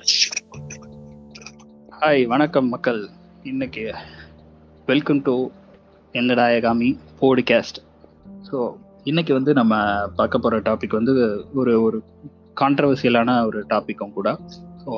Hi வணக்கம் மக்கள் இன்னைக்கு வெல்கம் டு என்னடாயகாமி போட்காஸ்ட் ஸோ இன்னைக்கு வந்து நம்ம பார்க்க போகிற டாபிக் வந்து ஒரு ஒரு கான்ட்ரவர்சியலான ஒரு டாப்பிக்கும் கூட ஸோ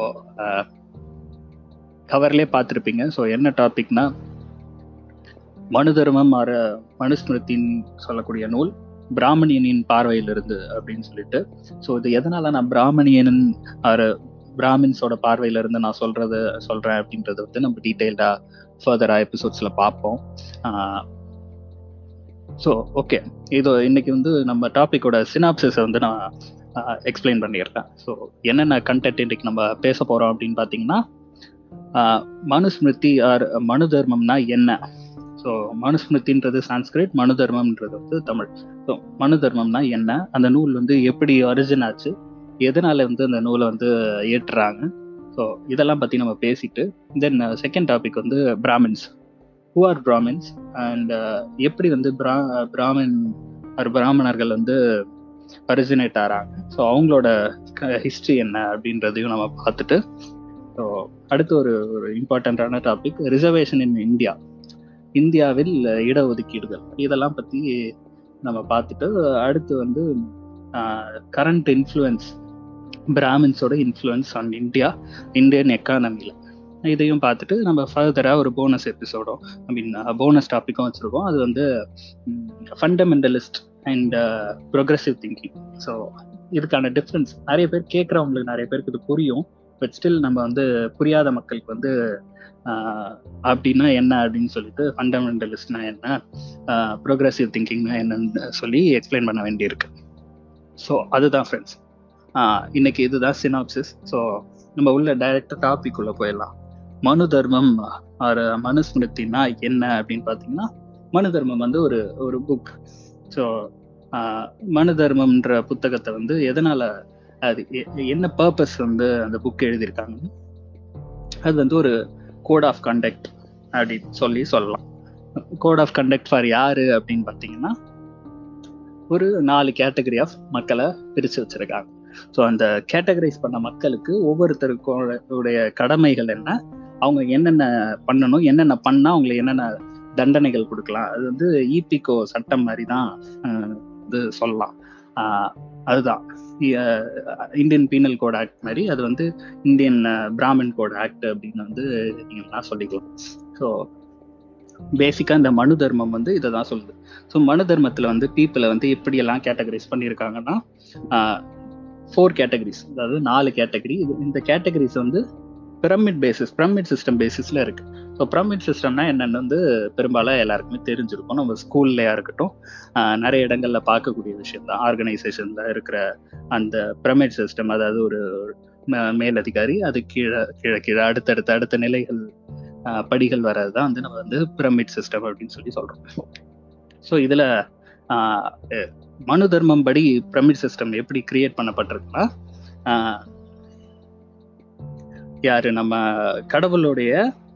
கவர்லேயே பார்த்துருப்பீங்க ஸோ என்ன டாபிக்னா மனு தர்மம் ஆற மனுஸ்மிருத்தின்னு சொல்லக்கூடிய நூல் பிராமணியனின் பார்வையிலிருந்து அப்படின்னு சொல்லிட்டு ஸோ இது எதனால நான் பிராமணியன் ஆறு பிராமின்ஸோட பார்வையில இருந்து நான் சொல்றது சொல்றேன் அப்படின்றது வந்து நம்ம டீட்டெயில்டா ஃபர்தரா எபிசோட்ஸ்ல பார்ப்போம் ஸோ ஓகே இது இன்னைக்கு வந்து நம்ம டாபிக்கோட சினாப்சிஸை வந்து நான் எக்ஸ்பிளைன் பண்ணிடுறேன் ஸோ என்னென்ன கண்டென்ட் இன்னைக்கு நம்ம பேச போறோம் அப்படின்னு பார்த்தீங்கன்னா மனுஸ்மிருதி ஆர் மனு தர்மம்னா என்ன ஸோ மனுஸ்மிருதின்றது சான்ஸ்கிரிட் மனு தர்மம்ன்றது வந்து தமிழ் ஸோ மனு தர்மம்னா என்ன அந்த நூல் வந்து எப்படி ஒரிஜின் ஆச்சு எதனால வந்து அந்த நூலை வந்து ஏற்றுறாங்க ஸோ இதெல்லாம் பற்றி நம்ம பேசிட்டு தென் செகண்ட் டாபிக் வந்து Brahmins who are Brahmins and எப்படி வந்து பிரா பிராமின் ஆர் பிராமணர்கள் வந்து ஒரிஜினேட் ஆகிறாங்க ஸோ அவங்களோட ஹிஸ்ட்ரி என்ன அப்படின்றதையும் நம்ம பார்த்துட்டு ஸோ அடுத்து ஒரு ஒரு இம்பார்ட்டண்ட்டான டாபிக் ரிசர்வேஷன் இன் இந்தியா இந்தியாவில் இடஒதுக்கீடுகள் இதெல்லாம் பற்றி நம்ம பார்த்துட்டு அடுத்து வந்து கரண்ட் இன்ஃப்ளூயன்ஸ் பிராமின்ஸோட இன்ஃப்ளூயன்ஸ் ஆன் இந்தியா இந்தியன் எக்கானமியில் இதையும் பார்த்துட்டு நம்ம ஃபர்தராக ஒரு போனஸ் எபிசோடும் ஐ மீன் போனஸ் டாப்பிக்கும் வச்சுருக்கோம் அது வந்து fundamentalist and progressive thinking so இதுக்கான டிஃப்ரென்ஸ் நிறைய பேர் கேட்குறவங்களுக்கு நிறைய பேருக்கு இது புரியும் பட் ஸ்டில் நம்ம வந்து புரியாத மக்களுக்கு வந்து அப்படின்னா என்ன அப்படின்னு சொல்லிட்டு ஃபண்டமெண்டலிஸ்ட்னா என்ன ப்ரோக்ரஸிவ் திங்கிங்னா என்னன்னு சொல்லி எக்ஸ்பிளைன் பண்ண வேண்டியிருக்கு ஸோ அதுதான் ஃப்ரெண்ட்ஸ் இன்னைக்கு இதுதான் சினாப்சிஸ் ஸோ நம்ம உள்ள டைரக்டாக டாபிக் உள்ள போயிடலாம் மனு தர்மம் ஒரு மனுஸ்மிருத்தினா என்ன அப்படின்னு பார்த்தீங்கன்னா மனு தர்மம் வந்து ஒரு ஒரு புக் ஸோ மனு தர்மம்ன்ற புத்தகத்தை வந்து எதனால அது என்ன பர்பஸ் வந்து அந்த புக் எழுதியிருக்காங்க அது வந்து ஒரு கோட் ஆஃப் கண்டக்ட் அப்படின்னு சொல்லி சொல்லலாம் கோட் ஆஃப் கண்டக்ட் ஃபார் யாரு அப்படின்னு பார்த்தீங்கன்னா ஒரு நாலு கேட்டகரி ஆஃப் மக்களை பிரித்து வச்சிருக்காங்க ஸோ அந்த கேட்டகரைஸ் பண்ண மக்களுக்கு ஒவ்வொருத்தருக்குடைய கடமைகள் என்ன அவங்க என்னென்ன பண்ணணும் என்னென்ன பண்ணால் அவங்களுக்கு என்னென்ன தண்டனைகள் கொடுக்கலாம் அது வந்து இபிகோ சட்டம் மாதிரி தான் இது சொல்லலாம் அதுதான் இந்தியன் பீனல் கோட் ஆக்ட் மாதிரி அது வந்து இந்தியன் பிராமின் கோட் ஆக்ட் அப்படின்னு வந்து நீங்கள்லாம் சொல்லிக்கலாம் ஸோ பேசிக்காக இந்த மனு தர்மம் வந்து இதை தான் சொல்லுது ஸோ மனு தர்மத்தில் வந்து பீப்புளை வந்து எப்படியெல்லாம் கேட்டகரைஸ் பண்ணியிருக்காங்கன்னா ஃபோர் கேட்டகரிஸ் அதாவது நாலு கேட்டகரி இது இந்த கேட்டகரிஸ் வந்து பிரமிட் பேசிஸ் பிரமிட் சிஸ்டம் பேசிஸில் இருக்கு ஸோ பிரமிட் சிஸ்டம்னா என்னென்னு வந்து பெரும்பாலும் எல்லாருக்குமே தெரிஞ்சிருக்கும் நம்ம ஸ்கூல்லையா இருக்கட்டும் நிறைய இடங்கள்ல பார்க்கக்கூடிய விஷயம் தான் ஆர்கனைசேஷன்ல இருக்கிற அந்த பிரமிட் சிஸ்டம் அதாவது ஒரு மேலதிகாரி அது கீழே கீழே கீழே அடுத்தடுத்த அடுத்த நிலைகள் படிகள் வர்றது தான் வந்து நம்ம வந்து பிரமிட் சிஸ்டம் அப்படின்னு சொல்லி சொல்றோம் ஸோ இதுல மனு தர்மம் படி பிரமிட் சிஸ்டம் எப்படி கிரியேட் பண்ணப்பட்டிருக்குன்னா யாரு நம்ம கடவுளுடைய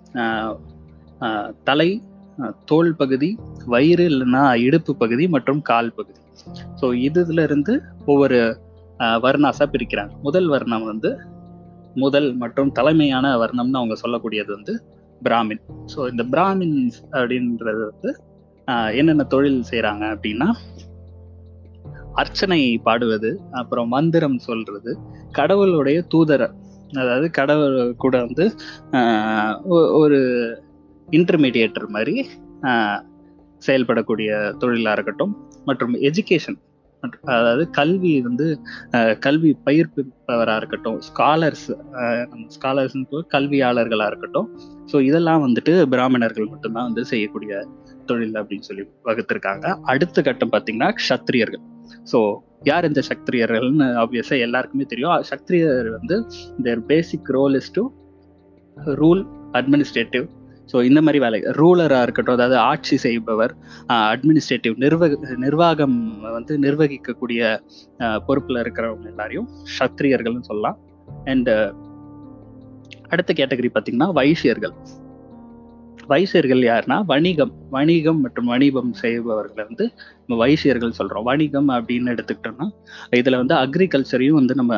தலை தோல் பகுதி வயிறு இல்லைன்னா இடுப்பு பகுதி மற்றும் கால் பகுதி ஸோ இதுல இருந்து ஒவ்வொரு வர்ணாசா பிரிக்கிறாங்க முதல் வர்ணம் வந்து முதல் மற்றும் தலைமையான வர்ணம்னு அவங்க சொல்லக்கூடியது வந்து பிராமின் ஸோ இந்த பிராமின்ஸ் அப்படின்றது வந்து என்னென்ன தொழில் செய்கிறாங்க அப்படின்னா அர்ச்சனை பாடுவது அப்புறம் மந்திரம் சொல்றது கடவுளுடைய தூதரை அதாவது கடவுள் கூட வந்து ஒரு இன்டர்மீடியேட்டர் மாதிரி செயல்படக்கூடிய தொழிலாக இருக்கட்டும் மற்றும் எஜுகேஷன் அதாவது கல்வி வந்து கல்வி பயிர்ப்பிப்பவராக இருக்கட்டும் ஸ்காலர்ஸ் ஸ்காலர்ஸ் கல்வியாளர்களாக இருக்கட்டும் ஸோ இதெல்லாம் வந்துட்டு பிராமணர்கள் மட்டும்தான் வந்து செய்யக்கூடிய தொழில் அப்படின்னு சொல்லி வகுத்திருக்காங்க அடுத்த கட்டம் பார்த்தீங்கன்னா க்ஷத்ரியர்கள் ஸோ யார் இந்த சக்திரியர்கள்னு ஆப்வியஸா எல்லாருக்குமே தெரியும் சக்திரியர் வந்து their basic role is to rule administrative so இந்த மாதிரி வேலை ரூலராக இருக்கட்டும் அதாவது ஆட்சி செய்பவர் அட்மினிஸ்ட்ரேட்டிவ் நிர்வக நிர்வாகம் வந்து நிர்வகிக்கக்கூடிய பொறுப்பில் இருக்கிறவங்க எல்லாரையும் சத்திரியர்கள்னு சொல்லலாம் அண்ட் அடுத்த கேட்டகரி பார்த்தீங்கன்னா வைசியர்கள் வைசியர்கள் யாருன்னா வணிகம் வணிகம் மற்றும் வணிகம் செய்பவர்களை வந்து நம்ம வைசியர்கள் சொல்றோம் வணிகம் அப்படின்னு எடுத்துக்கிட்டோம்னா இதுல வந்து அக்ரிகல்ச்சரையும் வந்து நம்ம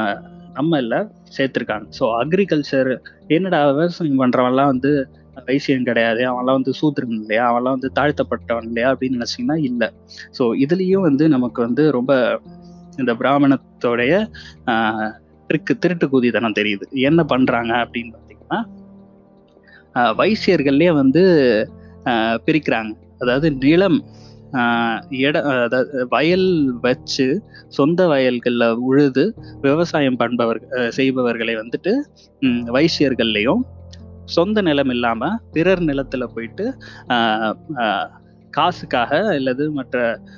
நம்ம இல்லை சேர்த்துருக்காங்க ஸோ அக்ரிகல்ச்சர் என்னடா விவசாயம் பண்ணுறவன்லாம் வந்து வைசியம் கிடையாது அவன்லாம் வந்து சூத்திரன் இல்லையா அவன்லாம் வந்து தாழ்த்தப்பட்டவன் இல்லையா அப்படின்னு நினச்சிங்கன்னா இல்லை ஸோ இதுலேயும் வந்து நமக்கு வந்து ரொம்ப இந்த பிராமணத்தோடைய ட்ரிக்கு திருட்டு குதிதனம் தெரியுது என்ன பண்ணுறாங்க அப்படின்னு பார்த்தீங்கன்னா வைசியர்கள்லேயே வந்து பிரிக்கிறாங்க அதாவது நிலம் இட அதாவது வயல் வச்சு சொந்த வயல்களில் உழுது விவசாயம் பண்பவர்கள் செய்பவர்களை வந்துட்டு வைசியர்கள்லையும் சொந்த நிலம் இல்லாமல் பிறர் நிலத்தில் போயிட்டு காசுக்காக அல்லது மற்ற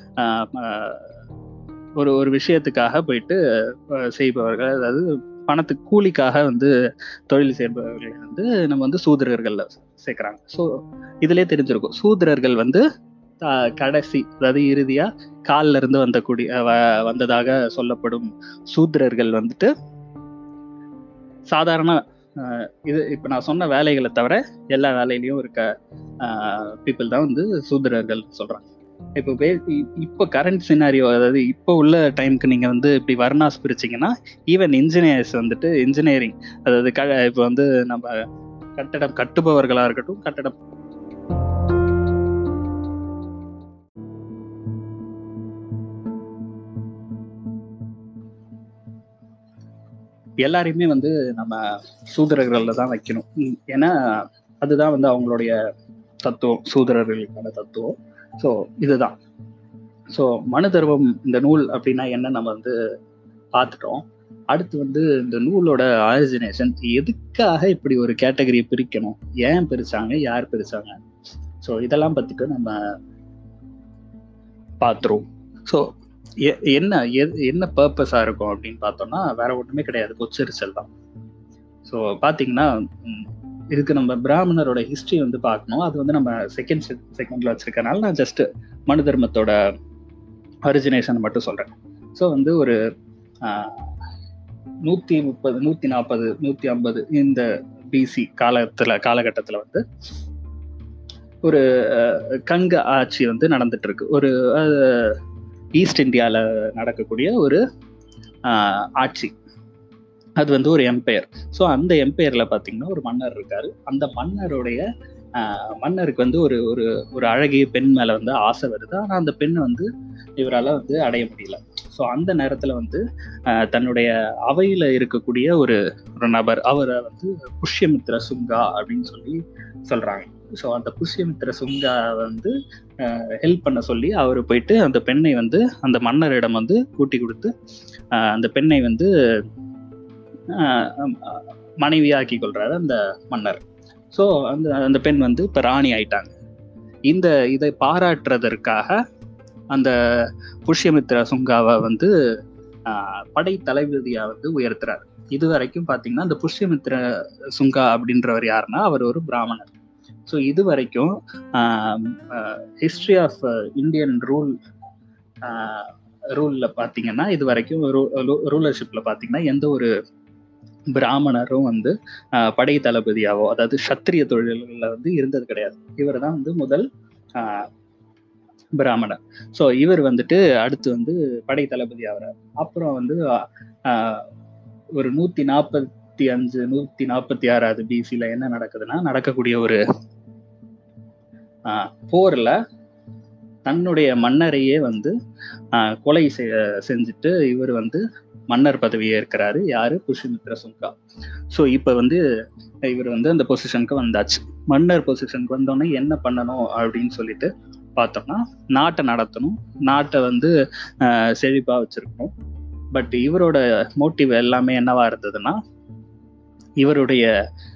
ஒரு ஒரு விஷயத்துக்காக போயிட்டு செய்பவர்கள் அதாவது பணத்துக்கு கூலிக்காக வந்து தொழில் செய்பவர்களை வந்து நம்ம வந்து சூத்திரர்கள்ல சேர்க்குறாங்க ஸோ இதுலேயே தெரிஞ்சிருக்கும் சூத்திரர்கள் வந்து கடைசி அதாவது இறுதியா காலில் இருந்து வந்தக்கூடிய வந்ததாக சொல்லப்படும் சூத்திரர்கள் வந்துட்டு சாதாரண இது இப்போ நான் சொன்ன வேலைகளை தவிர எல்லா வேலையிலையும் இருக்க பீப்புள் தான் வந்து சூத்திரர்கள் சொல்றாங்க இப்போ இப்போ கரண்ட் சினாரியோ அதாவது இப்போ உள்ள டைமுக்கு நீங்க வந்து இப்படி வர்ணாஸ் பிரிச்சிங்கன்னா ஈவன் இன்ஜினியர்ஸ் வந்துட்டு இன்ஜினியரிங் அதாவது க இப்போ வந்து நம்ம கட்டடம் கட்டுபவர்களா இருக்கட்டும் கட்டடம் எல்லாரையுமே வந்து நம்ம சூதரர்களில் தான் வைக்கணும் ஏன்னா அதுதான் வந்து அவங்களுடைய தத்துவம் சூதரர்களுக்கான தத்துவம் ஸோ இதுதான் ஸோ மனு தர்மம் இந்த நூல் அப்படின்னா என்ன நம்ம வந்து பார்த்துட்டோம் அடுத்து வந்து இந்த நூலோட ஆரிஜினேஷன் எதுக்காக இப்படி ஒரு கேட்டகரியை பிரிக்கணும் ஏன் பிரிச்சாங்க யார் பிரிச்சாங்க ஸோ இதெல்லாம் பற்றிட்டு நம்ம பார்த்துருவோம் ஸோ என்ன என்ன பர்பஸாக இருக்கும் அப்படின்னு பார்த்தோம்னா வேற ஒன்றுமே கிடையாது கொச்சரிச்சல் தான் ஸோ பார்த்தீங்கன்னா இதுக்கு நம்ம பிராமணரோட ஹிஸ்ட்ரி வந்து பார்க்கணும் அது வந்து நம்ம செகண்ட் செகண்ட்ல வச்சிருக்கனால நான் ஜஸ்ட் மனு தர்மத்தோட ஒரிஜினேஷன் மட்டும் சொல்றேன் ஸோ வந்து ஒரு நூத்தி முப்பது நூத்தி நாற்பது நூத்தி ஐம்பது இந்த பிசி காலத்துல காலகட்டத்துல வந்து ஒரு கங்க ஆட்சி வந்து நடந்துட்டு இருக்கு ஒரு ஈஸ்ட் இந்தியாவில் நடக்கக்கூடிய ஒரு ஆட்சி அது வந்து ஒரு எம்பையர் ஸோ அந்த எம்பையரில் பார்த்தீங்கன்னா ஒரு மன்னர் இருக்காரு அந்த மன்னருடைய மன்னருக்கு வந்து ஒரு ஒரு ஒரு அழகிய பெண் மேலே வந்து ஆசை வருது ஆனால் அந்த பெண்ணை வந்து இவரால் வந்து அடைய முடியல ஸோ அந்த நேரத்தில் வந்து தன்னுடைய அவையில் இருக்கக்கூடிய ஒரு ஒரு நபர் அவரை வந்து புஷ்யமித்ர சுங்கா அப்படின்னு சொல்லி சொல்கிறாங்க ஸோ அந்த புஷ்யமித்ர சுங்கா வந்து ஹெல்ப் பண்ண சொல்லி அவர் போயிட்டு அந்த பெண்ணை வந்து அந்த மன்னரிடம் வந்து கூட்டி கொடுத்து அந்த பெண்ணை வந்து மனைவியாக்கி கொள்றாரு அந்த மன்னர் ஸோ அந்த அந்த பெண் வந்து இப்போ ராணி ஆயிட்டாங்க இந்த இதை பாராட்டுறதற்காக அந்த புஷ்யமித்ர சுங்காவை வந்து படை தளபதியா வந்து உயர்த்துறாரு இது வரைக்கும் பார்த்தீங்கன்னா அந்த புஷ்யமித்ர சுங்கா அப்படின்றவர் யாருன்னா அவர் ஒரு பிராமணர் ஸோ இது வரைக்கும் ஹிஸ்ட்ரி ஆஃப் இந்தியன் ரூல் ரூலில் பார்த்தீங்கன்னா இது வரைக்கும் ரூலர்ஷிப்பில் பார்த்தீங்கன்னா எந்த ஒரு பிராமணரும் வந்து படை தளபதியாவோ அதாவது சத்திரிய தொழில்களில் வந்து இருந்தது கிடையாது இவர் தான் வந்து முதல் பிராமணர் ஸோ இவர் வந்துட்டு அடுத்து வந்து படை தளபதி ஆகிறார் அப்புறம் வந்து ஒரு நூத்தி நாற்பத்தி அஞ்சு நூத்தி நாற்பத்தி ஆறாவது பிசில என்ன நடக்குதுன்னா நடக்கக்கூடிய ஒரு போர்ல தன்னுடைய மன்னரையே வந்து கொலை செஞ்சுட்டு இவர் வந்து மன்னர் பதவியை இருக்கிறாரு யாரு புஷ்யமித்ர சுங்கா ஸோ இப்போ வந்து இவர் வந்து அந்த பொசிஷனுக்கு வந்தாச்சு மன்னர் பொசிஷனுக்கு வந்தோடனே என்ன பண்ணணும் அப்படின்னு சொல்லிட்டு பார்த்தோம்னா நாட்டை நடத்தணும் நாட்டை வந்து செழிப்பா வச்சிருக்கணும் பட் இவரோட மோட்டிவ் எல்லாமே என்னவா இருந்ததுன்னா இவருடைய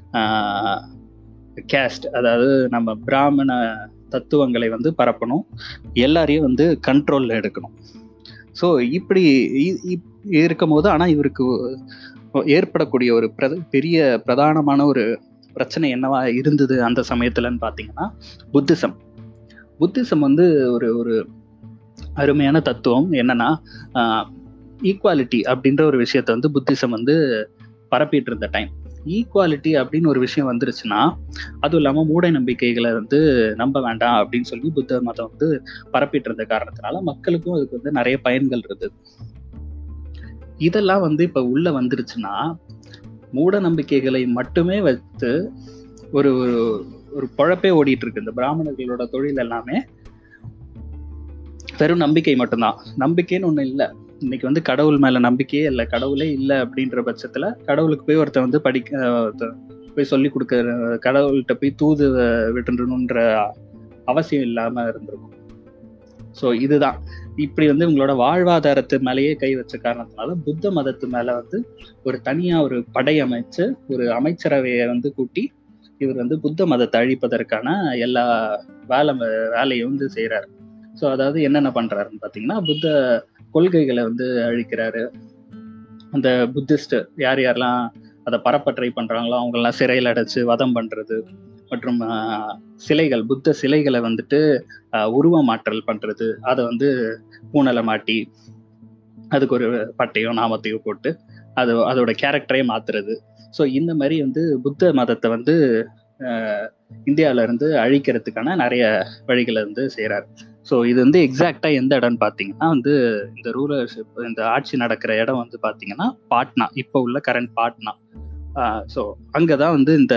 கேஸ்ட் அதாவது நம்ம பிராமண தத்துவங்களை வந்து பரப்பணும் எல்லாரையும் வந்து கண்ட்ரோல்ல எடுக்கணும் ஸோ இப்படி இருக்கும் போது ஆனால் இவருக்கு ஏற்படக்கூடிய ஒரு பிர பெரிய பிரதானமான ஒரு பிரச்சனை என்னவா இருந்தது அந்த சமயத்துலன்னு பார்த்தீங்கன்னா புத்திசம் புத்திசம் வந்து ஒரு ஒரு அருமையான தத்துவம் என்னன்னா ஈக்குவாலிட்டி அப்படின்ற ஒரு விஷயத்த வந்து புத்திசம் வந்து பரப்பிட்டு இருந்த டைம் ஈக்குவாலிட்டி அப்படின்னு ஒரு விஷயம் வந்துருச்சுன்னா அதுவும் இல்லாமல் மூட நம்பிக்கைகளை வந்து நம்ப வேண்டாம் அப்படின்னு சொல்லி புத்த மதம் வந்து பரப்பிட்டு இருந்த காரணத்தினால மக்களுக்கும் அதுக்கு வந்து நிறைய பயன்கள் இருந்தது இதெல்லாம் வந்து இப்ப உள்ள வந்துருச்சுன்னா மூட நம்பிக்கைகளை மட்டுமே வைத்து ஒரு ஒரு- ஒரு பொழப்பே ஓடிட்டு இருக்கு இந்த பிராமணர்களோட தொழில் எல்லாமே வெறும் நம்பிக்கை மட்டும்தான் நம்பிக்கைன்னு ஒண்ணு இல்லை இன்னைக்கு வந்து கடவுள் மேல நம்பிக்கையே இல்லை கடவுளே இல்லை அப்படின்ற பட்சத்துல கடவுளுக்கு போய் ஒருத்தன் வந்து படிக்க அஹ் ஒருத்தன் போய் சொல்லி கொடுக்க கடவுள்கிட்ட போய் தூது விட்டுணுன்ற அவசியம் இல்லாம இருந்திருக்கும் ஸோ இதுதான் இப்படி வந்து உங்களோட வாழ்வாதாரத்து மேலேயே கை வச்ச காரணத்தினால புத்த மதத்து மேல வந்து ஒரு தனியா ஒரு படை அமைச்சு ஒரு அமைச்சரவையை வந்து கூட்டி இவர் வந்து புத்த மதத்தை அழிப்பதற்கான எல்லா வேலை வேலையும் வந்து செய்யறாரு ஸோ அதாவது என்னென்ன பண்றாருன்னு பார்த்தீங்கன்னா புத்த கொள்கைகளை வந்து அழிக்கிறாரு அந்த புத்திஸ்ட் யார் யாரெல்லாம் அதை பரப்ப ட்ரை பண்றாங்களோ அவங்களெல்லாம் சிறையில் அடைச்சு வதம் பண்றது மற்றும் ஆஹ், சிலைகள் புத்த சிலைகளை வந்துட்டு ஆஹ், உருவமாற்றல் பண்றது அதை வந்து பூனலை மாட்டி அதுக்கு ஒரு பட்டையோ நாமத்தையோ போட்டு அது அதோட கேரக்டரே மாத்துறது ஸோ இந்த மாதிரி வந்து புத்த மதத்தை வந்து ஆஹ், இந்தியால இருந்து அழிக்கிறதுக்கான நிறைய வழிகளை வந்து செய்றாரு ஸோ இது வந்து எக்ஸாக்டா எந்த இடம்னு பார்த்தீங்கன்னா வந்து இந்த ரூலர்ஷிப் இந்த ஆட்சி நடக்கிற இடம் வந்து பார்த்தீங்கன்னா பாட்னா இப்போ உள்ள கரண்ட் பாட்னா ஸோ அங்கே தான் வந்து இந்த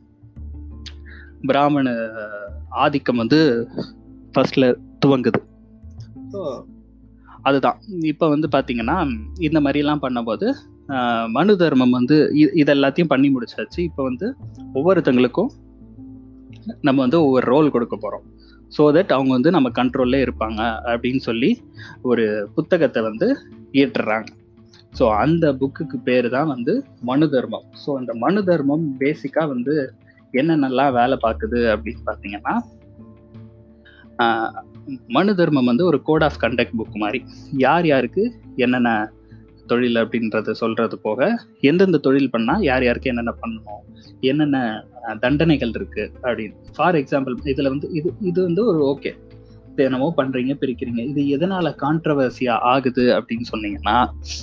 பிராமண ஆதிக்கம் வந்து ஃபர்ஸ்ட்ல துவங்குது ஸோ அதுதான் இப்போ வந்து பார்த்தீங்கன்னா இந்த மாதிரிலாம் பண்ணும்போது ஆஹ், மனு தர்மம் வந்து இ- இது எல்லாத்தையும் பண்ணி முடிச்சாச்சு இப்போ வந்து ஒவ்வொருத்தங்களுக்கும் நம்ம வந்து ஒவ்வொரு ரோல் கொடுக்க போகிறோம் ஸோ தட் அவங்க வந்து நம்ம கண்ட்ரோல்லே இருப்பாங்க அப்படின்னு சொல்லி ஒரு புத்தகத்தை வந்து இயற்றுறாங்க ஸோ அந்த புக்குக்கு பேர் தான் வந்து மனு தர்மம் ஸோ அந்த மனு தர்மம் பேசிக்காக வந்து என்னென்னலாம் வேலை பார்க்குது அப்படின்னு பார்த்தீங்கன்னா ஆஹ், மனு தர்மம் வந்து ஒரு கோட் ஆஃப் கண்டக்ட் புக் மாதிரி யார் யாருக்கு என்னென்ன தொழில் அப்படின்றத சொல்றது போக எந்தெந்த தொழில் பண்ணா யார் யாருக்கு என்னென்ன பண்ணணும் என்னென்ன அஹ், தண்டனைகள் இருக்கு அப்படின்னு ஃபார் எக்ஸாம்பிள் இதுல வந்து இது இது வந்து ஒரு ஓகே என்னமோ பண்றீங்க பிரிக்கிறீங்க இது எதனால கான்ட்ரவர்சியா ஆகுது அப்படின்னு சொன்னீங்கன்னா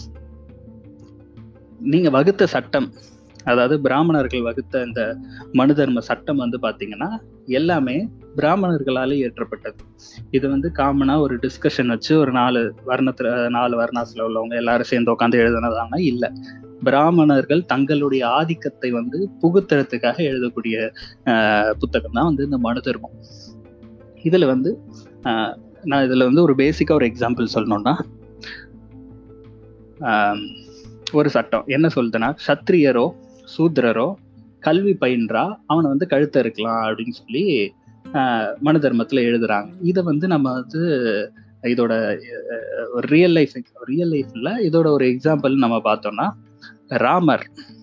நீங்க வகுத்த சட்டம் அதாவது பிராமணர்கள் வகுத்த இந்த மனு தர்ம சட்டம் வந்து பாத்தீங்கன்னா எல்லாமே பிராமணர்களால இயற்றப்பட்டது இது வந்து காமனா ஒரு டிஸ்கஷன் வச்சு ஒரு நாலு வர்ணத்துல நாலு வர்ணாசில் உள்ளவங்க எல்லாரும் சேர்ந்து உட்காந்து எழுதுனதானா இல்ல பிராமணர்கள் தங்களுடைய ஆதிக்கத்தை வந்து புகுத்துறதுக்காக எழுதக்கூடிய ஆஹ், புத்தகம் தான் வந்து இந்த மனு தர்மம் இதுல வந்து ஆஹ், நான் இதுல வந்து ஒரு பேசிக்கா ஒரு எக்ஸாம்பிள் சொல்லணும்னா ஆம், ஒரு சட்டம் என்ன சொல்லுதுன்னா சத்திரியரோ சூத்திரரோ கல்வி பயின்றா அவனை வந்து கழுத்த இருக்கலாம் அப்படின்னு சொல்லி ஆஹ், மனு தர்மத்துல எழுதுறாங்க இதை வந்து நம்ம வந்து இதோட ரியல் லைஃப் ரியல் லைஃப்ல இதோட ஒரு எக்ஸாம்பிள் நம்ம பார்த்தோம்னா ராமர்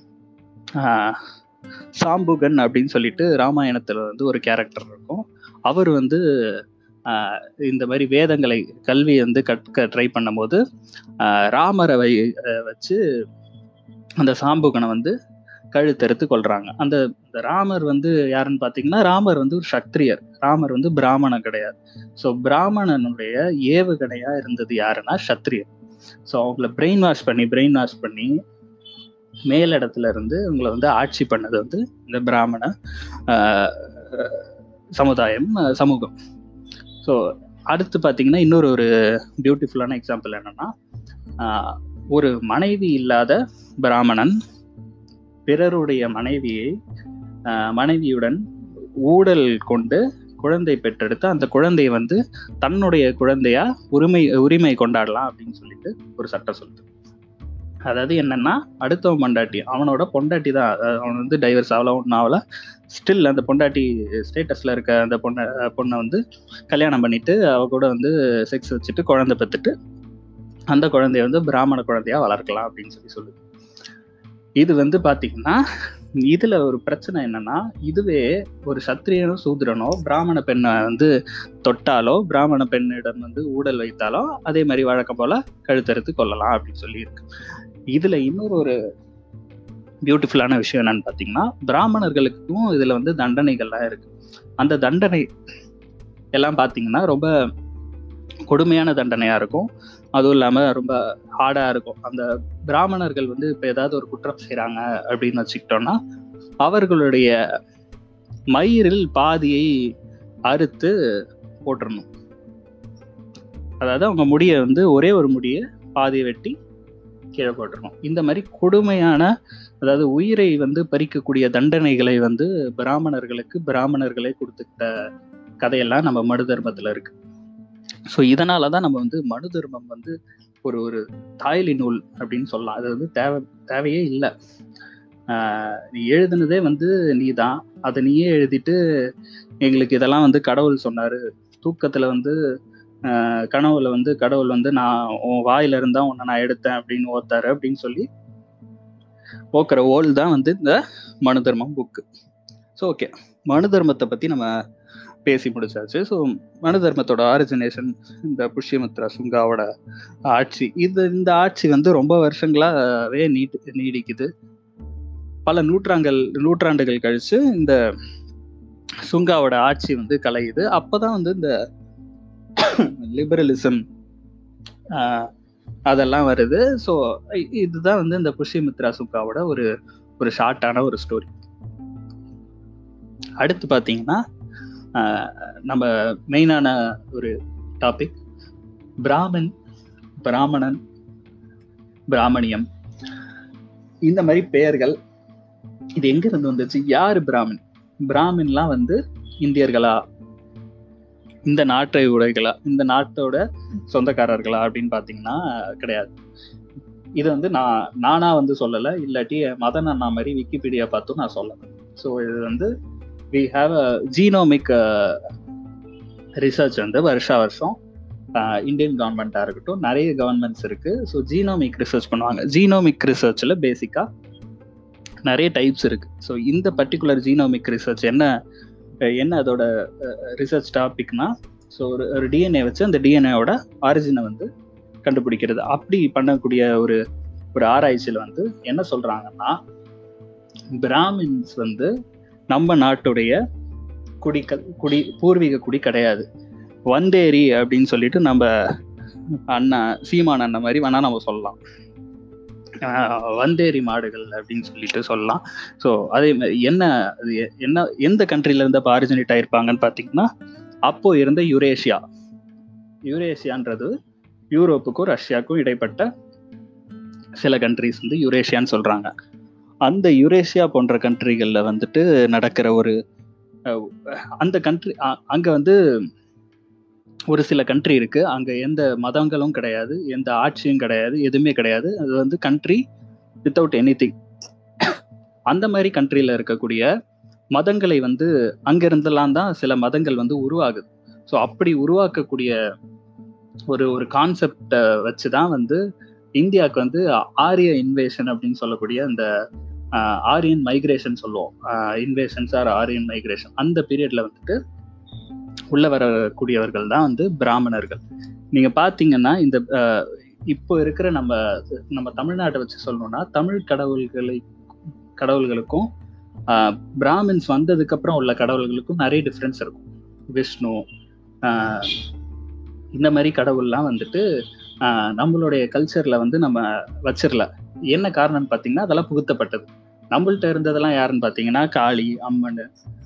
ஆஹ், சாம்புகன் அப்படின்னு சொல்லிட்டு ராமாயணத்துல வந்து ஒரு கேரக்டர் இருக்கும் அவர் வந்து ஆஹ், இந்த மாதிரி வேதங்களை கல்வி வந்து கற்க ட்ரை பண்ணும்போது ஆஹ், ராமரை வை அஹ் வச்சு அந்த சாம்புகனை வந்து கழுத்தறுத்து கொள்றாங்க அந்த இந்த ராமர் வந்து யாருன்னு பார்த்தீங்கன்னா ராமர் வந்து ஒரு சத்திரியர் ராமர் வந்து பிராமணன் கிடையாது ஸோ பிராமணனுடைய ஏவுகணையா இருந்தது யாருன்னா சத்திரியர் ஸோ அவங்கள பிரெயின் வாஷ் பண்ணி பிரெயின் வாஷ் பண்ணி மேலிடத்துல இருந்து உங்களை வந்து ஆட்சி பண்ணது வந்து இந்த பிராமண ஆஹ், அஹ், சமுதாயம் அஹ், சமூகம் ஸோ அடுத்து பார்த்தீங்கன்னா இன்னொரு ஒரு பியூட்டிஃபுல்லான எக்ஸாம்பிள் என்னன்னா ஆஹ், ஒரு மனைவி இல்லாத பிராமணன் பிறருடைய மனைவியை ஆஹ், மனைவியுடன் ஊடல் கொண்டு குழந்தை பெற்றெடுத்து அந்த குழந்தையை வந்து தன்னுடைய குழந்தையா உரிமை உரிமை கொண்டாடலாம் அப்படின்னு சொல்லிட்டு ஒரு சட்டம் சொல்லுது அதாவது என்னன்னா அடுத்தவன் பொண்டாட்டி அவனோட பொண்டாட்டி தான் அஹ் அவன் வந்து டைவர்ஸ் ஆகல ஒன்றும் ஆகல ஸ்டில் அந்த பொண்டாட்டி ஸ்டேட்டஸ்ல இருக்க அந்த பொண்ணை பொண்ணை வந்து கல்யாணம் பண்ணிட்டு அவ கூட வந்து செக்ஸ் வச்சுட்டு குழந்தை பெற்றுட்டு அந்த குழந்தைய வந்து பிராமண குழந்தையா வளர்க்கலாம் அப்படின்னு சொல்லி சொல்லுது இது வந்து பாத்தீங்கன்னா இதுல ஒரு பிரச்சனை என்னன்னா இதுவே ஒரு சத்திரியனோ சூத்திரனோ பிராமண பெண்ணை வந்து தொட்டாலோ பிராமண பெண்ணிடம் வந்து ஊடல் வைத்தாலோ அதே மாதிரி வழக்கம் போல கழுத்தறுத்து கொள்ளலாம் அப்படின்னு சொல்லி இருக்கு இதுல இன்னொரு ஒரு பியூட்டிஃபுல்லான விஷயம் என்னன்னு பாத்தீங்கன்னா பிராமணர்களுக்கும் இதுல வந்து தண்டனைகள்லாம் இருக்கு அந்த தண்டனை எல்லாம் பாத்தீங்கன்னா ரொம்ப கொடுமையான தண்டனையா இருக்கும் அதுவும் இல்லாம ரொம்ப ஹார்டா இருக்கும் அந்த பிராமணர்கள் வந்து இப்ப ஏதாவது ஒரு குற்றம் செய்றாங்க அப்படின்னு வச்சுக்கிட்டோம்னா அவர்களுடைய மயிரில் பாதியை அறுத்து போட்டுறணும் அதாவது அவங்க முடியை வந்து ஒரே ஒரு முடியை பாதியை வெட்டி கீழே போட்டிருக்கோம் இந்த மாதிரி கொடுமையான அதாவது உயிரை வந்து பறிக்கக்கூடிய தண்டனைகளை வந்து பிராமணர்களுக்கு பிராமணர்களே கொடுத்துக்கிட்ட கதையெல்லாம் நம்ம மனு தர்மத்துல இருக்கு ஸோ இதனால தான் நம்ம வந்து மனு தர்மம் வந்து ஒரு ஒரு தாய்லி நூல் அப்படின்னு சொல்லலாம் அது வந்து தேவை தேவையே இல்லை நீ எழுதுனதே வந்து நீ தான் அதை நீயே எழுதிட்டு எங்களுக்கு இதெல்லாம் வந்து கடவுள் சொன்னாரு தூக்கத்துல வந்து ஆஹ் கனவுல வந்து கடவுள் வந்து நான் உன் வாயில இருந்தா உன்னை நான் எடுத்தேன் அப்படின்னு ஓத்தாரு அப்படின்னு சொல்லி ஓக்கிற ஓல் தான் வந்து இந்த மனு தர்மம் புக்கு ஸோ ஓகே மனு தர்மத்தை பத்தி நம்ம பேசி முடிச்சாச்சு ஸோ மனு தர்மத்தோட ஆரிஜினேஷன் இந்த புஷ்யமித்ரா சுங்காவோட ஆட்சி இது இந்த ஆட்சி வந்து ரொம்ப வருஷங்களாவே நீட்டு நீடிக்குது பல நூற்றாங்கள் நூற்றாண்டுகள் கழிச்சு இந்த சுங்காவோட ஆட்சி வந்து கலையுது அப்போதான் வந்து இந்த லிபரலிசம் அதெல்லாம் வருது ஸோ இதுதான் வந்து இந்த புஷ்யமித்ரா சுங்காவோட ஒரு ஒரு ஷார்ட்டான ஒரு ஸ்டோரி அடுத்து பார்த்தீங்கன்னா நம்ம மெயினான ஒரு டாபிக் பிராமன் பிராமணன் பிராமணியம் இந்த மாதிரி பெயர்கள் இது எங்க இருந்து வந்துச்சு யாரு பிராமின் பிராமின்லாம் வந்து இந்தியர்களா இந்த நாட்டை உடைகளா இந்த நாட்டோட சொந்தக்காரர்களா அப்படின்னு பாத்தீங்கன்னா கிடையாது இது வந்து நான் நானா வந்து சொல்லலை இல்லாட்டி மதன் அண்ணா மாதிரி விக்கிபீடியா பார்த்தும் நான் சொல்லலை ஸோ இது வந்து we have a genomic research வந்து வருஷா வருஷம் இந்தியன் கவர்மெண்ட்டாக இருக்கட்டும் நிறைய கவர்மெண்ட்ஸ் இருக்கு ஸோ ஜீனோமிக் ரிசர்ச் பண்ணுவாங்க ஜீனோமிக் ரிசர்ச்சில் பேசிக்காக நிறைய டைப்ஸ் இருக்கு ஸோ இந்த பர்டிகுலர் ஜீனோமிக் ரிசர்ச் என்ன என்ன அதோட ரிசர்ச் டாபிக்னா ஸோ ஒரு ஒரு டிஎன்ஏ வச்சு அந்த டிஎன்ஏவோட ஆரிஜினை வந்து கண்டுபிடிக்கிறது அப்படி பண்ணக்கூடிய ஒரு ஒரு ஆராய்ச்சியில் வந்து என்ன சொல்றாங்கன்னா பிராமின்ஸ் வந்து நம்ம நாட்டுடைய குடிகள் குடி பூர்வீக குடி கிடையாது வந்தேரி அப்படின்னு சொல்லிட்டு நம்ம அண்ணா சீமான் அண்ணன் மாதிரி வேணா நம்ம சொல்லலாம் வந்தேரி மாடுகள் அப்படின்னு சொல்லிட்டு சொல்லலாம் ஸோ அதே மாதிரி என்ன என்ன எந்த கண்ட்ரில இருந்து அப்போ ஆரிஜினேட் ஆயிருப்பாங்கன்னு பார்த்தீங்கன்னா அப்போ இருந்த யுரேஷியா யுரேஷியான்றது யூரோப்புக்கும் ரஷ்யாவுக்கும் இடைப்பட்ட சில கண்ட்ரிஸ் வந்து யுரேஷியான்னு சொல்றாங்க அந்த யுரேஷியா போன்ற கண்ட்ரிகளில் வந்துட்டு நடக்கிற ஒரு அந்த கண்ட்ரி அங்கே வந்து ஒரு சில கண்ட்ரி இருக்கு அங்க எந்த மதங்களும் கிடையாது எந்த ஆட்சியும் கிடையாது எதுவுமே கிடையாது அது வந்து கண்ட்ரி வித்தவுட் எனி திங் அந்த மாதிரி கண்ட்ரியில இருக்கக்கூடிய மதங்களை வந்து அங்கிருந்தெல்லாம் தான் சில மதங்கள் வந்து உருவாகுது ஸோ அப்படி உருவாக்கக்கூடிய ஒரு ஒரு கான்செப்டை வச்சு தான் வந்து இந்தியாவுக்கு வந்து ஆரிய இன்வேஷன் அப்படின்னு சொல்லக்கூடிய அந்த ஆரியன் மைக்ரேஷன் சொல்லுவோம் இன்வேஷன்ஸ் ஆர் ஆரியன் மைக்ரேஷன் அந்த பீரியட்ல வந்துட்டு உள்ள வரக்கூடியவர்கள் தான் வந்து பிராமணர்கள் நீங்க பாத்தீங்கன்னா இந்த இப்போ இருக்கிற நம்ம நம்ம தமிழ்நாட்டை வச்சு சொல்லணும்னா தமிழ் கடவுள்களை கடவுள்களுக்கும் பிராமின்ஸ் வந்ததுக்கு அப்புறம் உள்ள கடவுள்களுக்கும் நிறைய டிஃப்ரென்ஸ் இருக்கும் விஷ்ணு இந்த மாதிரி கடவுள்லாம் வந்துட்டு நம்மளுடைய கல்ச்சர்ல வந்து நம்ம வச்சிடல என்ன காரணம்னு பார்த்தீங்கன்னா அதெல்லாம் புகுத்தப்பட்டது நம்மள்ட்ட இருந்ததெல்லாம் யாருன்னு பார்த்தீங்கன்னா காளி அம்மன்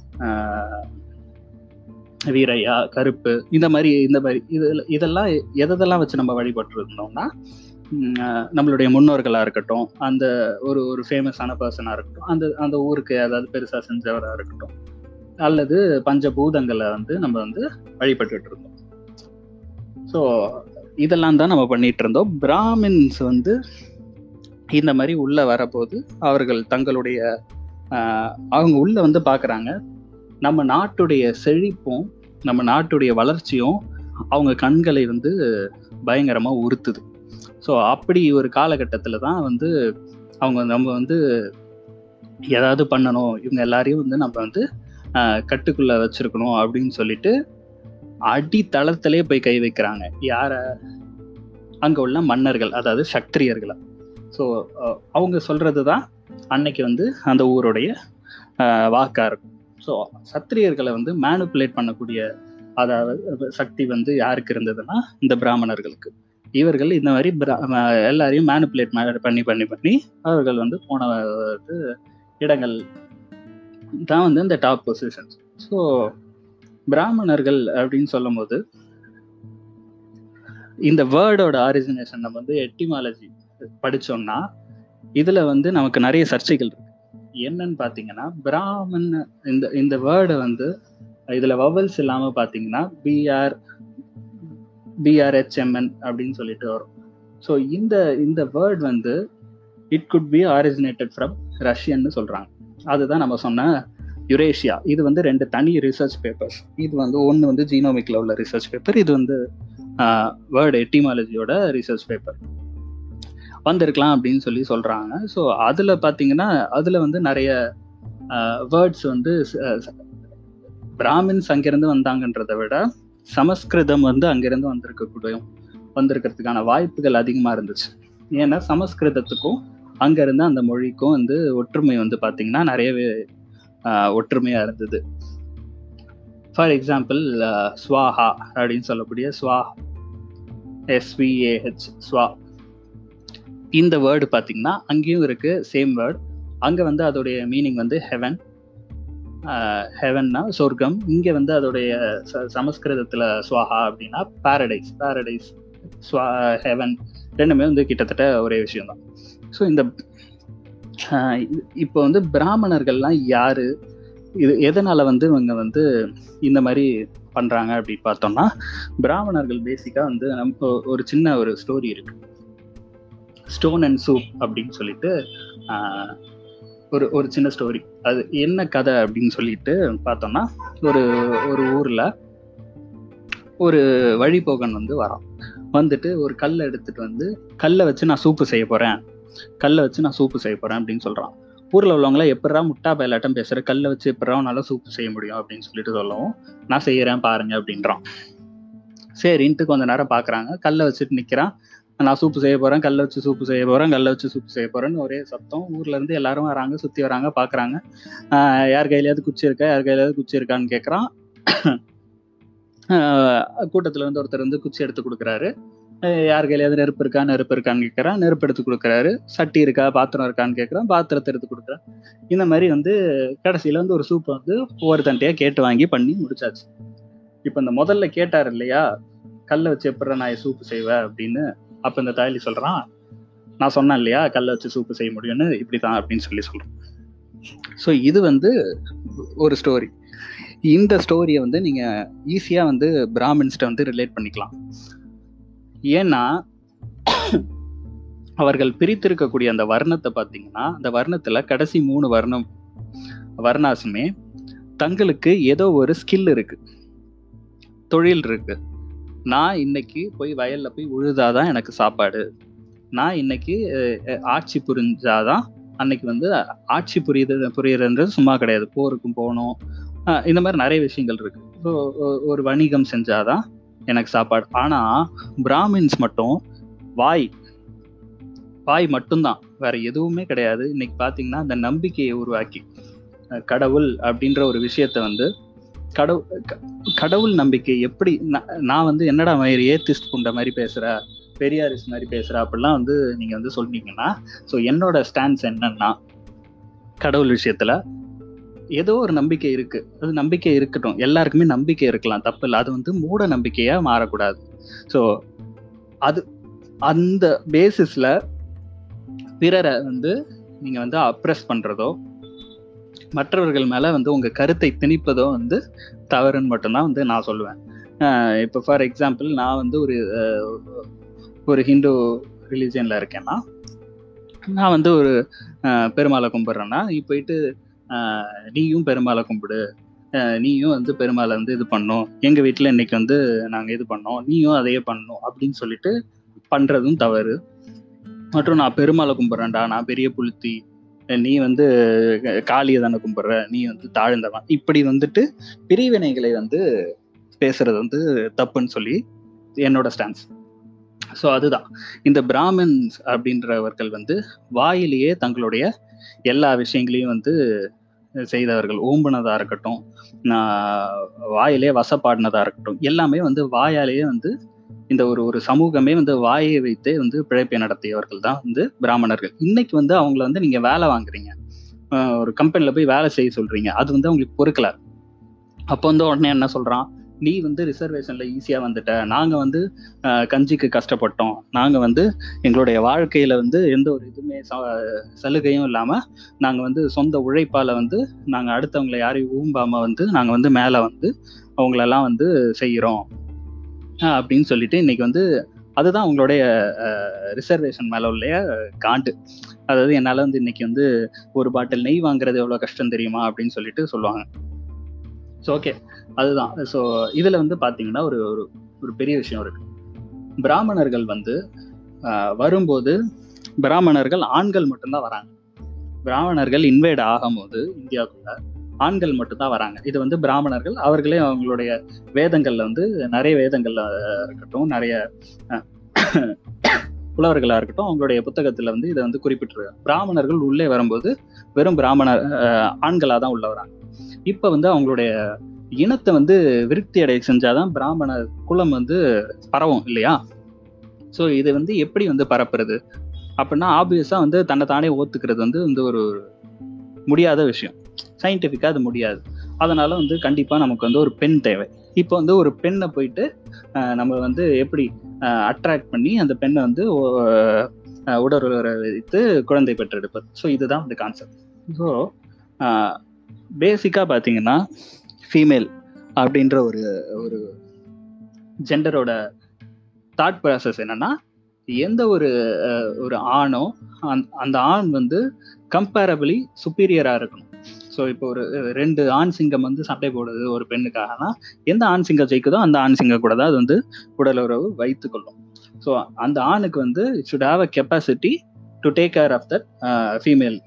வீரையா கருப்பு இந்த மாதிரி இந்த மாதிரி இது இதெல்லாம் எதெல்லாம் வச்சு நம்ம வழிபட்டு இருந்தோம்னா நம்மளுடைய முன்னோர்களா இருக்கட்டும் அந்த ஒரு ஒரு ஃபேமஸான பர்சனா இருக்கட்டும் அந்த அந்த ஊருக்கு ஏதாவது பெருசா செஞ்சவரா இருக்கட்டும் அல்லது பஞ்சபூதங்களை வந்து நம்ம வந்து வழிபட்டுட்டு இருந்தோம் ஸோ இதெல்லாம் தான் நம்ம பண்ணிட்டு இருந்தோம் பிராமின்ஸ் வந்து இந்த மாதிரி உள்ள வரப்போது அவர்கள் தங்களுடைய அவங்க உள்ள வந்து பாக்குறாங்க நம்ம நாட்டுடைய செழிப்பும் நம்ம நாட்டுடைய வளர்ச்சியும் அவங்க கண்களை வந்து பயங்கரமா உறுத்துது ஸோ அப்படி ஒரு காலகட்டத்தில் தான் வந்து அவங்க நம்ம வந்து ஏதாவது பண்ணணும் இவங்க எல்லாரையும் வந்து நம்ம வந்து கட்டுக்குள்ள வச்சிருக்கணும் அப்படின்னு சொல்லிட்டு அடித்தளத்திலே போய் கை வைக்கிறாங்க யார அங்க உள்ள மன்னர்கள் அதாவது சக்திரியர்களை ஸோ அவங்க சொல்றது தான் அன்னைக்கு வந்து அந்த ஊருடைய வாக்கா இருக்கும் ஸோ சத்திரியர்களை வந்து மேனுப்புலேட் பண்ணக்கூடிய அதாவது சக்தி வந்து யாருக்கு இருந்ததுன்னா இந்த பிராமணர்களுக்கு இவர்கள் இந்த மாதிரி எல்லாரையும் மேனுப்புலேட் பண்ணி பண்ணி பண்ணி அவர்கள் வந்து போன இடங்கள் தான் வந்து இந்த டாப் பொசிஷன்ஸ் ஸோ பிராமணர்கள் அப்படின்னு சொல்லும் போது இந்த வேர்டோட ஆரிஜினேஷன் நம்ம வந்து எட்டிமாலஜி படிச்சோம்னா இதுல வந்து நமக்கு நிறைய சர்ச்சைகள் இருக்கு என்னன்னு பாத்தீங்கன்னா பிராமன் இந்த இந்த வேர்டை வந்து இதுல வவல்ஸ் இல்லாம பாத்தீங்கன்னா பிஆர் பிஆர்ஹெச்எம்என் அப்படின்னு சொல்லிட்டு வரும் ஸோ இந்த இந்த வேர்ட் வந்து it could be originated from ரஷ்யன்னு சொல்றாங்க அதுதான் நம்ம சொன்ன யுரேஷியா இது வந்து ரெண்டு தனி ரிசர்ச் பேப்பர்ஸ் இது வந்து ஒன்று வந்து ஜீனோமிக்ல உள்ள ரிசர்ச் பேப்பர் இது வந்து வேர்டு எட்டிமாலஜியோட ரிசர்ச் பேப்பர் வந்திருக்கலாம் அப்படின்னு சொல்லி சொல்றாங்க ஸோ அதுல பாத்தீங்கன்னா அதுல வந்து நிறைய வேர்ட்ஸ் வந்து பிராமின்ஸ் அங்கிருந்து வந்தாங்கன்றதை விட சமஸ்கிருதம் வந்து அங்கிருந்து வந்திருக்கக்கூடிய வந்திருக்கிறதுக்கான வாய்ப்புகள் அதிகமா இருந்துச்சு ஏன்னா சமஸ்கிருதத்துக்கும் அங்க இருந்து அந்த மொழிக்கும் வந்து ஒற்றுமை வந்து பாத்தீங்கன்னா நிறையவே ஒற்றுமையா இருந்தது ஃபார் எக்ஸாம்பிள் ஸ்வாஹா அப்படின்னு சொல்லக்கூடிய ஸ்வா எஸ்விஏஹெச் ஸ்வா இந்த வேர்டு பார்த்தீங்கன்னா அங்கேயும் இருக்கு சேம் வேர்டு அங்கே வந்து அதோடைய மீனிங் வந்து ஹெவன் ஹெவன்னா சொர்க்கம் இங்கே வந்து அதோடைய சமஸ்கிருதத்தில் ஸ்வாஹா அப்படின்னா பாரடைஸ் பாரடைஸ் ஸ்வா ஹெவன் ரெண்டுமே வந்து கிட்டத்தட்ட ஒரே விஷயம்தான் ஸோ இந்த இப்போ வந்து பிராமணர்கள்லாம் யாரு இது எதனால வந்து இவங்க வந்து இந்த மாதிரி பண்றாங்க அப்படின்னு பார்த்தோம்னா பிராமணர்கள் பேசிக்கா வந்து நம்ம ஒரு சின்ன ஒரு ஸ்டோரி இருக்கு ஸ்டோன் அண்ட் சூப் அப்படின்னு சொல்லிட்டு ஒரு ஒரு சின்ன ஸ்டோரி அது என்ன கதை அப்படின்னு சொல்லிட்டு பார்த்தோம்னா ஒரு ஒரு ஊர்ல ஒரு வழிபோகன் வந்து வரான் வந்துட்டு ஒரு கல்லை எடுத்துட்டு வந்து கல்லை வச்சு நான் சூப்பு செய்ய போறேன் கல்லை வச்சு நான் சூப்பு செய்ய போறேன் அப்படின்னு சொல்றான் ஊர்ல உள்ளவங்கள எப்படா முட்டா பயலாட்டம் பேசுற கல்லை வச்சு எப்படா உன்னால சூப்பு செய்ய முடியும் அப்படின்னு சொல்லிட்டு சொல்லவும் நான் செய்யறேன் பாருங்க அப்படின்றான் சரின்ட்டு கொஞ்ச நேரம் பாக்குறாங்க கல்லை வச்சுட்டு நிக்கிறான் நான் சூப்பு செய்ய போறேன் கல்லை வச்சு சூப்பு செய்ய போறேன் கல்லை வச்சு சூப்பு செய்ய போறேன்னு ஒரே சத்தம் ஊர்ல இருந்து எல்லாரும் வராங்க சுத்தி வராங்க பாக்குறாங்க யார் கையிலயாவது குச்சி இருக்கா யார் கையிலயாவது குச்சி இருக்கான்னு கேக்குறான் கூட்டத்துல இருந்து ஒருத்தர் வந்து குச்சி எடுத்து கொடுக்குறாரு யார் கையிலயாவது நெருப்பு இருக்கா நெருப்பு இருக்கான்னு கேட்கறான் நெருப்பு எடுத்து கொடுக்குறாரு சட்டி இருக்கா பாத்திரம் இருக்கான்னு கேட்கறான் பாத்திரத்தை எடுத்து கொடுக்குறான் இந்த மாதிரி வந்து கடைசியில வந்து ஒரு சூப்பை வந்து ஒவ்வொரு தண்டையா கேட்டு வாங்கி பண்ணி முடிச்சாச்சு இப்ப இந்த முதல்ல கேட்டார் இல்லையா கல்லை வச்சு எப்படி நான் சூப்பு செய்வேன் அப்படின்னு அப்ப இந்த தாயலி சொல்றான் நான் சொன்னேன் இல்லையா கல்லை வச்சு சூப்பு செய்ய முடியும்னு இப்படிதான் அப்படின்னு சொல்லி சொல்றேன் ஸோ இது வந்து ஒரு ஸ்டோரி இந்த ஸ்டோரியை வந்து நீங்க ஈஸியா வந்து பிராமின்ஸ்ட வந்து ரிலேட் பண்ணிக்கலாம் ஏன்னா அவர்கள் பிரித்திருக்கக்கூடிய அந்த வர்ணத்தை பார்த்தீங்கன்னா அந்த வர்ணத்துல கடைசி மூணு வர்ணம் வர்ணாசுமே தங்களுக்கு ஏதோ ஒரு ஸ்கில் இருக்கு தொழில் இருக்கு நான் இன்னைக்கு போய் வயல்ல போய் உழுதாதான் எனக்கு சாப்பாடு நான் இன்னைக்கு ஆட்சி புரிஞ்சாதான் அன்னைக்கு வந்து ஆட்சி புரியுது புரியுதுன்றது சும்மா கிடையாது போருக்கும் போகணும் இந்த மாதிரி நிறைய விஷயங்கள் இருக்கு ஸோ ஒரு வணிகம் செஞ்சாதான் எனக்கு சாப்பாடு ஆனா பிராமின்ஸ் மட்டும் வாய் வாய் மட்டும்தான் வேற எதுவுமே கிடையாது இன்னைக்கு பாத்தீங்கன்னா அந்த நம்பிக்கையை உருவாக்கி கடவுள் அப்படின்ற ஒரு விஷயத்த வந்து கடவுள் கடவுள் நம்பிக்கை எப்படி நான் வந்து என்னடா மாதிரி ஏத்திஸ்ட் புண்ட மாதிரி பேசுற பெரியாரிஸ் மாதிரி பேசுற அப்படிலாம் வந்து நீங்க வந்து சொன்னீங்கன்னா ஸோ என்னோட ஸ்டாண்ட்ஸ் என்னன்னா கடவுள் விஷயத்துல ஏதோ ஒரு நம்பிக்கை இருக்கு அது நம்பிக்கை இருக்கட்டும் எல்லாருக்குமே நம்பிக்கை இருக்கலாம் தப்பு இல்லை அது வந்து மூட நம்பிக்கையா மாறக்கூடாது ஸோ அது அந்த பேசிஸ்ல பிறரை வந்து நீங்க வந்து அப்ரெஸ் பண்றதோ மற்றவர்கள் மேல வந்து உங்க கருத்தை திணிப்பதோ வந்து தவறுன்னு மட்டும்தான் வந்து நான் சொல்லுவேன் இப்போ ஃபார் எக்ஸாம்பிள் நான் வந்து ஒரு ஒரு ஹிந்து ரிலீஜியன்ல இருக்கேன்னா நான் வந்து ஒரு பெருமாளை கும்பிட்றேன்னா நீ போயிட்டு நீயும் பெருமாளை கும்பிடு நீயும் வந்து பெருமாளை வந்து இது பண்ணோம் எங்க வீட்டுல இன்னைக்கு வந்து நாங்க இது பண்ணோம் நீயும் அதையே பண்ணணும் அப்படின்னு சொல்லிட்டு பண்றதும் தவறு மற்றும் நான் பெருமாளை கும்பிட்றேன்டா நான் பெரிய புளுத்தி நீ வந்து காளியை தானே கும்பிட்ற நீ வந்து தாழ்ந்தவன் இப்படி வந்துட்டு பிரிவினைகளை வந்து பேசுறது வந்து தப்புன்னு சொல்லி என்னோட ஸ்டான்ஸ் ஸோ அதுதான் இந்த பிராமின்ஸ் அப்படின்றவர்கள் வந்து வாயிலேயே தங்களுடைய எல்லா விஷயங்களையும் வந்து செய்தவர்கள் ஓம்புனதா இருக்கட்டும் வாயிலே வசப்பாடினதா இருக்கட்டும் எல்லாமே வந்து வாயாலேயே வந்து இந்த ஒரு ஒரு சமூகமே வந்து வாயை வைத்தே வந்து பிழைப்பை நடத்தியவர்கள் தான் வந்து பிராமணர்கள் இன்னைக்கு வந்து அவங்கள வந்து நீங்க வேலை வாங்குறீங்க ஒரு கம்பெனில போய் வேலை செய்ய சொல்றீங்க அது வந்து அவங்களுக்கு பொறுக்கல அப்போ வந்து உடனே என்ன சொல்றான் நீ வந்து ரிசர்வேஷன்ல ஈஸியா வந்துட்ட நாங்க வந்து அஹ், கஞ்சிக்கு கஷ்டப்பட்டோம் நாங்க வந்து எங்களுடைய வாழ்க்கையில வந்து எந்த ஒரு இதுவுமே ச- சலுகையும் இல்லாம நாங்க வந்து சொந்த உழைப்பால வந்து நாங்க அடுத்தவங்களை யாரையும் ஊம்பாம வந்து நாங்க வந்து மேல வந்து அவங்களெல்லாம் வந்து செய்யறோம் அஹ், அப்படின்னு சொல்லிட்டு இன்னைக்கு வந்து அதுதான் அவங்களுடைய ரிசர்வேஷன் மேல உள்ள காண்டு அதாவது என்னால வந்து இன்னைக்கு வந்து ஒரு பாட்டில் நெய் வாங்குறது எவ்வளவு கஷ்டம் தெரியுமா அப்படின்னு சொல்லிட்டு சொல்லுவாங்க ஸோ ஓகே அதுதான் ஸோ இதுல வந்து பாத்தீங்கன்னா ஒரு ஒரு ஒரு பெரிய விஷயம் இருக்கு பிராமணர்கள் வந்து ஆஹ், வரும்போது பிராமணர்கள் ஆண்கள் மட்டும்தான் வராங்க பிராமணர்கள் இன்வைட் ஆகும்போது இந்தியாவுக்குள்ள ஆண்கள் மட்டும்தான் வராங்க இது வந்து பிராமணர்கள் அவர்களே அவங்களுடைய வேதங்கள்ல வந்து நிறைய வேதங்கள்ல இருக்கட்டும் நிறைய அஹ், புலவர்களா இருக்கட்டும் அவங்களுடைய புத்தகத்துல வந்து இதை வந்து குறிப்பிட்டிருக்காங்க பிராமணர்கள் உள்ளே வரும்போது வெறும் பிராமணர் அஹ், ஆண்களா தான் உள்ள வராங்க இப்ப வந்து அவங்களுடைய இனத்தை வந்து விருத்தி அடைய செஞ்சாதான் பிராமண குலம் வந்து பரவும் இல்லையா ஸோ இது வந்து எப்படி வந்து பரப்புறது அப்படின்னா ஆப்வியஸா வந்து தன்னை தானே ஓத்துக்கிறது வந்து வந்து ஒரு முடியாத விஷயம் சயின்டிஃபிக்காக அது முடியாது அதனால வந்து கண்டிப்பா நமக்கு வந்து ஒரு பெண் தேவை இப்போ வந்து ஒரு பெண்ணை போயிட்டு அஹ், நம்ம வந்து எப்படி அட்ராக்ட் பண்ணி அந்த பெண்ணை வந்து அஹ், உடலுறவை வைத்து குழந்தை பெற்றெடுப்பது ஸோ இதுதான் வந்து கான்செப்ட் ஸோ பேசிக்காக பார்த்தீங்கன்னா ஃபீமேல் அப்படின்ற ஒரு ஒரு ஜெண்டரோட தாட் ப்ராசஸ் என்னன்னா எந்த ஒரு அஹ், ஒரு ஆணோ அந்த- அந்த ஆண் வந்து கம்பேரபிளி சுப்பீரியராக இருக்கணும் ஸோ இப்போ ஒரு அஹ், ரெண்டு ஆண் சிங்கம் வந்து சண்டை போடுது ஒரு பெண்ணுக்காகனா எந்த ஆண் சிங்கம் ஜெயிக்குதோ அந்த ஆண் சிங்கம் கூட தான் அது வந்து உடலுறவு வைத்துக் கொள்ளும் ஸோ அந்த ஆணுக்கு வந்து should have a capacity to take care of that female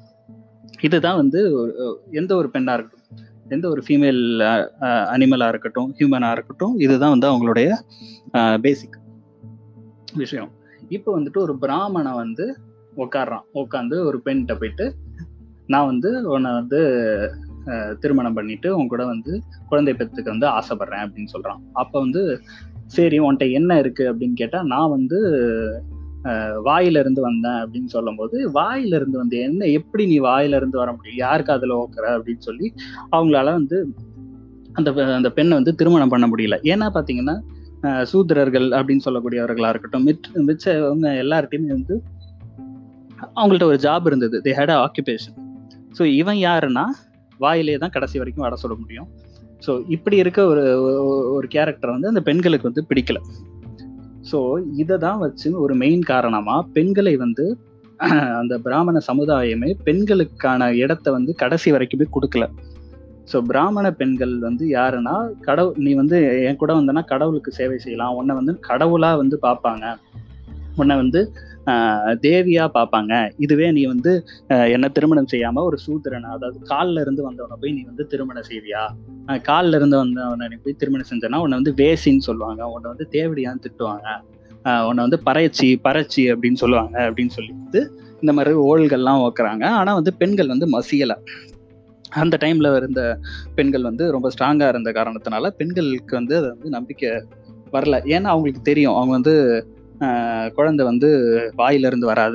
இதுதான் வந்து ஒரு- அஹ், எந்த ஒரு பெண்ணாக இருக்கட்டும் எந்த ஒரு ஃபீமேல் அனிமலாக இருக்கட்டும் ஹியூமனாக இருக்கட்டும் இதுதான் வந்து அவங்களுடைய பேசிக் விஷயம் இப்போ வந்துட்டு ஒரு பிராமணன் வந்து உட்காடுறான் உட்காந்து ஒரு பெண்கிட்ட போயிட்டு நான் வந்து உன்னை வந்து அஹ், திருமணம் பண்ணிட்டு உன் கூட வந்து குழந்தை பெற்றுக்க வந்து ஆசைப்படுறேன் அப்படின்னு சொல்றான் அப்போ வந்து சரி உன்கிட்ட என்ன இருக்கு அப்படின்னு கேட்டா நான் வந்து அஹ், வாயில இருந்து வந்தேன் அப்படின்னு சொல்லும்போது வாயில இருந்து வந்து என்ன எப்படி நீ வாயில இருந்து வர முடியும் யாருக்கு அதுல ஓக்குற அப்படின்னு சொல்லி அவங்களால வந்து அந்த பெ- அந்த பெண்ணை வந்து திருமணம் பண்ண முடியல ஏன்னா பாத்தீங்கன்னா அஹ், சூத்திரர்கள் அப்படின்னு சொல்லக்கூடியவர்களா இருக்கட்டும் மிச்ச மிச்சவங்க எல்லார்ட்டையுமே வந்து அவங்கள்ட்ட ஒரு ஜாப் இருந்தது தே ஹேட் ஆக்குபேஷன் ஸோ இவன் யாருன்னா வாயிலே தான் கடைசி வரைக்கும் வட சொல்ல முடியும் ஸோ இப்படி இருக்க ஒரு ஒரு- ஒரு கேரக்டர் வந்து அந்த பெண்களுக்கு வந்து பிடிக்கல ஸோ இதை தான் வச்சு ஒரு மெயின் காரணமா பெண்களை வந்து அந்த பிராமண சமுதாயமே பெண்களுக்கான இடத்த வந்து கடைசி வரைக்குமே கொடுக்கல ஸோ பிராமண பெண்கள் வந்து யாருன்னா கடவுள் நீ வந்து என் கூட வந்தனா கடவுளுக்கு சேவை செய்யலாம் உன்னை வந்து கடவுளா வந்து பார்ப்பாங்க உன்னை வந்து ஆஹ், தேவியா பார்ப்பாங்க இதுவே நீ வந்து ஆஹ், என்ன திருமணம் செய்யாம ஒரு சூத்திரனா அதாவது கால்ல இருந்து வந்தவனை போய் நீ வந்து திருமணம் செய்வியா ஆஹ், கால்ல இருந்து வந்தவனை நீ போய் திருமணம் செஞ்சனா உன்னை வந்து வேசின்னு சொல்லுவாங்க உன்னை வந்து தேவடியான்னு திட்டுவாங்க ஆஹ், உன்னை வந்து பறைச்சி பறச்சி அப்படின்னு சொல்லுவாங்க அப்படின்னு சொல்லிட்டு இந்த மாதிரி ஓல்கள்லாம் ஓக்குறாங்க ஆனா வந்து பெண்கள் வந்து மசியல அந்த டைம்ல இருந்த பெண்கள் வந்து ரொம்ப ஸ்ட்ராங்கா இருந்த காரணத்தினால பெண்களுக்கு வந்து அது வந்து நம்பிக்கை வரல ஏன்னா அவங்களுக்கு தெரியும் அவங்க வந்து ஆஹ், குழந்தை வந்து வாயில இருந்து வராது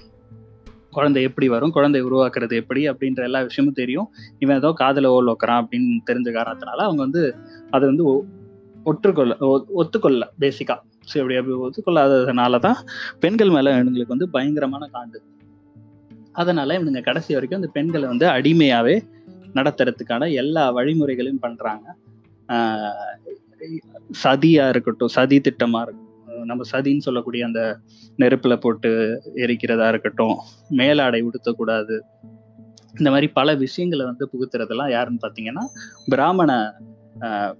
குழந்தை எப்படி வரும் குழந்தை உருவாக்குறது எப்படி அப்படின்ற எல்லா விஷயமும் தெரியும் இவன் ஏதோ காதல ஓல் வைக்கிறான் அப்படின்னு தெரிஞ்ச காரணத்தினால அவங்க வந்து அதை வந்து ஒ- ஒற்றுக்கொள்ள ஒ- ஒத்துக்கொள்ள பேசிக்கா ஸோ இப்படி அப்படி ஒத்துக்கொள்ளாததுனால தான் பெண்கள் மேல இவங்களுக்கு வந்து பயங்கரமான காண்டு அதனால இவனுங்க கடைசி வரைக்கும் அந்த பெண்களை வந்து அடிமையாவே நடத்துறதுக்கான எல்லா வழிமுறைகளையும் பண்றாங்க ஆஹ் சதியா இருக்கட்டும் சதி திட்டமா இருக்கட்டும் நம்ம சதின்னு சொல்லக்கூடிய அந்த நெருப்புல போட்டு எரிக்கிறதா இருக்கட்டும் மேலாடை உடுத்தக்கூடாது இந்த மாதிரி பல விஷயங்களை வந்து புகுத்துறதெல்லாம் யாருன்னு பாத்தீங்கன்னா பிராமண ஆஹ்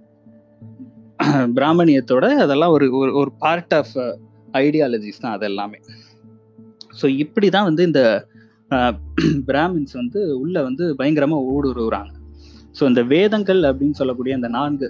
பிராமணியத்தோட அதெல்லாம் ஒரு ஒரு- ஒரு பார்ட் ஆஃப் ஐடியாலஜிஸ் தான் அது எல்லாமே ஸோ இப்படி தான் வந்து இந்த பிராமின்ஸ் வந்து உள்ள வந்து பயங்கரமா ஊடுருவுறாங்க ஸோ இந்த வேதங்கள் அப்படின்னு சொல்லக்கூடிய அந்த நான்கு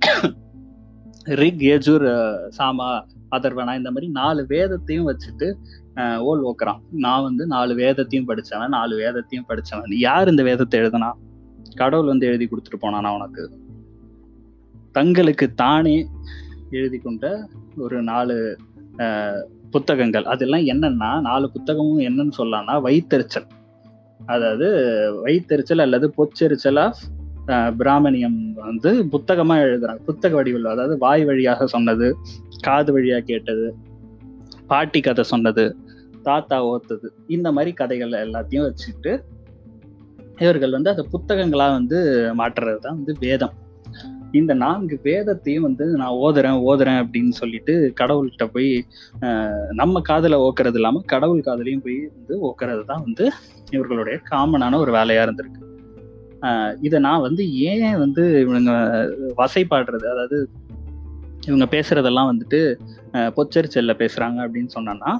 ரிக் யஜுர் அஹ், சாமா அதர்வனா இந்த மாதிரி நாலு வேதத்தையும் வச்சுட்டு அஹ், ஓல் ஓக்குறான் நான் வந்து நாலு வேதத்தையும் படிச்சவன் நாலு வேதத்தையும் படிச்சவன் யார் இந்த வேதத்தை எழுதுனா கடவுள் வந்து எழுதி கொடுத்துட்டு போனானா உனக்கு தங்களுக்கு தானே எழுதி கொண்ட ஒரு நாலு அஹ், புத்தகங்கள் அதெல்லாம் என்னன்னா நாலு புத்தகமும் என்னன்னு சொல்லலாம்னா வைத்தெரிச்சல் அதாவது வைத்தெரிச்சல் அல்லது பொச்செரிச்சல் ஆஃப் பிராமணியம் வந்து புத்தகமா எழுதுறாங்க புத்தக வடிவில் அதாவது வாய் வழியாக சொன்னது காது வழியா கேட்டது பாட்டி கதை சொன்னது தாத்தா ஓத்தது இந்த மாதிரி கதைகள் எல்லாத்தையும் வச்சுட்டு இவர்கள் வந்து அந்த புத்தகங்களா வந்து மாற்றுறது தான் வந்து வேதம் இந்த நான்கு வேதத்தையும் வந்து நான் ஓதுறேன் ஓதுறேன் அப்படின்னு சொல்லிட்டு கடவுள்கிட்ட போய் ஆஹ், நம்ம காதுல ஓக்குறது இல்லாம கடவுள் காதுலயும் போய் வந்து ஓக்குறது தான் வந்து இவர்களுடைய காமனான ஒரு வேலையா இருந்திருக்கு ஆஹ், இதை நான் வந்து ஏன் வந்து இவங்க வசைப்பாடுறது அதாவது இவங்க பேசுறதெல்லாம் வந்துட்டு ஆஹ், பொச்சரிச்சல்ல பேசுறாங்க அப்படின்னு சொன்னோன்னா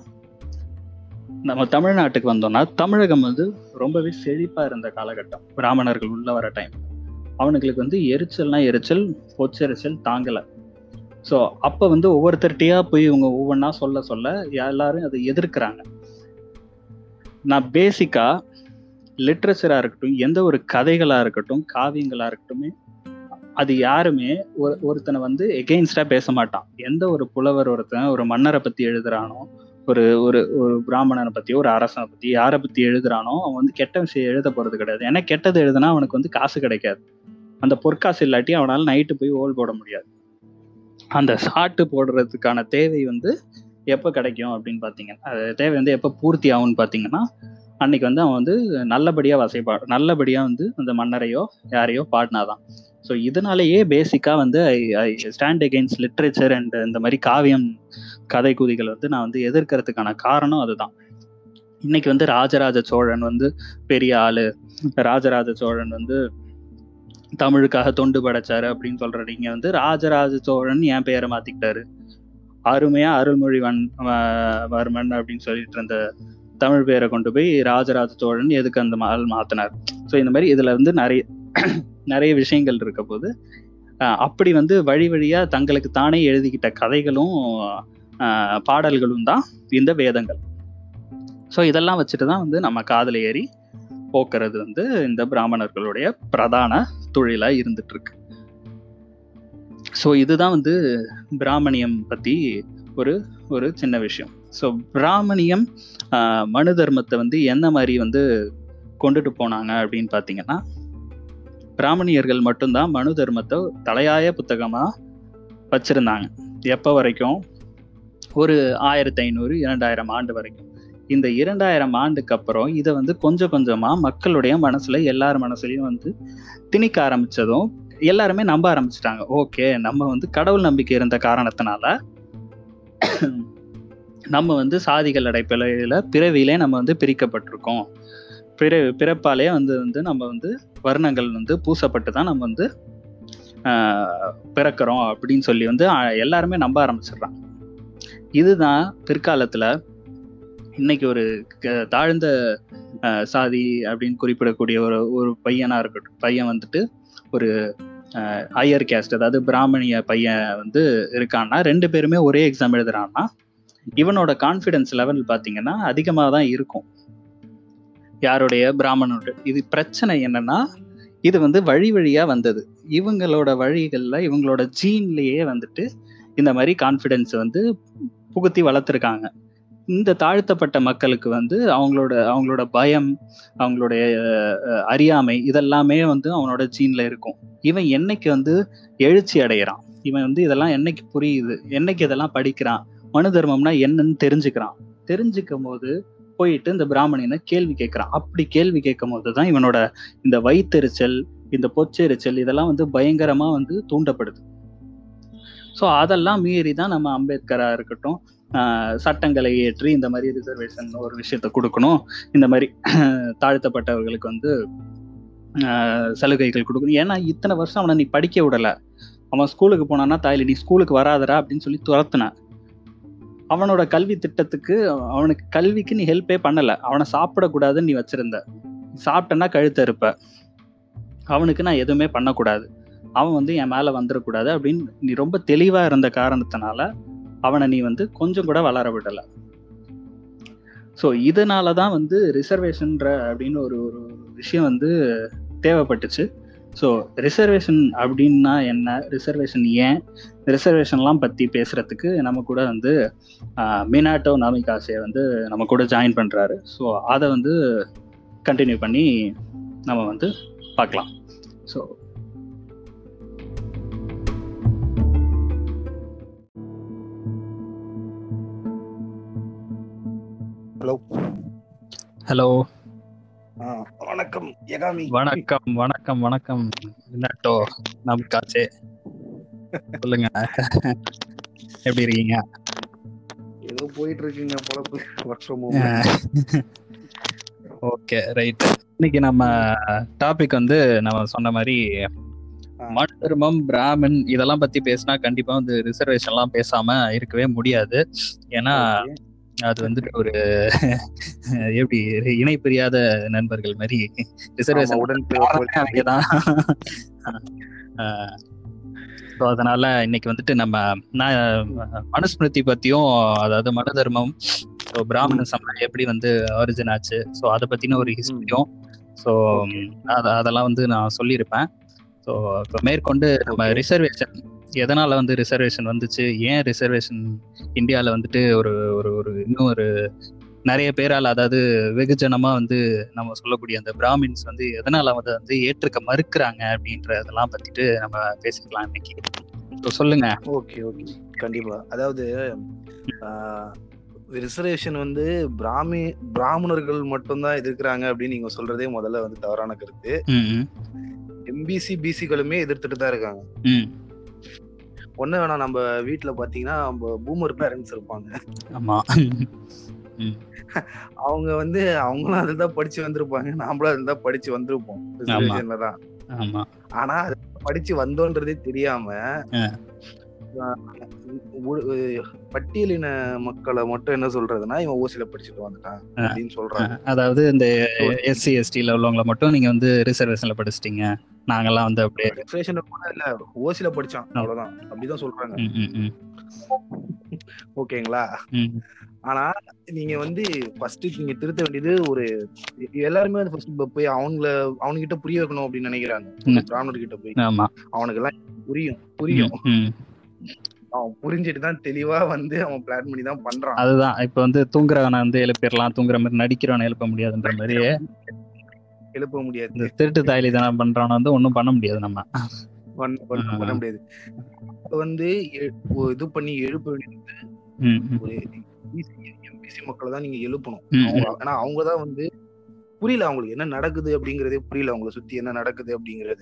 நம்ம தமிழ்நாட்டுக்கு வந்தோம்னா தமிழகம் வந்து ரொம்பவே செழிப்பா இருந்த காலகட்டம் பிராமணர்கள் உள்ள வர டைம் அவனுங்களுக்கு வந்து எரிச்சல்னா எரிச்சல் பொச்சரிச்சல் தாங்கல ஸோ அப்போ வந்து ஒவ்வொருத்தர்கிட்டயா போய் இவங்க ஒவ்வொன்றா சொல்ல சொல்ல எல்லாரும் அதை எதிர்க்கிறாங்க நான் பேசிக்கா லிட்ரேச்சரா இருக்கட்டும் எந்த ஒரு கதைகளா இருக்கட்டும் காவியங்களா இருக்கட்டும் அது யாருமே ஒரு ஒருத்தனை வந்து எகெயின்ஸ்டா பேச மாட்டான் எந்த ஒரு புலவர் ஒருத்தன் ஒரு மன்னரை பத்தி எழுதுறானோ ஒரு ஒரு ஒரு பிராமணனை பத்தியோ ஒரு அரசனை பத்தி யாரை பத்தி எழுதுறானோ அவன் வந்து கெட்ட விஷயம் எழுத போறது கிடையாது ஏன்னா கெட்டது எழுதுனா அவனுக்கு வந்து காசு கிடைக்காது அந்த பொற்காசு இல்லாட்டி அவனால நைட்டு போய் ஓல் போட முடியாது அந்த சாட்டு போடுறதுக்கான தேவை வந்து எப்போ கிடைக்கும் அப்படின்னு பார்த்தீங்கன்னா அது தேவை வந்து எப்போ பூர்த்தி ஆகும்னு பார்த்தீங்கன்னா அன்னைக்கு வந்து அவன் வந்து நல்லபடியாக வசைப்பா நல்லபடியாக வந்து அந்த மன்னரையோ யாரையோ பாடினாதான் ஸோ இதனாலேயே பேசிக்காக வந்து I I stand against literature and இந்த மாதிரி காவியம் கதை கூதிகள் வந்து நான் வந்து எதிர்க்கிறதுக்கான காரணம் அதுதான் இன்னைக்கு வந்து ராஜராஜ சோழன் வந்து பெரிய ஆளு ராஜராஜ சோழன் வந்து தமிழுக்காக தொண்டு படைச்சாரு அப்படின்னு சொல்ற நீங்க வந்து ராஜராஜ சோழன் என் பெயரை மாத்திக்கிட்டாரு அருமையா அருள்மொழிவன் வ- வர்மன் அப்படின்னு சொல்லிட்டு இருந்த தமிழ் பேரை கொண்டு போய் ராஜராஜ சோழன் எதுக்கு அந்த ஆள் மாத்தினார் ஸோ இந்த மாதிரி இதுல வந்து நிறைய நிறைய விஷயங்கள் இருக்க போது அஹ் அப்படி வந்து வழி வழியா தங்களுக்கு தானே எழுதிக்கிட்ட கதைகளும் அஹ் பாடல்களும் தான் இந்த வேதங்கள் ஸோ இதெல்லாம் வச்சுட்டு தான் வந்து நம்ம காதுல ஏறி போக்குறது வந்து இந்த பிராமணர்களுடைய பிரதான தொழிலா இருந்துட்டு இருக்கு ஸோ இதுதான் வந்து பிராமணியம் பத்தி ஒரு ஒரு சின்ன விஷயம் ஸோ பிராமணியம் ஆஹ், மனு தர்மத்தை வந்து என்ன மாதிரி வந்து கொண்டுட்டு போனாங்க அப்படின்னு பார்த்தீங்கன்னா பிராமணியர்கள் மட்டும்தான் மனு தர்மத்தை தலையாய புத்தகமா வச்சிருந்தாங்க எப்போ வரைக்கும் ஒரு ஆயிரத்தி ஐநூறு இரண்டாயிரம் ஆண்டு வரைக்கும் இந்த இரண்டாயிரம் ஆண்டுக்கு அப்புறம் இதை வந்து கொஞ்சம் கொஞ்சமா மக்களுடைய மனசுல எல்லார் மனசுலயும் வந்து திணிக்க ஆரம்பிச்சதும் எல்லாருமே நம்ப ஆரம்பிச்சிட்டாங்க ஓகே நம்ம வந்து கடவுள் நம்பிக்கை இருந்த காரணத்தினால நம்ம வந்து சாதிகள் அடைப்பிலையில பிறவியிலே நம்ம வந்து பிரிக்கப்பட்டிருக்கோம் பிற பிறப்பாலே வந்து வந்து நம்ம வந்து வர்ணங்கள் வந்து பூசப்பட்டு தான் நம்ம வந்து ஆஹ், பிறக்கிறோம் அப்படின்னு சொல்லி வந்து ஆஹ், எல்லாருமே நம்ப ஆரம்பிச்சிடுறாங்க இதுதான் பிற்காலத்துல இன்னைக்கு ஒரு க- தாழ்ந்த ஆஹ், சாதி அப்படின்னு குறிப்பிடக்கூடிய ஒரு ஒரு பையனா இருக்கட்டும் பையன் வந்துட்டு ஒரு ஹையர் கேஸ்ட் அதாவது பிராமணிய பையன் வந்து இருக்கான்னா ரெண்டு பேருமே ஒரே எக்ஸாம் எழுதுறான்னா இவனோட கான்ஃபிடன்ஸ் லெவல் பார்த்தீங்கன்னா அதிகமாக தான் இருக்கும் யாருடைய பிராமணோட இது பிரச்சனை என்னன்னா இது வந்து வழி வழியா வந்தது இவங்களோட வழிகள்ல இவங்களோட ஜீன்லயே வந்துட்டு இந்த மாதிரி கான்ஃபிடன்ஸ் வந்து புகுத்தி வளர்த்துருக்காங்க இந்த தாழ்த்தப்பட்ட மக்களுக்கு வந்து அவங்களோட அவங்களோட பயம் அவங்களுடைய அஹ், அறியாமை இதெல்லாமே வந்து அவனோட ஜீன்ல இருக்கும் இவன் என்னைக்கு வந்து எழுச்சி அடைகிறான் இவன் வந்து இதெல்லாம் என்னைக்கு புரியுது என்னைக்கு இதெல்லாம் படிக்கிறான் மனு தர்மம்னா என்னன்னு தெரிஞ்சுக்கிறான் தெரிஞ்சுக்கும் போது போயிட்டு இந்த பிராமணனை கேள்வி கேட்கிறான் அப்படி கேள்வி கேட்கும் போது தான் இவனோட இந்த வயித்தெரிச்சல் இந்த பொச்செரிச்சல் இதெல்லாம் வந்து பயங்கரமா வந்து தூண்டப்படுது ஸோ அதெல்லாம் மீறி தான் நம்ம அம்பேத்கரா இருக்கட்டும் ஆஹ் சட்டங்களை ஏற்றி இந்த மாதிரி ரிசர்வேஷன் ஒரு விஷயத்த கொடுக்கணும் இந்த மாதிரி தாழ்த்தப்பட்டவர்களுக்கு வந்து ஆஹ் சலுகைகள் கொடுக்கணும் ஏன்னா இத்தனை வருஷம் அவனை நீ படிக்க விடல அவன் ஸ்கூலுக்கு போனான்னா தாயில நீ ஸ்கூலுக்கு வராதடா அப்படின்னு சொல்லி துரத்துன அவனோட கல்வி திட்டத்துக்கு அவனுக்கு கல்விக்கு நீ ஹெல்ப்பே பண்ணல அவனை சாப்பிடக்கூடாதுன்னு நீ வச்சிருந்த சாப்பிட்டனா கழுத்த இருப்ப அவனுக்கு நான் எதுவுமே பண்ணக்கூடாது அவன் வந்து என் மேல வந்துடக்கூடாது அப்படின்னு நீ ரொம்ப தெளிவா இருந்த காரணத்தினால அவனை நீ வந்து கொஞ்சம் கூட வளர விடல ஸோ இதனால தான் வந்து ரிசர்வேஷன்ற அப்படின்னு ஒரு ஒரு விஷயம் வந்து தேவைப்பட்டுச்சு ஸோ ரிசர்வேஷன் அப்படின்னா என்ன ரிசர்வேஷன் ஏன் ரிசர்வேஷன்லாம் பற்றி பேசுகிறதுக்கு நம்ம கூட வந்து ஆஹ், மினாட்டோ நாமிகாசே வந்து நம்ம கூட ஜாயின் பண்ணுறாரு ஸோ அதை வந்து கண்டினியூ பண்ணி நம்ம வந்து பார்க்கலாம் ஸோ ஹலோ ஹலோ வணக்கம் யகாமி வணக்கம் வணக்கம் வணக்கம் நட்டோ நமக்காச்சே சொல்லுங்க எப்படி இருக்கீங்க ஏதோ போயிட்டு இருக்குங்க பொழப்பு ஒர்க் ஃப்ரம் ஓகே ரைட் இன்னைக்கு நம்ம டாபிக் வந்து நம்ம சொன்ன மாதிரி மனு தர்மம் பிராமின் இதெல்லாம் பத்தி பேசினா கண்டிப்பா வந்து ரிசர்வேஷன் எல்லாம் பேசாம இருக்கவே முடியாது ஏன்னா அது வந்துட்டு ஒரு எப்படி இணை பிரியாத நண்பர்கள் மாதிரி ரிசர்வேஷன் உடன் அங்கேதான் ஸோ அதனால இன்னைக்கு வந்துட்டு நம்ம நான் மனுஸ்மிருதி பத்தியும் அதாவது மனு தர்மம் ஸோ பிராமண சமயம் எப்படி வந்து ஆரிஜின் ஆச்சு ஸோ அதை பத்தின ஒரு ஹிஸ்டரியும் ஸோ அதெல்லாம் வந்து நான் சொல்லியிருப்பேன் ஸோ இப்போ மேற்கொண்டு நம்ம ரிசர்வேஷன் எதனால வந்து ரிசர்வேஷன் வந்துச்சு ஏன் ரிசர்வேஷன் இந்தியாவில் வந்துட்டு ஒரு ஒரு ஒரு இன்னும் ஒரு நிறைய பேரால் அதாவது வெகுஜனமா வந்து நம்ம சொல்லக்கூடிய அந்த பிராமின்ஸ் வந்து எதனால வந்து வந்து ஏற்றுக்க மறுக்கிறாங்க அப்படின்றதெல்லாம் பத்திட்டு நம்ம பேசிக்கலாம் இன்னைக்கு ஸோ சொல்லுங்க ஓகே ஓகே கண்டிப்பா அதாவது ரிசர்வேஷன் வந்து பிராமி பிராமணர்கள் மட்டும்தான் எதிர்க்கிறாங்க அப்படின்னு நீங்க சொல்றதே முதல்ல வந்து தவறான கருத்து எம்பிசி பிசிகளுமே எதிர்த்துட்டு தான் இருக்காங்க ஒண்ணு வேணா நம்ம வீட்டுல பாத்தீங்கன்னா நம்ம பூமர் பேரண்ட்ஸ் இருப்பாங்க ஆமா அவங்க வந்து அவங்களும் அதுல தான் படிச்சு வந்திருப்பாங்க நாமளும் அதுல தான் படிச்சு வந்திருப்போம் ரிசர்வேஷன்ல தான் ஆமா ஆனா படிச்சு வந்தோன்றதே தெரியாம பட்டியலின மக்களை மட்டும் என்ன சொல்றதுன்னா இவன் ஓசில படிச்சுட்டு வந்துட்டான் அப்படின்னு சொல்றாங்க அதாவது இந்த எஸ்சி எஸ்டில உள்ளவங்கள மட்டும் நீங்க வந்து ரிசர்வேஷன்ல படிச்சிட்டீங்க நாங்கெல்லாம் வந்து அப்படியே ரிசர்வேஷன்ல கூட இல்ல ஓசில படிச்சான் அவ்வளவுதான் அப்படிதான் சொல்றாங்க ஓகேங்களா ஆனா நீங்க வந்து ஃபர்ஸ்ட் நீங்க திருத்த வேண்டியது ஒரு எல்லாருமே வந்து ஃபர்ஸ்ட் போய் அவங்கள அவனுகிட்ட புரிய வைக்கணும் அப்படின்னு நினைக்கிறாங்க பிராமணர் கிட்ட போய் அவனுக்கு எல்லாம் புரியும் புரியும் அவன் புரிஞ்சுட்டு தான் தெளிவா வந்து அவன் பிளான் பண்ணி தான் பண்றான் அதுதான் இப்ப வந்து தூங்குறவனை வந்து எழுப்பிடலாம் தூங்குற மாதிரி நடிக்கிறவனை எழுப்ப முடியாதுன்ற மாதிரி எழுப்ப முடியாது இந்த திருட்டு தாயலி தானே பண்றவன வந்து ஒண்ணும் பண்ண முடியாது நம்ம பண்ண முடியாது வந்து இது பண்ணி எழுப்ப வேண்டியது ஒரு எம்பிசி மக்களை தான் நீங்க எழுப்பணும் ஆனா அவங்கதான் வந்து புரியல அவங்களுக்கு என்ன நடக்குது அப்படிங்கறதே புரியல அவங்கள சுத்தி என்ன நடக்குது அப்படிங்கறது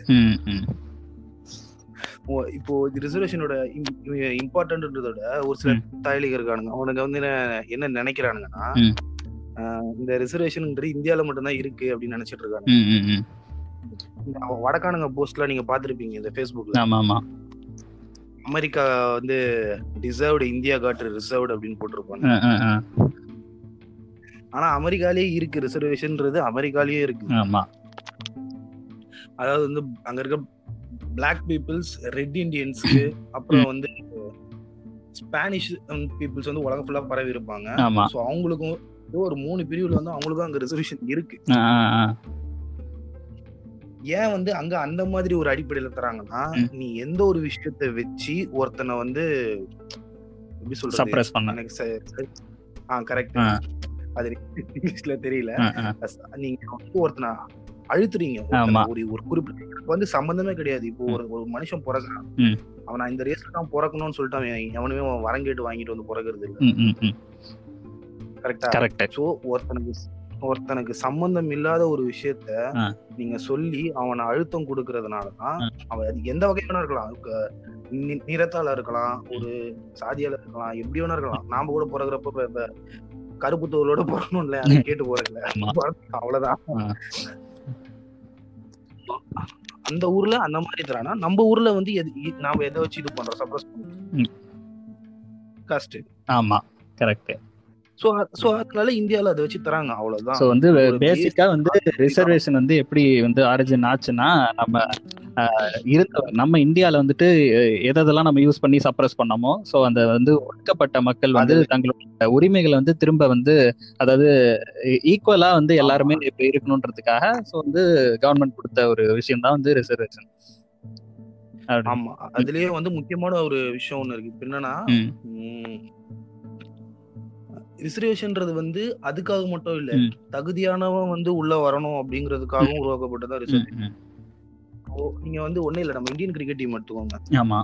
இப்போ ரிசர்வேஷனோட இம்பார்ட்டன்ட்ன்றதோட ஒரு சில தாயலிக இருக்கானுங்க அவனுங்க வந்து என்ன நினைக்கிறானுங்கன்னா இந்த ரிசர்வேஷன்ன்றது இந்தியால மட்டும்தான் இருக்கு அப்படின்னு நினைச்சிட்டு இருக்காங்க வடக்கானுங்க போஸ்ட்லாம் நீங்க பாத்திருப்பீங்க இந்த பேஸ்புக்ல ஆமா ஆமா அமெரிக்கா வந்து டிசர்வ்டு இந்தியா காட் ரிசர்வ்டு அப்படின்னு போட்டிருப்பாங்க ஆனா அமெரிக்காலயே இருக்கு ரிசர்வேஷன்ன்றது அமெரிக்காலயே இருக்கு ஆமா அதாவது வந்து அங்க இருக்க பிளாக் பீப்புள்ஸ் ரெட் இண்டியன்ஸ்க்கு அப்புறம் வந்து ஸ்பானிஷ் பீப்புள்ஸ் வந்து உலகம் ஃபுல்லா பரவி இருப்பாங்க சோ அவங்களுக்கும் ஒரு மூணு பிரிவுல வந்து அவங்களுக்கும் அங்க ரிசர்வேஷன் இருக்கு ஏன் வந்து அங்க அந்த மாதிரி ஒரு அடிப்படையில தராங்கன்னா நீ எந்த ஒரு விஷயத்த வச்சு ஒருத்தனை வந்து எப்படி சொல்றது எனக்கு ஆ கரெக்ட் அது இங்கிலீஷ்ல தெரியல நீங்க வந்து ஒருத்தனை அழுத்துறீங்க ஒரு ஒரு குறிப்பிட்ட வந்து சம்பந்தமே கிடையாது இப்போ ஒரு ஒரு மனுஷன் பிறகுறான் அவன் இந்த ரேஸ்ல தான் பிறக்கணும்னு சொல்லிட்டு அவன் எவனுமே வரங்கேட்டு வாங்கிட்டு வந்து பிறகுறது இல்ல கரெக்டா கரெக்ட் சோ ஒருத்தனுக்கு ஒருத்தனுக்கு சம்பந்தம் இல்லாத ஒரு விஷயத்த நீங்க சொல்லி அவனை அழுத்தம் கொடுக்கறதுனாலதான் அவன் அது எந்த வகை வேணா இருக்கலாம் நிறத்தால இருக்கலாம் ஒரு சாதியால இருக்கலாம் எப்படி வேணா இருக்கலாம் நாம கூட பிறகுறப்ப கருப்பு தோலோட பிறக்கணும்ல அதை கேட்டு போறதில்ல அவ்வளவுதான் அந்த ஊர்ல அந்த மாதிரி தரானா நம்ம ஊர்ல வந்து நாம எதை வச்சு இது பண்றோம் சப்போஸ் காஸ்ட் ஆமா கரெக்ட் சோ சோ அதனால இந்தியால அதை வச்சு தராங்க அவ்வளவுதான் சோ வந்து பேசிக்கா வந்து ரிசர்வேஷன் வந்து எப்படி வந்து ஆரிஜின் ஆச்சுன்னா நம்ம இருந்த நம்ம இந்தியால வந்துட்டு எதெல்லாம் நம்ம யூஸ் பண்ணி சப்ரஸ் பண்ணோமோ சோ அந்த வந்து ஒடுக்கப்பட்ட மக்கள் வந்து தங்களோட உரிமைகளை வந்து திரும்ப வந்து அதாவது ஈக்குவலா வந்து எல்லாருமே இப்ப இருக்கணும்ன்றதுக்காக சோ வந்து கவர்மெண்ட் கொடுத்த ஒரு விஷயம் தான் வந்து ரிசர்வேஷன் ஆமா அதுலயே வந்து முக்கியமான ஒரு விஷயம் ஒண்ணு இருக்கு என்னன்னா ரிசர்வேஷன்ன்றது வந்து அதுக்காக மட்டும் இல்ல தகுதியானவன் வந்து உள்ள வரணும் அப்படிங்கறதுக்காகவும் உருவாக்கப்பட்டதான் ரிசர்வேஷன் நீங்க வந்து ஒண்ணு இல்ல நம்ம இந்தியன் கிரிக்கெட் டீம் எடுத்துக்கோங்க ஆமா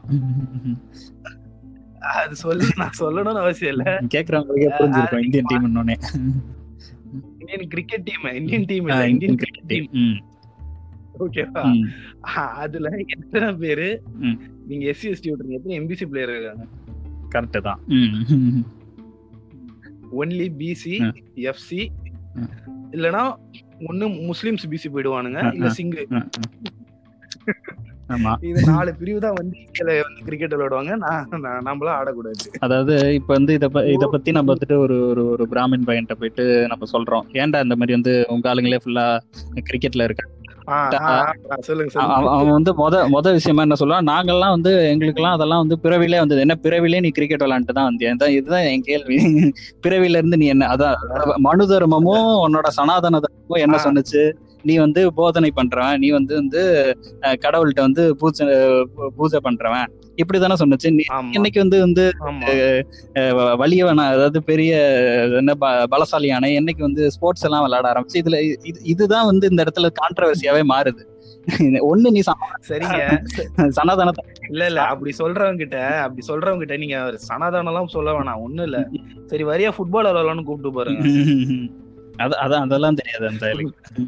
அது சொல்ல நான் சொல்லணும்னு அவசியம் இல்ல கேக்குறவங்களுக்கே புரிஞ்சிருக்கும் Indian team Indian cricket team Indian team ஆ, இல்ல Indian Indian cricket cricket team. Team ம், ஓகேவா ம். அதுல எத்தனை பேரு ம். நீங்க எஸ்சி எஸ்டி விட்டுருங்க எத்தனை எம்பிசி பிளேயர் இருக்காங்க correct தான் ம். ஒன்லி பிசி ம். எஃப்சி ம். இல்லனா ஒண்ணு முஸ்லிம்ஸ் பிசி போயிடுவானுங்க ம், இல்ல ம். சிங்கு ம், ம். ஆமா இது நாலு பிரிவு தான் வந்து இந்தியால வந்து கிரிக்கெட் விளையாடுவாங்க நான் நான் நம்மளாம் ஆடக்கூடாது அதாவது இப்ப வந்து இத ப- இத பத்தி நம்ம வந்துட்டு ஒரு ஒரு ஒரு பிராமின் பையன்ட்ட போயிட்டு நம்ம சொல்றோம் ஏன்டா இந்த மாதிரி வந்து உங்க ஆளுங்களே ஃபுல்லா கிரிக்கெட்ல இருக்க ஆ, ஆ, ஆ, சொல்லுங்க அவன் சொல்லுங்க அவன் வந்து மொத மொத விஷயமா என்ன சொல்லுவான் நாங்கெல்லாம் வந்து எங்களுக்கெல்லாம் அதெல்லாம் வந்து பிறவிலே வந்தது என்ன பிறவிலே நீ கிரிக்கெட் விளையாண்டு தான் வந்தியா இதான் இதுதான் என் கேள்வி பிறவில இருந்து நீ என்ன அதான் மனு தர்மமும் உன்னோட சனாதன தர்மமும் என்ன ஆ. சொன்னுச்சு நீ வந்து போதனை பண்றவன் நீ வந்து வந்து அஹ், கடவுள்கிட்ட வந்து பூஜை பூஜை பண்றவன் இப்படிதானே சொன்னுச்சு நீ ஆமா இன்னைக்கு வந்து வந்து ஆமா அஹ், வ- வலியவனா அதாவது பெரிய என்ன ப- பலசாலியான என்னைக்கு வந்து ஸ்போர்ட்ஸ் எல்லாம் விளையாட ஆரம்பிச்சு இதுல இது இதுதான் வந்து இந்த இடத்துல கான்ட்ரவர்சியாவே மாறுது ஒண்ணு நீ சனா- சரிங்க சனாதனத்தை இல்ல இல்ல அப்படி சொல்றவங்க கிட்ட அப்படி சொல்றவங்க கிட்ட நீங்க சனாதானம் எல்லாம் சொல்ல வேணாம் ஒண்ணும் இல்ல சரி வரியா ஃபுட்பால் விளையாடலாம்னு கூப்பிட்டு பாருங்க அது அதான் அதெல்லாம் தெரியாது அந்த எனக்கு.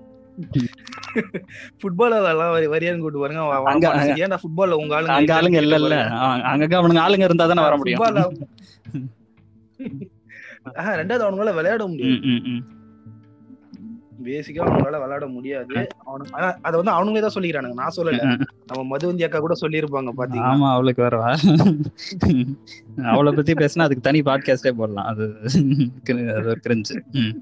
ஃபுட்பால் விளையாடலாம் வரி- வரியான்னு கூப்பிட்டு பாருங்க அவன் வர அங்க- மாட்டான். சரி, ஏன்டா ஃபுட்பால்ல உங்க ஆளுங்க அங்க ஆளுங்க இல்ல இல்ல அங்க அவனுங்க ஆளுங்க இருந்தா தானே வர முடியும் ஃபுட்பால் ஆஹ் ரெண்டாவது அவனுங்களால விளையாட முடியாது ம், ம், ம். பேசிக்கா அவங்களால விளையாட முடியாது அவனுக்கு ஆனா அத வந்து அவனுங்களே தான் சொல்லிக்கிறானுங்க நான் சொல்லல நம்ம மதுவந்தி அக்கா கூட சொல்லியிருப்பாங்க பாத்தீங்கன்னா ஆமா அவளுக்கு வரவா அவளை பத்தி பேசினா அதுக்கு தனி பாட்காஸ்டே போடலாம் அது அது ஒரு கிரிஞ்சு ம்.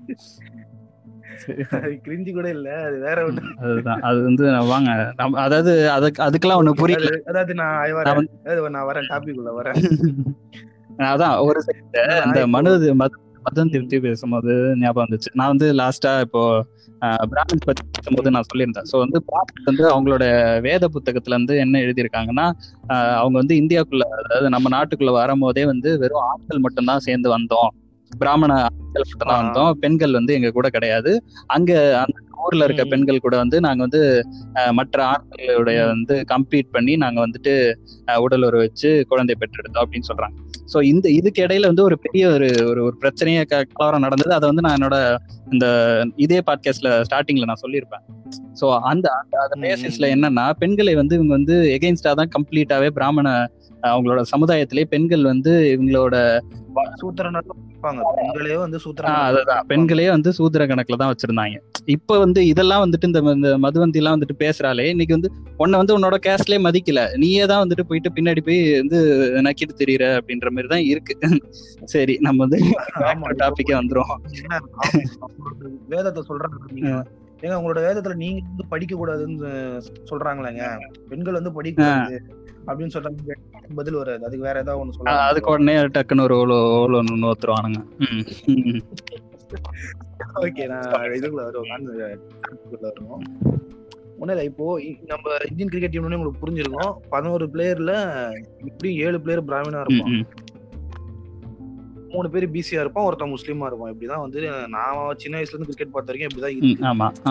அது கிரிஞ்சி கூட இல்ல அது வேற ஒண்ணு அதுதான் அது வந்து வாங்க நம்ம அதாவது அதுக்கு அதுக்கெல்லாம் ஒண்ணு புரியல அது- அதாவது நான் நான் வரேன் அதாவது நான் வரேன் டாபிக் உள்ள வரேன் அதான் ஒரு side அந்த நான் மனு மத- மதம் திருப்தி பேசும்போது ஞாபகம் வந்துச்சு நான் வந்து லாஸ்டா இப்போ பிராமின்ஸ் பத்தி பேசும்போது நான் சொல்லியிருந்தேன் ஸோ வந்து பிராமின்ஸ் வந்து அவங்களோட வேத புத்தகத்துல இருந்து என்ன எழுதியிருக்காங்கன்னா ஆஹ் அவங்க வந்து இந்தியாக்குள்ள அதாவது நம்ம நாட்டுக்குள்ள வரும்போதே வந்து வெறும் ஆண்கள் மட்டும்தான் சேர்ந்து வந்தோம் பிராமண ஆண்கள் மட்டும்தான் ஆ. வந்தோம் பெண்கள் வந்து எங்க கூட கிடையாது அங்க அந்த ஊர்ல இருக்க ம். பெண்கள் கூட வந்து நாங்க வந்து ஆஹ் மற்ற ஆண்களுடைய வந்து கம்பீட் பண்ணி நாங்க வந்துட்டு ஆஹ் உடல் உறவு வச்சு குழந்தை பெற்றெடுத்தோம் அப்படின்னு சொல்றாங்க சோ இந்த இதுக்கு இடையில வந்து ஒரு பெரிய ஒரு ஒரு ஒரு பிரச்சனையே க- கலவரம் நடந்தது அதை வந்து நான் என்னோட இந்த இதே பாட்காஸ்ட்ல ஸ்டார்டிங்ல நான் சொல்லியிருப்பேன் சோ அந்த அந்த- அந்த ம், பேசிஸ்ல ம். என்னன்னா பெண்களை வந்து இவங்க வந்து எகெயின்ஸ்டா தான் கம்ப்ளீட்டாவே பிராமண அஹ் அவங்களோட சமுதாயத்திலே பெண்கள் வந்து இவங்களோட சூத்திரனா இருப்பாங்க பெண்களே வந்து ஆஹ் சூத்திரனா அதுதான் பெண்களே வந்து சூத்திர கணக்குல தான் வச்சிருந்தாங்க இப்ப வந்து இதெல்லாம் வந்துட்டு இந்த இந்த மதுவந்தி எல்லாம் வந்துட்டு பேசுறாளே இன்னைக்கு வந்து உன்னை வந்து உன்னோட கேஸ்ட்லயே மதிக்கல நீயே தான் வந்துட்டு போயிட்டு பின்னாடி போய் வந்து நக்கிட்டு தெரியற அப்படின்ற மாதிரி தான் இருக்கு சரி நம்ம வந்து ஆமா டாபிக்கே வந்துரும் என்ன, அவங்களோட வேதத்தை சொல்றாங்க நீங்க ஏங்க உங்களோட வேதத்துல நீங்க வந்து படிக்க கூடாதுன்னு சொல்றாங்களேங்க பெண்கள் வந்து படிக்க கூடாது அப்படின்னு சொல்றாங்க பதில் வராது அதுக்கு வேற ஏதாவது ஒண்ணு அஹ் சொல்லுவாங்க அதுக்கு உடனே டக்குன்னு ஒரு ஓலோ ஓலோ ஒன்று ஒத்துருவானுங்க ம். ம். ஓகே நான் இதுக்குள்ள வருவோம் அந்த topic-குள்ள வருவோம் ஒன்றும் இல்லை இப்போ இ- நம்ம இந்தியன் கிரிக்கெட் டீம்னு உங்களுக்கு புரிஞ்சிருக்கும் பதினோரு பிளேயர்ல இப்படியும் ஏழு பிளேயர் பிராமினா ம், இருப்பான் ம். மூணு பேர் பிசியா இருப்பான் ஒருத்தன் முஸ்லீமா இருப்பான் இப்படிதான் வந்து நான் சின்ன வயசுல இருந்து கிரிக்கெட் பார்த்த வரைக்கும் இப்படிதான் ம், இருக்கு ஆமா ஆ.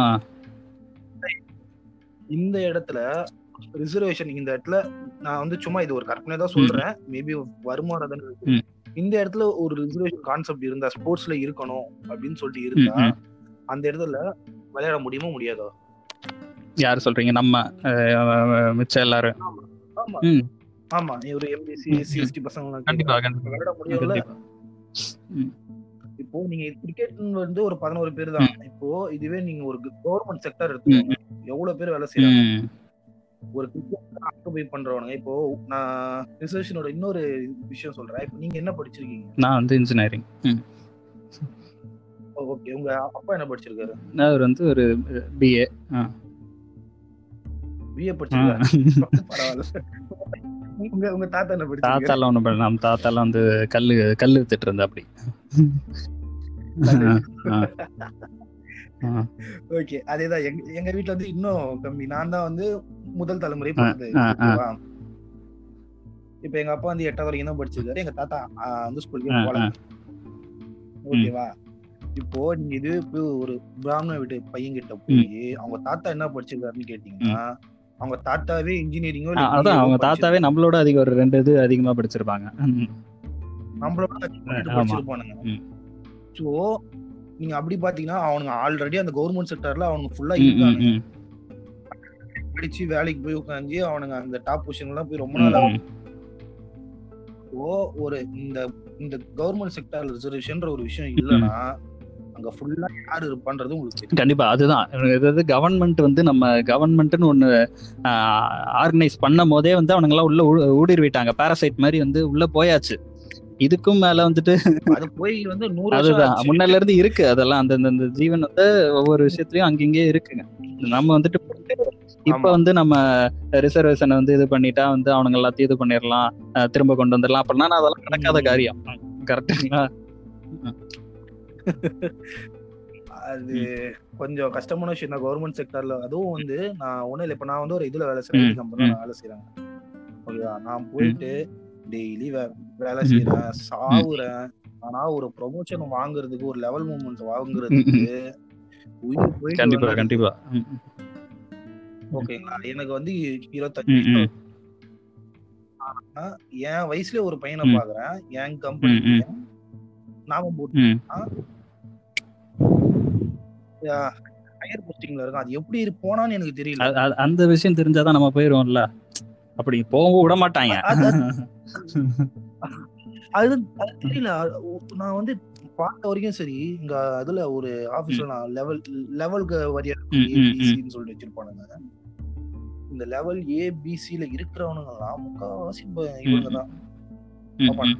இந்த இடத்துல ரிசர்வேஷன் இந்த இடத்துல நான் வந்து சும்மா இது ஒரு கற்பனை தான் சொல்றேன் மேபி வருமானம் ம். இந்த இடத்துல ஒரு ரிசர்வேஷன் கான்செப்ட் இருந்தா ஸ்போர்ட்ஸ்ல இருக்கணும் அப்படின்னு சொல்லிட்டு ம், இருந்தா ம். அந்த இடத்துல விளையாட முடியுமோ முடியாதோ யார் சொல்றீங்க நம்ம அஹ், மிச்சம் எல்லாரும் ஆமா ம். ஆமா நீ ஒரு எம்பிசி ம், எஸ்சி ம். எஸ்டி பசங்க கண்டிப்பா கண்டிப்பா விளையாட முடியும்ல கண்டிப்பா ம். இப்போ நீங்க கிரிக்கெட் வந்து ஒரு பதினோரு பேர் தான் இப்போ இதுவே நீங்க ஒரு கவர்மெண்ட் செக்டர் எடுத்துக்கோங்க எவ்வளவு பேர் வேலை செய்யறாங்க ம். ஒரு கிரிக்கெட் ஆக்குபை பண்றவனுங்க இப்போ நான் ரிசர்வேஷனோட இன்னொரு விஷயம் சொல்றேன் இப்போ நீங்க என்ன படிச்சிருக்கீங்க நான் வந்து இன்ஜினியரிங் ஓகே உங்க அப்பா என்ன படிச்சிருக்காரு அவர் வந்து ஒரு பிஏ பிஏ படிச்சிருக்காரு பரவாயில்ல உங்க உங்க தாத்தா என்ன படிச்சிருக்காரு தாத்தாலாம் ஒண்ணும் பண்ணல நம்ம தாத்தாலாம் வந்து கல்லு கல்லு வித்துட்டு இருந்தா அப்படி ஓகே அதேதான் எங்க எங்க வீட்ல வந்து இன்னும் கம்மி நான் தான் வந்து முதல் தலைமுறை ஆ, பிறந்தது ஆ, ஆ. ஓகேவா? இப்ப எங்க அப்பா வந்து எட்டாவது வரைக்கும் தான் படிச்சிருக்காரு எங்க தாத்தா ஆ, வந்து ஸ்கூலுக்கு ஆ, போல ஆ. ஓகேவா இப்போ நீங்க இது போய் ஒரு பிராமண வீட்டு பையன் கிட்ட போய் அவங்க தாத்தா என்ன படிச்சிருக்காருன்னு கேட்டீங்கன்னா அவங்க தாத்தாவே இன்ஜினியரிங்கோ ஆ, அதான் அவங்க தாத்தாவே நம்மளோட அதிகம் ஒரு ரெண்டு இது அதிகமா படிச்சிருப்பாங்க ம். நம்மளோட ஆமா. படிச்சிருப்பானுங்க ம். சோ நீங்க அப்படி பாத்தீங்கன்னா அவனுங்க ஆல்ரெடி அந்த கவர்மெண்ட் செக்டர்ல அவனுங்க ஃபுல்லா ம், ம், இருக்காங்க ம், படிச்சு வேலைக்கு போய் உட்காந்து அவனுங்க அந்த டாப் பொசிஷன் எல்லாம் போய் ரொம்ப ம், நாள் ம். ஓ ஒரு இந்த இந்த கவர்மெண்ட் செக்டர் ரிசர்வேஷன்ற ஒரு விஷயம் இல்லைன்னா அங்க ஃபுல்லா யாரு இருப்பான்றது உங்களுக்கு தெரியும் கண்டிப்பா அதுதான் அதாவது கவர்மெண்ட் வந்து நம்ம கவர்மெண்ட்னு ஒண்ணு ஆர்கனைஸ் பண்ணும் போதே வந்து அவனுங்க எல்லாம் உள்ள ஊ- ஊடுருவிட்டாங்க பாராசைட் மாதிரி வந்து உள்ள போயாச்சு இதுக்கும் மேல வந்துட்டு அது போய் வந்து நூறு வருஷம் அதுதான் ஆச்சு. முன்னால இருந்து இருக்கு அதெல்லாம் அந்த அந்த- அந்த ஜீவன் வந்து ஒவ்வொரு விஷயத்துலயும் அங்கங்கே இருக்குங்க நம்ம வந்துட்டு இப்ப ஆமா. வந்து நம்ம ரிசர்வேஷனை வந்து இது பண்ணிட்டா வந்து அவனுங்க எல்லாத்தையும் இது பண்ணிடலாம் அஹ் திரும்ப கொண்டு வந்துடலாம் அப்படின்னா அதெல்லாம் நடக்காத ம். காரியம் கரெக்டுங்களா அது கொஞ்சம் கஷ்டமான விஷயம் தான் கவர்மெண்ட் செக்டர்ல அதுவும் வந்து நான் ஒண்ணும் இல்லை இப்ப நான் வந்து ஒரு இதுல வேலை செய்யறேன் ம், கம்பெனில வேலை செய்யறாங்க ஓகேவா நான் போயிட்டு டெய்லி வேலை செய்யறேன் சாவுறேன் ஆனா ஒரு ப்ரொமோஷன் வாங்குறதுக்கு ஒரு லெவல் மூமெண்ட் வாங்குறதுக்கு உயிர் போயிட்டு கண்டிப்பா வர்றது. கண்டிப்பா ம், ஓகேங்களா எனக்கு வந்து இருபத்தஞ்சு ம், ம். ஆனா, என் வயசுல ஒரு பையனை ம். பாக்குறேன் என் கம்பெனி ம், நாம போட்டு ம். ஹையர் போஸ்டிங்ல இருக்கும் அது எப்படி இரு- போனான்னு எனக்கு தெரியல அ- அ- அந்த விஷயம் தெரிஞ்சாதான் நம்ம போயிருவோம்ல அப்படி போகவும் விட மாட்டாங்க அது- அது அது தெரியல அது ஒ- நான் வந்து பார்த்த வரைக்கும் சரி இங்க அதுல ஒரு ஆபீஸ்ல நான் லெவல் லெவலுக்கு வரியா ம், ம், ம். ஏபிசின்னு சொல்லிட்டு வச்சிருப்பானுங்க இந்த லெவல் ஏ பிசில இருக்கிறவனுங்க எல்லாம் முக்காவாசி இவங்க தான் ம், ம்.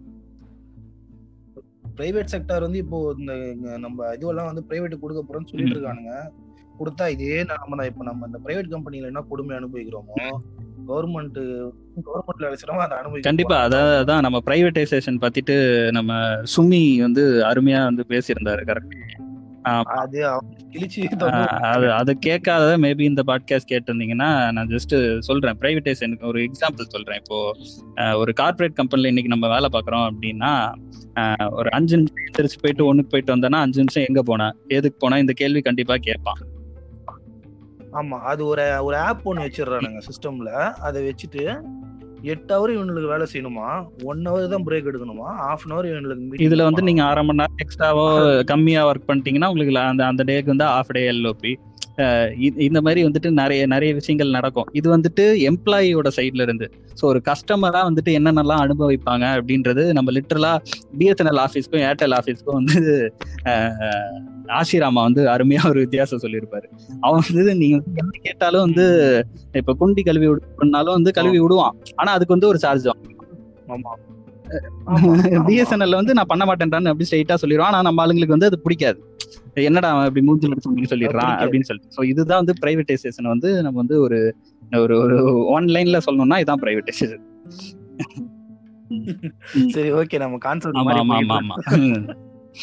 பிரைவேட் செக்டார் வந்து இப்போ இந்த இங்க நம்ம இதுவெல்லாம் வந்து பிரைவேட் கொடுக்க போறோம்னு சொல்லிட்டு ம். இருக்கானுங்க கொடுத்தா இதே நம்ம தான் இப்ப நம்ம இந்த பிரைவேட் கம்பெனில என்ன கொடுமை அனுபவிக்கிறோமோ கவர்மெண்ட் கவர்மெண்ட்ல வேலை செய்யறவங்க அதை அனுபவிக்க கண்டிப்பா போறாங்க. அதான் அதான் நம்ம பிரைவேடைசேஷன் பத்திட்டு நம்ம சுமி வந்து அருமையா வந்து பேசியிருந்தாரு கரெக்ட் அது அவங்க கிழிச்சு தொங்க அது அது கேட்காத மேபி இந்த பாட்காஸ்ட் கேட்டிருந்தீங்கன்னா நான் ஜஸ்ட் சொல்றேன் பிரைவேடைசேஷனுக்கு ஒரு எக்ஸாம்பிள் சொல்றேன் இப்போ அஹ், ஒரு கார்ப்பரேட் கம்பெனில இன்னைக்கு நம்ம வேலை பார்க்குறோம் அப்படின்னா அஹ், ஒரு அஞ்சு நிமிஷம் எந்திரிச்சு போயிட்டு ஒண்ணுக்கு போயிட்டு வந்தோன்னா அஞ்சு நிமிஷம் எங்க போன எதுக்கு போனா இந்த கேள்வி கண்டிப்பா கேட்பான் ஆமா அது ஒரு ஒரு ஆப் ஒண்ணு வச்சிடுறானுங்க சிஸ்டம்ல அதை வச்சுட்டு எட்டு ஹவர் இவனுக்கு வேலை செய்யணுமா ஒன் ஹவர் தான் பிரேக் எடுக்கணுமா ஹாஃப் அன் ஹவர் இவனுக்கு meeting இதுல வந்து வைப்பானா? நீங்க அரை மணி நேரம் எக்ஸ்ட்ராவோ கம்மியா ஒர்க் பண்ணிட்டீங்கன்னா உங்களுக்கு அந்த அந்த டேக்கு வந்து ஆஃப் டே எல்ஓபி இந்த மாதிரி வந்துட்டு நிறைய நிறைய விஷயங்கள் நடக்கும் இது வந்துட்டு எம்ப்ளாயியோட சைட்ல இருந்து ஸோ ஒரு கஸ்டமரா வந்துட்டு என்னென்னலாம் அனுபவிப்பாங்க அப்படின்றது நம்ம லிட்டரலா பிஎஸ்என்எல் ஆஃபீஸ்க்கும் ஏர்டெல் ஆஃபீஸ்க்கும் வந்து அஹ், ஆஷிராமா வந்து அருமையா ஒரு வித்தியாசம் சொல்லியிருப்பாரு அவன் வந்து நீங்க வந்து என்ன கேட்டாலும் வந்து இப்ப குண்டி கழுவி விடு- பண்ணாலும் வந்து கழுவி விடுவான் ஆனா அதுக்கு வந்து ஒரு சார்ஜ் ஆமா ஆமா, ஆமா. பிஎஸ்என்எல் வந்து நான் பண்ண மாட்டேன்டான்னு அப்படி ஸ்ட்ரைட்டா சொல்லிடுவான் ஆனா நம்ம ஆளுங்களுக்கு வந்து அது பிடிக்காது என்னடா அவன் இப்படி மூஞ்சில் அடிச்சு சொல்லிடுறான் பிடிக்காது. அப்படின்னு சொல்லிட்டு ஸோ இதுதான் வந்து பிரைவேடைசேஷன் வந்து நம்ம வந்து ஒரு ஒரு ஒரு ஒன் லைன்ல சொல்லணும்னா இதான் பிரைவேடைசேஷன் சரி ஓகே நம்ம கான்செப்ட் ஆமா மாதிரி ஆமா ஆமா போயிட்டு ஆமா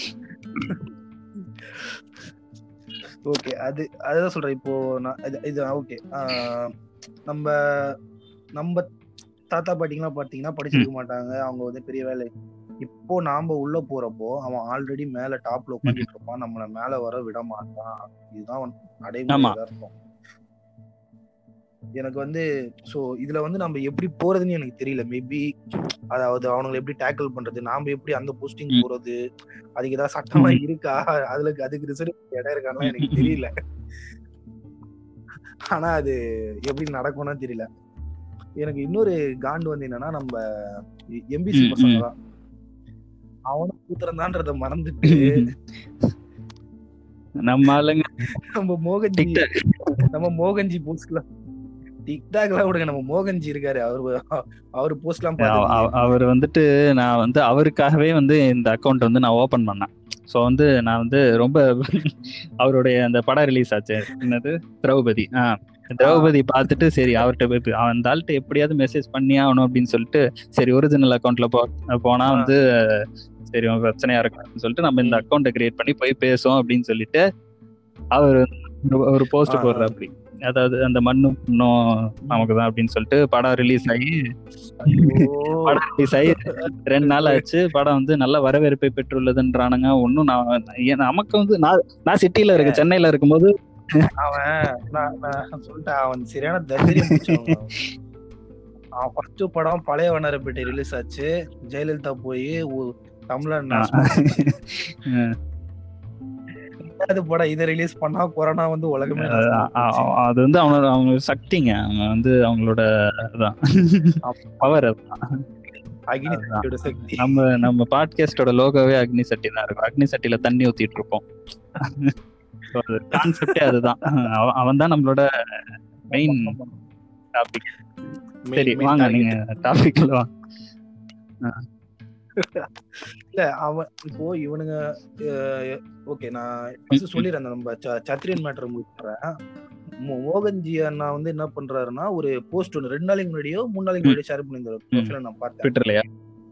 ஓகே அது அதுதான் சொல்றேன் இப்போ நான் இது- இது ஓகே நம்ம நம்ம தாத்தா பாட்டிங்கெல்லாம் பாத்தீங்கன்னா படிச்சிருக்க மாட்டாங்க அவங்க வந்து பெரிய வேலை இப்போ நாம உள்ள போறப்போ அவன் ஆல்ரெடி மேல டாப்ல உட்காந்துட்டு இருப்பான் நம்மள மேல வர விட மாட்டான் இதுதான் அவன் நடைமுறை ஆமா. யதார்த்தம். எனக்கு வந்து சோ இதுல வந்து நம்ம எப்படி போறதுன்னு எனக்கு தெரியல மேபி அதாவது அவனுங்களை எப்படி டேக்கிள் பண்றது நாம எப்படி அந்த போஸ்டிங் ம். போறது அதுக்கு ஏதாவது சட்டமா ம். இருக்கா அதுல அதுக்கு ரிசர்வ் இடம் இருக்கான்னு எனக்கு ம். தெரியல ஆனா அது எப்படி நடக்கும்னு தெரியல எனக்கு இன்னொரு காண்டு வந்து என்னன்னா நம்ம எம்பிசி ம், பசங்க ம். தான் அவனும் கூத்துறந்தான்றத மறந்துட்டு நம்ம ஆளுங்க நம்ம மோகன்ஜி டிக்டாக் நம்ம மோகன்ஜி போஸ்ட்லாம் டிக்டாக்லாம் விடுங்க நம்ம மோகன்ஜி இருக்காரு அவரு அவரு போஸ்ட்லாம் அவ- அவ- பார்த்து அவர் வந்துட்டு நான் வந்து அவருக்காகவே வந்து இந்த அக்கௌண்ட் வந்து நான் ஓபன் பண்ணேன் ஸோ வந்து நான் வந்து ரொம்ப அவருடைய அந்த படம் ரிலீஸ் ஆச்சு என்னது திரௌபதி ஆ திரௌபதி பார்த்துட்டு சரி அவர்கிட்ட போய் பே- அந்த ஆள்கிட்ட எப்படியாவது மெசேஜ் பண்ணி ஆகணும் அப்படின்னு சொல்லிட்டு சரி ஒரிஜினல் அக்கௌண்ட்ல போ போனா ஆ. வந்து சரி உங்க பிரச்சனையா இருக்கும் அப்படின்னு சொல்லிட்டு நம்ம இந்த அக்கௌண்ட்டை கிரியேட் பண்ணி போய் பேசுவோம் அப்படின்னு சொல்லிட்டு அவர் ஒரு- ஒரு போஸ்ட் ஆ, ஆ. போடுற அப்படி அதாவது அந்த மண்ணும் இன்னும் நமக்கு தான் அப்படின்னு சொல்லிட்டு படம் ரிலீஸ் ஆகி ஐயோ. படம் ரிலீஸ் ஆகி ரெண்டு நாள் ஆச்சு படம் வந்து நல்ல வரவேற்பை பெற்றுள்ளதுன்றானுங்க ஒன்னும் நான் ஏன் நமக்கு வந்து நான் நான் சிட்டில இருக்கேன் சென்னையில இருக்கும்போது அவன் நான் நான் சொல்லிட்டேன் அவன் சரியான தைரியம் பிடிச்சவன் அவன். அவன் ஃபர்ஸ்ட் படம் பழைய வண்ணாரப்பேட்டை ரிலீஸ் ஆச்சு ஜெயலலிதா போய் தமிழன் ஆ. அது படம் இதை ரிலீஸ் பண்ணா கொரோனா வந்து உலகமே அது வந்து அவனோட அவங்க சக்திங்க அவங்க வந்து அவங்களோட பவர் நம்ம நம்ம பாட்காஸ்டோட லோகோவே அக்னி சட்டி தான் இருக்கும் அக்னி சட்டில தண்ணி ஊத்திட்டு இருப்போம் கான்செப்டே அதுதான் அவன் தான் நம்மளோட மெயின் டாபிக் சரி வாங்க நீங்க டாபிக்ல வாங்க இல்ல அவன் இப்போ இவனுங்க ஓகே நான் சொல்லிடுறேன் நம்ம சத்ரியன் மேட்டர் முடிக்கிறேன் மோகன்ஜி அண்ணா வந்து என்ன பண்றாருன்னா ஒரு போஸ்ட் ஒன்று ரெண்டு நாளைக்கு முன்னாடியோ மூணு நாளைக்கு முன்னாடியோ ஷேர் பண்ணியிருந்தாரு நான் பார்த்தேன் ட்விட்டர்லயா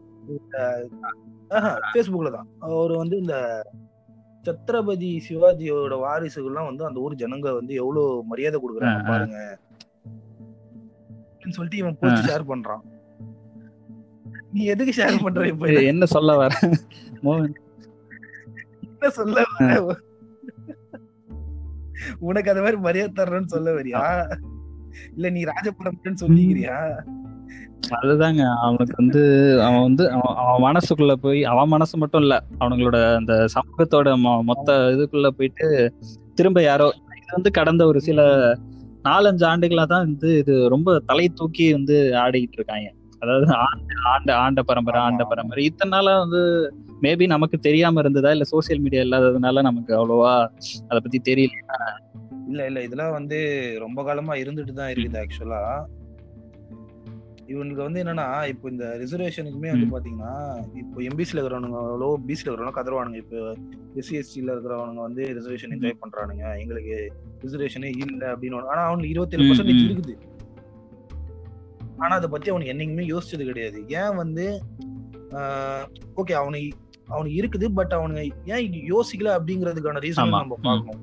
ஃபேஸ்புக்ல தான் அவர் வந்து இந்த சத்ரபதி சிவாஜியோட வாரிசுகள்லாம் வந்து அந்த ஊர் ஜனங்க வந்து எவ்வளவு மரியாதை கொடுக்குறாங்க பாருங்க சொல்லிட்டு இவன் போஸ்ட் ஷேர் பண்றான் நீ எதுக்கு ஷேர் பண்ற இப்ப என்ன சொல்ல வர என்ன சொல்ல வர உனக்கு அந்த மாதிரி மரியாதை தர்றேன்னு சொல்ல வரியா இல்ல நீ ராஜபுரம் சொல்லிக்கிறியா அதுதாங்க அவனுக்கு வந்து அவன் வந்து அவன் மனசுக்குள்ள போய் அவன் மனசு மட்டும் இல்ல அவனுங்களோட அந்த சமூகத்தோட மொத்த இதுக்குள்ள போயிட்டு திரும்ப யாரோ இது வந்து கடந்த ஒரு சில நாலஞ்சு ஆண்டுகளா தான் வந்து இது ரொம்ப தலை தூக்கி வந்து ஆடிக்கிட்டு இருக்காங்க அதாவது ஆண்டு ஆண்ட ஆண்ட பரம்பரை ஆண்ட பரம்பரை இத்தனை நாளா வந்து மேபி நமக்கு தெரியாம இருந்ததா இல்ல சோசியல் மீடியா இல்லாததுனால நமக்கு அவ்வளவா அத பத்தி தெரியல இல்ல இல்ல இதெல்லாம் வந்து ரொம்ப காலமா இருந்துட்டு தான் இருக்குது ஆக்சுவலா இவனுக்கு வந்து என்னன்னா இப்போ இந்த ரிசர்வேஷனுக்குமே வந்து பாத்தீங்கன்னா இப்போ எம்பிசில இருக்கிறவனுங்க அவ்வளோ பிசில இருக்கிறவங்க கதருவானுங்க இப்போ எஸ்சி எஸ்டில இருக்கிறவனுங்க வந்து ரிசர்வேஷன் என்ஜாய் பண்றானுங்க எங்களுக்கு ரிசர்வேஷனே இல்ல அப்படின்னு ஆனா அவனுக்கு இருபத்தேழு பர்சன்டேஜ் இருக்குது ஆனா அதை பத்தி அவனுக்கு என்னைக்குமே யோசிச்சது கிடையாது ஏன் வந்து ஓகே அவனுக்கு அவனுக்கு இருக்குது பட் அவனுங்க ஏன் யோசிக்கல அப்படிங்கிறதுக்கான ரீசன் நம்ம பார்க்கணும்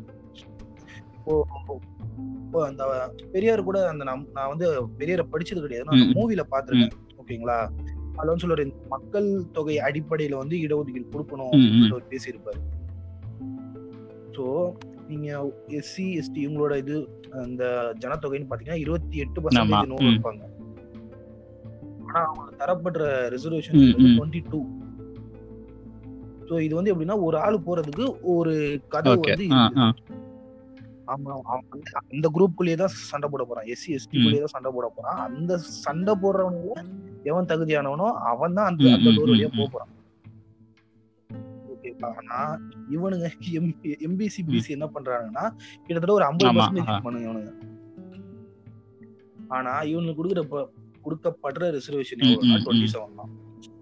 இப்போ அந்த பெரியார் கூட அந்த நான் வந்து பெரியார படிச்சது கிடையாது நான் மூவில பாத்துருக்கேன் ஓகேங்களா அதுல வந்து சொல்ற மக்கள் தொகை அடிப்படையில வந்து இடஒதுக்கீடு கொடுக்கணும் அப்படின்னு பேசியிருப்பாரு ஸோ நீங்க எஸ்சி எஸ்டி இவங்களோட இது அந்த ஜனத்தொகைன்னு பாத்தீங்கன்னா இருபத்தி எட்டு பர்சன்டேஜ் நோய் இருப்பாங்க ஆனா அவங்களுக்கு தரப்படுற ரிசர்வேஷன் டுவெண்ட்டி டூ ஸோ இது வந்து எப்படின்னா ஒரு ஆள் போறதுக்கு ஒரு கதவு வந்து ஆமா அந்த குரூப்குள்ளேயே தான் சண்டை போட போறான் எஸ்சி எஸ்டி குள்ளேயே தான் சண்டை போட போறான் அந்த சண்டை போடுறவனுங்க எவன் தகுதியானவனோ அவன் தான் அந்த அந்த டோர் வழியா போக போறான் ஆனா இவனுங்க எம்பிசி பிசி என்ன பண்றானுங்கன்னா கிட்டத்தட்ட ஒரு ஐம்பது பர்சன்டேஜ் பண்ணுங்க இவனுங்க ஆனா இவனுக்கு கொடுக்குற கொடுக்கப்படுற ரிசர்வேஷன் டுவெண்ட்டி செவன் தான்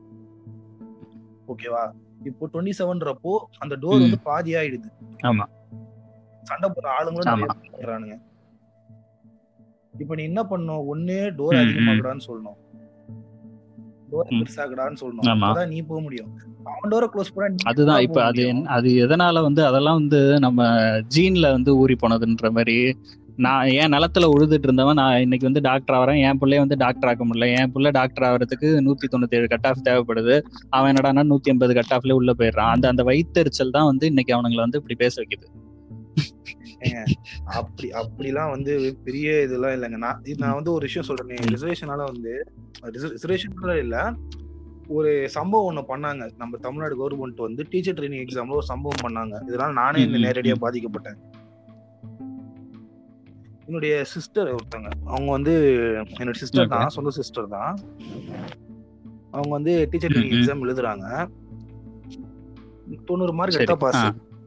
ஓகேவா இப்போ டுவெண்ட்டி செவன்றப்போ அந்த டோர் வந்து பாதி ஆயிடுது ஆமா சண்டை போடுற ஆளுங்களும் பண்றானுங்க இப்ப நீ என்ன பண்ணும் ஒன்னே டோர் அதிகமாகடான்னு சொல்லணும் டோர் பெருசாகடான்னு சொல்லணும் அதான் நீ போக முடியும் அவன் டோரை க்ளோஸ் பண்ண அதுதான் இப்ப அது அது எதனால வந்து அதெல்லாம் வந்து நம்ம ஜீன்ல வந்து ஊறி போனதுன்ற மாதிரி நான் என் நிலத்துல உழுதுட்டு இருந்தவன் நான் இன்னைக்கு வந்து டாக்டர் ஆகிறேன் என் பிள்ளைய வந்து டாக்டர் ஆக்க முடியல என் பிள்ளை டாக்டர் ஆகிறதுக்கு நூத்தி தொண்ணூத்தி ஏழு கட் ஆஃப் தேவைப்படுது அவன் என்னடானா நூத்தி ஐம்பது கட் ஆஃப்ல உள்ள போயிடுறான் அந்த அந்த வயிற்றுச்சல் தான் வந்து இன்னைக்கு அவனுங்களை வந்து இப்படி பேச வைக்குது அப்படி அப்படிலாம் வந்து பெரிய இதெல்லாம் இல்லைங்க நான் நான் வந்து ஒரு விஷயம் சொல்றேன் ரிசர்வேஷனால வந்து ரிசர்வேஷன் இல்ல ஒரு சம்பவம் ஒண்ணு பண்ணாங்க நம்ம தமிழ்நாடு கவர்மெண்ட் வந்து டீச்சர் ட்ரைனிங் எக்ஸாம்ல ஒரு சம்பவம் பண்ணாங்க இதனால நானே இந்த நேரடியா பாதிக்கப்பட்டேன் என்னுடைய சிஸ்டர் ஒருத்தங்க அவங்க வந்து என்னோட சிஸ்டர் தான் சொந்த சிஸ்டர் தான் அவங்க வந்து டீச்சர் ட்ரைனிங் எக்ஸாம் எழுதுறாங்க தொண்ணூறு மார்க் எடுத்தா பாஸ்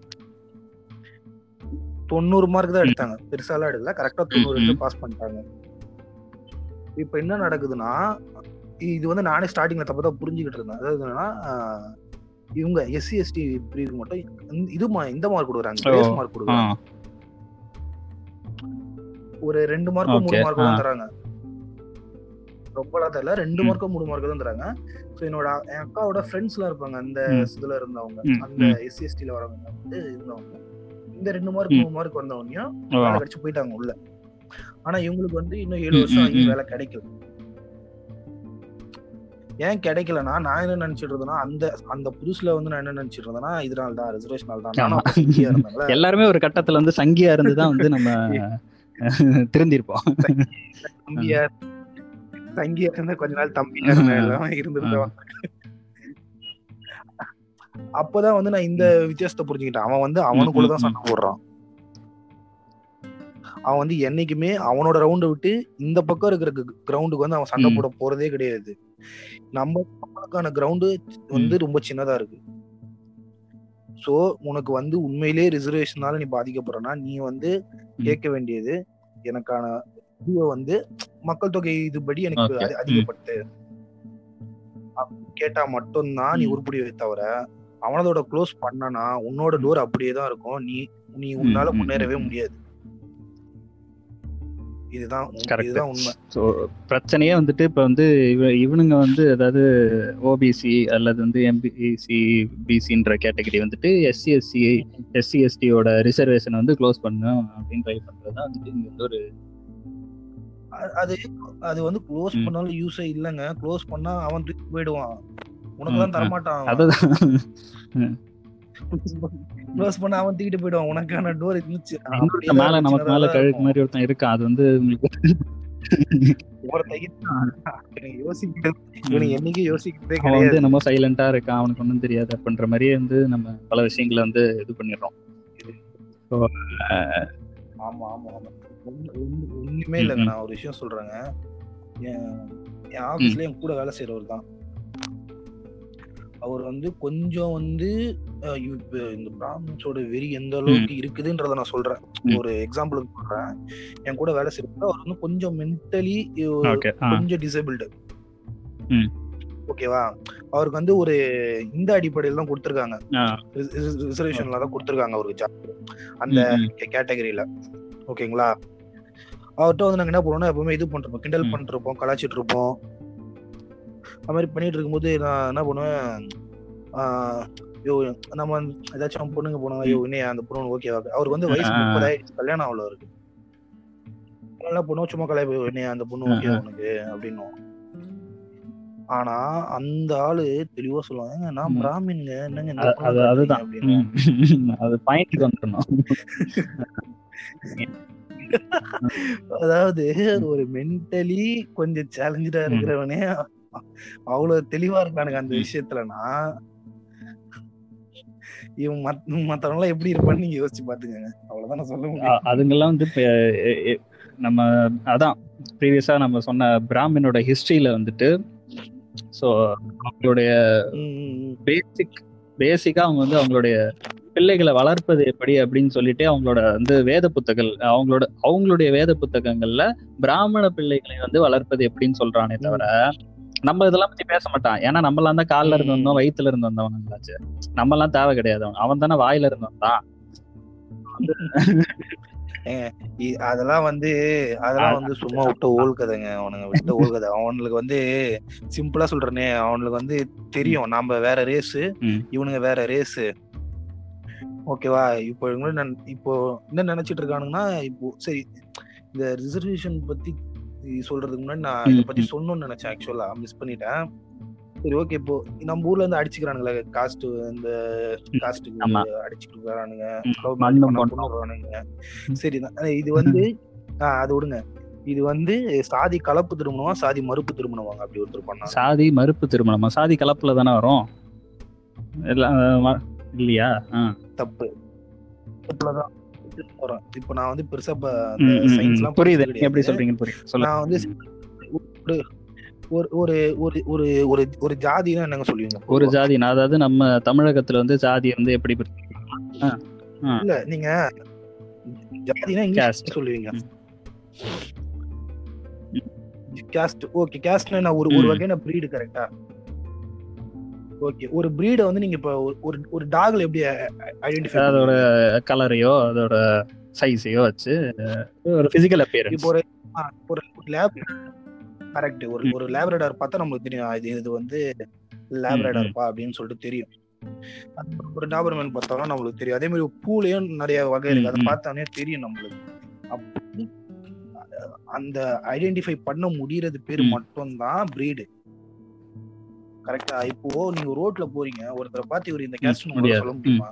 தொண்ணூறு மார்க் தான் எடுத்தாங்க பெருசாலாம் எடுக்கல கரெக்டா தொண்ணூறு எடுத்து பாஸ் பண்ணிட்டாங்க இப்ப என்ன நடக்குதுன்னா இது வந்து நானே ஸ்டார்டிங்ல தப்பா தான் புரிஞ்சுக்கிட்டு இருந்தேன் அதாவது என்னன்னா இவங்க எஸ்சி எஸ்டி பிரிவு மட்டும் இது இந்த மார்க் கொடுக்குறாங்க கிரேஸ் மார்க் கொடுக்குறாங்க ஒரு ரெண்டு மார்க் மூணு மார்க் தான் தராங்க ரொம்பலாம் தெரியல ரெண்டு மார்க்கோ மூணு மார்க் தான் தராங்க ஸோ என்னோட என் அக்காவோட ஃப்ரெண்ட்ஸ் எல்லாம் இருப்பாங்க அந்த இதுல இருந்தவங்க அந்த எஸ்சி எஸ்டில வரவங்க வந்து இருந்தவங்க இந்த ரெண்டு மார்க் மூணு மார்க் வந்தவனையும் வேலை கிடைச்சு போயிட்டாங்க உள்ள ஆனா இவங்களுக்கு வந்து இன்னும் ஏழு வருஷம் ஆகி வேலை கிடைக்கல ஏன் கிடைக்கலன்னா நான் என்ன நினைச்சிட்டு இருந்தேன்னா அந்த அந்த புதுசுல வந்து நான் என்ன நினைச்சிட்டு இருந்தேன்னா இதனால தான் ரிசர்வேஷனால தான் எல்லாருமே ஒரு கட்டத்துல வந்து சங்கியா இருந்துதான் வந்து நம்ம திருந்திருப்போம் தம்பியா தங்கியா இருந்த கொஞ்ச நாள் தம்பியா இருந்த எல்லாம் இருந்திருந்தோம் அப்பதான் வந்து நான் இந்த வித்தியாசத்தை புரிஞ்சுக்கிட்டேன் அவன் வந்து அவனுக்குள்ளதான் சண்டை போடுறான் அவன் வந்து என்னைக்குமே அவனோட ரவுண்டை விட்டு இந்த பக்கம் இருக்கிற கிரவுண்டுக்கு வந்து அவன் சண்டை போட போறதே கிடையாது நம்ம நம்மளுக்கான கிரவுண்டு வந்து ரொம்ப சின்னதா இருக்கு சோ உனக்கு வந்து உண்மையிலேயே ரிசர்வேஷனால நீ பாதிக்கப்படுறனா நீ வந்து கேட்க வேண்டியது எனக்கான இதுவை வந்து மக்கள் தொகை இதுபடி எனக்கு அதிகப்பட்டு கேட்டா மட்டும்தான் நீ உருப்படி தவிர அவனதோட க்ளோஸ் பண்ணனா உன்னோட டோர் அப்படியே தான் இருக்கும் நீ நீ உன்னால முன்னேறவே முடியாது இதுதான் இதுதான் உண்மை ஸோ பிரச்சனையே வந்துட்டு இப்போ வந்து இவ இவனுங்க வந்து அதாவது ஓபிசி அல்லது வந்து எம்பிசி பிசின்ற கேட்டகரி வந்துட்டு எஸ்சி எஸ்சி எஸ்சி எஸ்டியோட ரிசர்வேஷனை வந்து க்ளோஸ் பண்ணும் அப்படின்னு ட்ரை பண்றது தான் வந்துட்டு இங்க வந்து ஒரு அது அது வந்து க்ளோஸ் பண்ணாலும் யூஸே இல்லைங்க க்ளோஸ் பண்ணா அவன் தூக்கி போயிடுவான் உனக்கு தான் தரமாட்டான் அதுதான் க்ளோஸ் பண்ண அவன் தூக்கிட்டு போயிடுவான் உனக்கான டோர் இருந்துச்சு மேல நமக்கு மேல கழுக்கு மாதிரி ஒருத்தன் இருக்கான் அது வந்து என்னைக்கு யோசிக்கிறதே அவன் வந்து நம்ம சைலண்டா இருக்கான் அவனுக்கு ஒன்றும் தெரியாது அப்படின்ற மாதிரியே வந்து நம்ம பல விஷயங்களை வந்து இது பண்ணிடுறோம் ஆமா ஆமா ஆமா ஒண்ணுமே இல்லைங்க நான் ஒரு விஷயம் சொல்றேங்க என் ஆபீஸ்ல என் கூட வேலை செய்யறவர் தான் அவர் வந்து கொஞ்சம் வந்து இந்த பிராமின்ஸோட வெறி எந்த அளவுக்கு இருக்குதுன்றத நான் சொல்றேன் ஒரு எக்ஸாம்பிளுக்கு சொல்றேன் என் கூட வேலை செய்யறது அவர் வந்து கொஞ்சம் மென்டலி கொஞ்சம் டிசேபிள்டு ஓகேவா அவருக்கு வந்து ஒரு இந்த அடிப்படையில் தான் கொடுத்துருக்காங்க ரிசர்வேஷன்ல தான் கொடுத்துருக்காங்க அவருக்கு ஜாப் அந்த கேட்டகரியில ஓகேங்களா அவர்கிட்ட வந்து நாங்க என்ன பண்ணுவோம்னா எப்பவுமே இது பண்ணிருப்போம் கிண்டல் பண்ணிட்டு இருப்போம் கலாச்சிட்டு இருப்போம் அது மாதிரி பண்ணிட்டு இருக்கும்போது நான் என்ன பண்ணுவேன் ஐயோ நம்ம ஏதாச்சும் பொண்ணுங்க போனாங்க ஐயோ இன்னும் அந்த பொண்ணு ஓகேவா அவருக்கு வந்து வயசு முப்பதாயிடுச்சு கல்யாணம் அவ்வளோ இருக்கு என்ன பண்ணுவோம் சும்மா கல்யாணம் இன்னும் அந்த பொண்ணு ஓகே உனக்கு அப்படின்னும் ஆனா அந்த ஆளு தெளிவா சொல்லுவாங்க நான் பிராமின்ங்க என்னங்க அதுதான் அது பாயிண்ட் வந்துடணும் அதாவது ஒரு மென்டலி கொஞ்சம் சேலஞ்சா இருக்கிறவனே அவ்வளவு தெளிவா இருக்கானுங்க அந்த விஷயத்துலனா இவன் மத்தவங்க எல்லாம் எப்படி இருப்பான்னு நீங்க யோசிச்சு பாத்துக்கங்க அவ்வளவுதான் சொல்ல முடியும் அதுங்கெல்லாம் வந்து நம்ம அதான் ப்ரீவியஸா நம்ம சொன்ன பிராமினோட ஹிஸ்டரியில வந்துட்டு ஸோ அவங்களுடைய பேசிக் பேசிக்கா அவங்க வந்து அவங்களுடைய பிள்ளைகளை வளர்ப்பது எப்படி அப்படின்னு சொல்லிட்டு அவங்களோட வந்து வேத புத்தகங்கள் அவங்களோட அவங்களுடைய வேத புத்தகங்கள்ல பிராமண பிள்ளைகளை வந்து வளர்ப்பது எப்படின்னு சொல்றானே தவிர நம்ம இதெல்லாம் பத்தி பேச மாட்டான் ஏன்னா நம்ம எல்லாம் தான் காலில் இருந்து வந்தோம் வயிற்றுல இருந்து வந்தவங்களாச்சு நம்ம எல்லாம் தேவை கிடையாது அவன் அவன் தானே வாயில இருந்து வந்தான் அதெல்லாம் வந்து அதெல்லாம் வந்து சும்மா விட்ட ஓல் கதைங்க அவனுங்க விட்ட ஓல் கதை அவனுக்கு வந்து சிம்பிளா சொல்றேனே அவனுக்கு வந்து தெரியும் நாம வேற ரேஸ் இவனுங்க வேற ரேஸ் ஓகேவா இப்போ இப்போ என்ன நினைச்சிட்டு இருக்கானுங்கன்னா இப்போ சரி இந்த ரிசர்வேஷன் பத்தி சொல்றதுக்கு முன்னாடி நான் இதை பத்தி சொல்லணும்னு நினைச்சேன் ஆக்சுவலா மிஸ் பண்ணிட்டேன் சரி ஓகே இப்போ நம்ம ஊர்ல இருந்து அடிச்சுக்கிறானுங்களே காஸ்ட் இந்த காஸ்ட்டுக்கு அடிச்சுட்டு வரானுங்க சரி இது வந்து அது விடுங்க இது வந்து சாதி கலப்பு திருமணமா சாதி மறுப்பு திருமணமாங்க அப்படி ஒருத்தர் பண்ணா சாதி மறுப்பு திருமணமா சாதி கலப்புல தானே வரும் இல்லையா தப்பு தப்புலதான் இப்ப நான் வந்து பெருசா புரியுது எப்படி சொல்றீங்க புரியுது நான் வந்து ஒரு ஒரு ஒரு ஒரு ஒரு ஒரு ஜாதினா என்னங்க சொல்லுவீங்க ஒரு ஜாதி அதாவது நம்ம தமிழகத்துல வந்து ஜாதி வந்து எப்படி இல்ல நீங்க ஜாதினா இங்கிலீஷ் சொல்லுவீங்க கேஸ்ட் ஓகே கேஸ்ட்னா ஒரு ஒரு வகையான பிரீடு கரெக்டா ஓகே ஒரு பிரீட வந்து நீங்க இப்ப ஒரு ஒரு டாக்ல எப்படி ஐடென்டிஃபை அதோட கலரையோ அதோட சைஸையோ வச்சு ஒரு பிசிக்கல் அப்பியரன்ஸ் இப்போ ஒரு ஒரு லேப் கரெக்ட் ஒரு ஒரு லேப்ரடார் பார்த்தா நம்மளுக்கு தெரியும் இது இது வந்து லேப்ரடார்ப்பா அப்படின்னு சொல்லிட்டு தெரியும் ஒரு டாபர்மேன் பார்த்தாலும் நம்மளுக்கு தெரியும் அதே மாதிரி பூலையும் நிறைய வகை இருக்கு அதை பார்த்தாலே தெரியும் நம்மளுக்கு அப்படி அந்த ஐடென்டிஃபை பண்ண முடியறது பேர் மட்டும்தான் பிரீடு கரெக்டா இப்போ நீங்க ரோட்ல போறீங்க ஒருத்தரை பார்த்து இவர் இந்த கேஸ்ட் சொல்ல முடியுமா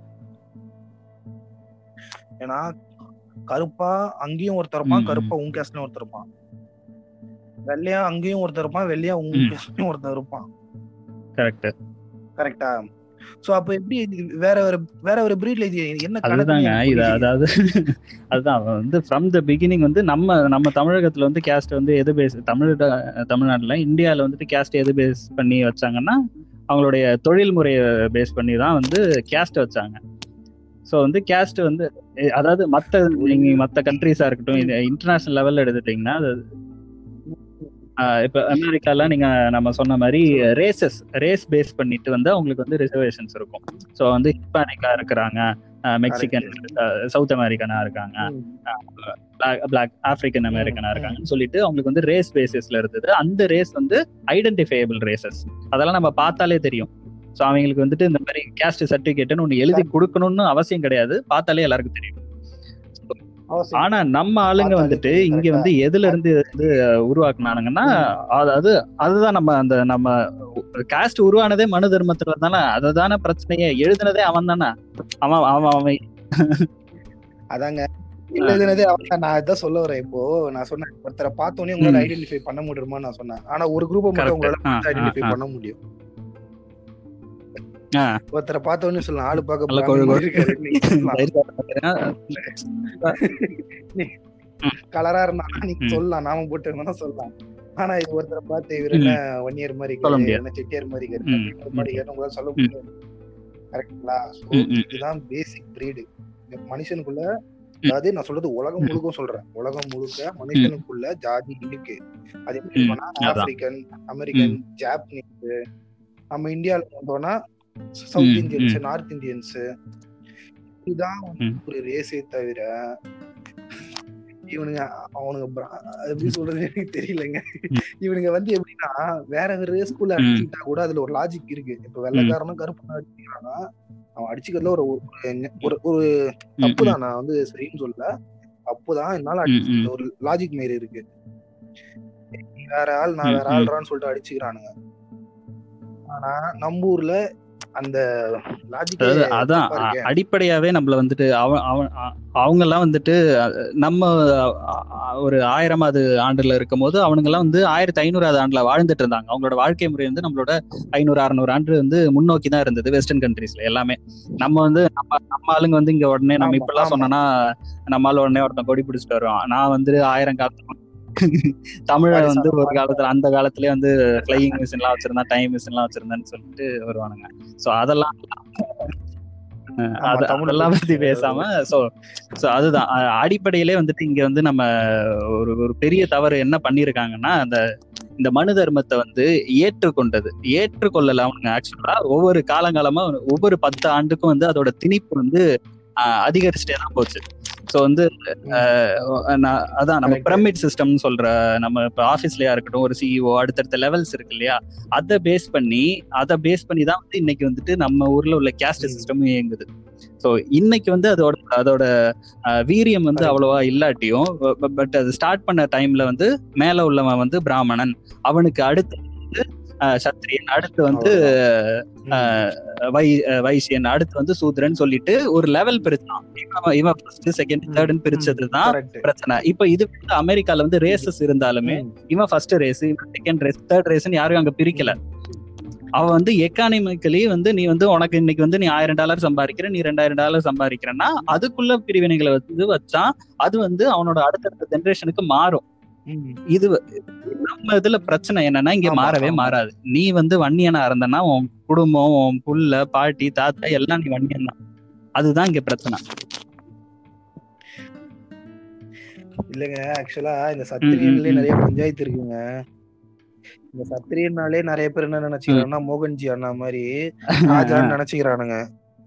ஏன்னா கருப்பா அங்கேயும் ஒருத்தர் இருப்பான் கருப்பா உன் கேஸ்ட்லயும் ஒருத்தர் இருப்பான் வெள்ளையா அங்கேயும் ஒருத்தர் இருப்பான் வெள்ளையா உங்க கேஸ்ட்லயும் ஒருத்தர் இருப்பான் கரெக்ட் கரெக்டா சோ அப்ப எப்படி வேற வேற வேற ஒரு பிரீட்ல இது என்ன அதுதாங்க இது அதாவது அதுதான் வந்து ஃப்ரம் த பிகினிங் வந்து நம்ம நம்ம தமிழகத்துல வந்து கேஸ்ட் வந்து எது பேஸ் தமிழ் தமிழ்நாட்டுல இந்தியால வந்துட்டு கேஸ்ட் எது பேஸ் பண்ணி வச்சாங்கன்னா அவங்களுடைய தொழில் முறையை பேஸ் பண்ணி தான் வந்து கேஸ்ட் வச்சாங்க ஸோ வந்து கேஸ்ட் வந்து அதாவது மற்ற நீங்க மற்ற கண்ட்ரிஸா இருக்கட்டும் இது இன்டர்நேஷனல் லெவல்ல எடுத்துட்டீங்கன்னா அது இப்போ அமெரிக்கால நீங்க நம்ம சொன்ன மாதிரி ரேசஸ் ரேஸ் பேஸ் பண்ணிட்டு வந்து அவங்களுக்கு வந்து ரிசர்வேஷன்ஸ் இருக்கும் ஸோ வந்து ஹிஸ்பானிக்கா இருக்கிறாங்க மெக்சிகன் சவுத் அமெரிக்கனா இருக்காங்க பிளாக் ஆப்பிரிக்கன் அமெரிக்கனா இருக்காங்கன்னு சொல்லிட்டு அவங்களுக்கு வந்து ரேஸ் பேசிஸ்ல இருந்தது அந்த ரேஸ் வந்து ஐடென்டிஃபையபிள் ரேசஸ் அதெல்லாம் நம்ம பார்த்தாலே தெரியும் ஸோ அவங்களுக்கு வந்துட்டு இந்த மாதிரி கேஸ்ட் சர்டிபிகேட்னு ஒன்று எழுதி கொடுக்கணும்னு அவசியம் கிடையாது பார்த்தாலே எல்லாருக்கும் தெரியும் ஆனா நம்ம ஆளுங்க வந்துட்டு இங்க வந்து எதுல இருந்து வந்து உருவாக்குனானுங்கன்னா அதாவது அதுதான் நம்ம அந்த நம்ம காஸ்ட் உருவானதே மனு தர்மத்துல தானே அதுதானே பிரச்சனையே எழுதுனதே அவன் தானே அவன் அவன் அவன் அதாங்க எழுதுனதே அவன் நான் இதான் சொல்ல வரேன் இப்போ நான் சொன்னேன் ஒருத்தரை பார்த்தோன்னே உங்களால ஐடென்டிஃபை பண்ண முடியுமா நான் சொன்னேன் ஆனா ஒரு குரூப்பை மட்டும் உங்களால ஐடென்டிஃபை பண்ண முடியும் ஒருத்தரை பார்த்தோன்னு சொல்லலாம் ஆளு பார்க்க கலரா இருந்தா நீங்க சொல்லலாம் நாம போட்டு இருந்தா சொல்லலாம் ஆனா இது ஒருத்தரை பார்த்து இவர் என்ன ஒன் இயர் மாதிரி என்ன செட்டியார் மாதிரி மாதிரி உங்களால சொல்ல முடியாது கரெக்டுங்களா இதுதான் பேசிக் பிரீடு மனுஷனுக்குள்ள அதாவது நான் சொல்றது உலகம் முழுக்க சொல்றேன் உலகம் முழுக்க மனுஷனுக்குள்ள ஜாதி இருக்கு அது எப்படி ஆப்பிரிக்கன் அமெரிக்கன் ஜாப்பனீஸ் நம்ம இந்தியால வந்தோம்னா சவுத் இந்தியன்ஸ் நார்த் இந்தியன்ஸ் இதுதான் ஒரு ரேஸே தவிர இவனுங்க அவனுங்க எப்படி சொல்றது எனக்கு தெரியலங்க இவனுங்க வந்து எப்படின்னா வேற வேற ரேஸ்குள்ள அடிச்சுக்கிட்டா கூட அதுல ஒரு லாஜிக் இருக்கு இப்ப வெள்ளக்காரனும் கருப்பு அடிச்சுக்கிறானா அவன் அடிச்சுக்கிறதுல ஒரு ஒரு ஒரு தப்பு தான் நான் வந்து சரின்னு சொல்ல தப்புதான் என்னால அடிச்சு ஒரு லாஜிக் மாரி இருக்கு வேற ஆள் நான் வேற ஆள்றான்னு சொல்லிட்டு அடிச்சுக்கிறானுங்க ஆனா நம்ம ஊர்ல அந்த அதான் அடிப்படையாவே நம்மள வந்துட்டு அவன் அவங்க எல்லாம் வந்துட்டு நம்ம ஒரு ஆயிரமாவது ஆண்டுல இருக்கும் போது அவனுங்க எல்லாம் வந்து ஆயிரத்தி ஐநூறாவது ஆண்டுல வாழ்ந்துட்டு இருந்தாங்க அவங்களோட வாழ்க்கை முறை வந்து நம்மளோட ஐநூறு அறுநூறு ஆண்டு வந்து முன்னோக்கி தான் இருந்தது வெஸ்டர்ன் கண்ட்ரீஸ்ல எல்லாமே நம்ம வந்து நம்ம நம்ம ஆளுங்க வந்து இங்க உடனே நம்ம இப்ப எல்லாம் சொன்னோம்னா நம்மளால உடனே ஒருத்தன் கொடி பிடிச்சிட்டு வருவான் நான் வந்து ஆயிரம் காலத்துல தமிழ வந்து ஒரு காலத்துல அந்த காலத்திலேயே வந்து பிளையிங் மிஷின் எல்லாம் வச்சிருந்தா டைம் மிஷின் எல்லாம் வச்சிருந்தேன்னு சொல்லிட்டு வருவானுங்க சோ அதெல்லாம் அதெல்லாம் பத்தி பேசாம சோ சோ அதுதான் அடிப்படையிலே வந்துட்டு இங்க வந்து நம்ம ஒரு ஒரு பெரிய தவறு என்ன பண்ணிருக்காங்கன்னா அந்த இந்த மனு தர்மத்தை வந்து ஏற்றுக்கொண்டது ஏற்றுக்கொள்ளல அவனுங்க ஆக்சுவலா ஒவ்வொரு காலங்காலமா ஒவ்வொரு பத்து ஆண்டுக்கும் வந்து அதோட திணிப்பு வந்து அதிகரிச்சுட்டே தான் போச்சு ஸோ வந்து அதான் நம்ம பிரமிட் சிஸ்டம் சொல்ற நம்ம இப்போ ஆஃபீஸ்லயா இருக்கட்டும் ஒரு சிஇஓ அடுத்தடுத்த லெவல்ஸ் இருக்கு இல்லையா அதை பேஸ் பண்ணி அதை பேஸ் பண்ணி தான் வந்து இன்னைக்கு வந்துட்டு நம்ம ஊர்ல உள்ள கேஸ்ட் சிஸ்டமும் இயங்குது ஸோ இன்னைக்கு வந்து அதோட அதோட வீரியம் வந்து அவ்வளவா இல்லாட்டியும் பட் அது ஸ்டார்ட் பண்ண டைம்ல வந்து மேல உள்ளவன் வந்து பிராமணன் அவனுக்கு அடுத்து வந்து சத்திரியன் அடுத்து வந்து வை வைசியன் அடுத்து வந்து சூத்ரன் சொல்லிட்டு ஒரு லெவல் பிரிச்சான் இவன் ஃபர்ஸ்ட் செகண்ட் தேர்ட்னு பிரிச்சதுதான் பிரச்சனை இப்ப இது வந்து அமெரிக்கால வந்து ரேசஸ் இருந்தாலுமே இவன் ஃபர்ஸ்ட் ரேஸ் இவன் செகண்ட் ரேஸ் தேர்ட் ரேஸ்னு யாரும் அங்க பிரிக்கல அவ வந்து எக்கானமிக்கலி வந்து நீ வந்து உனக்கு இன்னைக்கு வந்து நீ ஆயிரம் டாலர் சம்பாதிக்கிற நீ ரெண்டாயிரம் டாலர் சம்பாதிக்கிறன்னா அதுக்குள்ள பிரிவினைகளை வந்து வச்சா அது வந்து அவனோட அடுத்தடுத்த ஜென்ரேஷனுக்கு மாறும் இது நம்ம இதுல பிரச்சனை என்னன்னா இங்க மாறவே மாறாது நீ வந்து வன்னியனா இருந்தனா உன் குடும்பம் உன் புள்ள பாட்டி தாத்தா எல்லாம் நீ வன்னியன் தான் அதுதான் இங்க பிரச்சனை இல்லங்க ஆக்சுவலா இந்த சத்திரியன்லயே நிறைய பஞ்சாயத்து இருக்குங்க இந்த சத்திரியனாலே நிறைய பேர் என்ன நினைச்சுக்கிறாங்கன்னா மோகன்ஜி அண்ணா மாதிரி ராஜான்னு நினைச்சுக்கிறானுங்க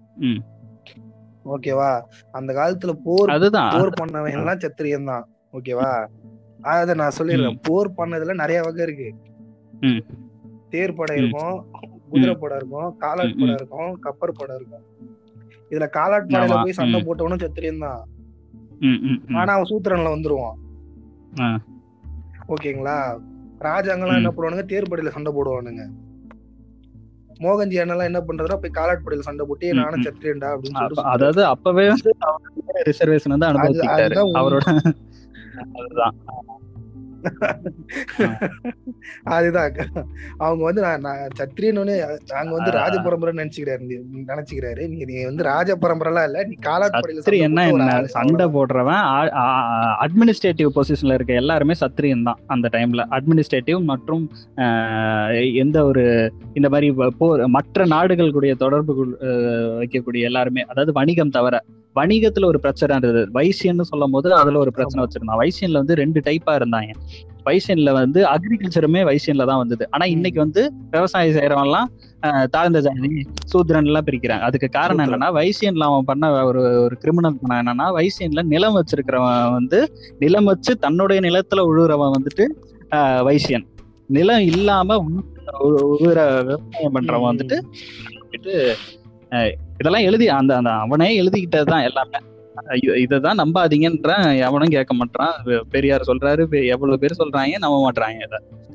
ஓகேவா அந்த காலத்துல போர் அதுதான் போர் பண்ணவன் எல்லாம் சத்திரியன் தான் ஓகேவா அத நான் சொல்லிடுறேன் போர் பண்ணதுல நிறைய வகை இருக்கு தேர் படம் இருக்கும் குதிரை படம் இருக்கும் காலாட் படம் இருக்கும் கப்பர் படம் இருக்கும் இதுல காலாட் படையில போய் சண்டை போட்டவனும் சத்திரியன் தான் ஆனா அவன் சூத்திரன்ல வந்துருவான் ஓகேங்களா ராஜாங்கெல்லாம் என்ன பண்ணுவானுங்க தேர் படையில சண்டை போடுவானுங்க மோகன்ஜி அண்ணெல்லாம் என்ன பண்றதுனா போய் காலாட் படையில சண்டை போட்டு நானும் சத்திரியன்டா அப்படின்னு சொல்லிட்டு அதாவது அப்பவே வந்து ரிசர்வேஷன் வந்து அனுபவிச்சிட்டாரு அவரோட அதுதான் அதுதான் அவங்க வந்து நான் சத்திரியன்னு நாங்க வந்து ராஜ பரம்பரை நினைச்சுக்கிறாரு நினைச்சுக்கிறாரு நீ நீ வந்து ராஜ பரம்பரை இல்ல நீ காலாட்படையில என்ன என்ன சண்டை போடுறவன் அட்மினிஸ்ட்ரேட்டிவ் பொசிஷன்ல இருக்க எல்லாருமே சத்திரியன் தான் அந்த டைம்ல அட்மினிஸ்ட்ரேட்டிவ் மற்றும் எந்த ஒரு இந்த மாதிரி போர் மற்ற நாடுகள் கூடிய தொடர்பு வைக்கக்கூடிய எல்லாருமே அதாவது வணிகம் தவிர வணிகத்துல ஒரு பிரச்சனை இருந்தது வைசியன்னு சொல்லும் போது அதுல ஒரு பிரச்சனை வச்சிருந்தான் வைசியன்ல வந்து ரெண்டு டைப்பா இருந்தாங்க வைசியன்ல வந்து அக்ரிகல்ச்சருமே வைசியன்ல தான் வந்தது ஆனா இன்னைக்கு வந்து விவசாயம் செய்யறவன் எல்லாம் தாழ்ந்த ஜாதி சூத்ரன் எல்லாம் பிரிக்கிறாங்க அதுக்கு காரணம் என்னன்னா வைசியன்ல அவன் பண்ண ஒரு ஒரு கிரிமினல் பண்ண என்னன்னா வைசியன்ல நிலம் வச்சிருக்கிறவன் வந்து நிலம் வச்சு தன்னுடைய நிலத்துல உழுவுறவன் வந்துட்டு வைசியன் நிலம் இல்லாம உழுவுற விவசாயம் பண்றவன் வந்துட்டு இதெல்லாம் எழுதி அந்த அந்த அவனே எழுதிக்கிட்டதுதான் எல்லாமே இததான் நம்பாதீங்கன்ற எவனும் கேட்க மாட்டான் பெரியார் சொல்றாரு எவ்வளவு பேர் சொல்றாங்க நம்ப மாட்டாங்க இத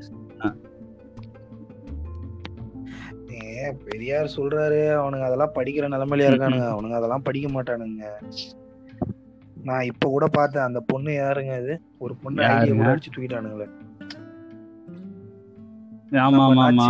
பெரியார் சொல்றாரு அவனுங்க அதெல்லாம் படிக்கிற நிலைமையில இருக்கானுங்க அவனுங்க அதெல்லாம் படிக்க மாட்டானுங்க நான் இப்ப கூட பார்த்தேன் அந்த பொண்ணு யாருங்க அது ஒரு பொண்ணு ஐடியா கூட அடிச்சு தூக்கிட்டானுங்களே ஆமா ஆமா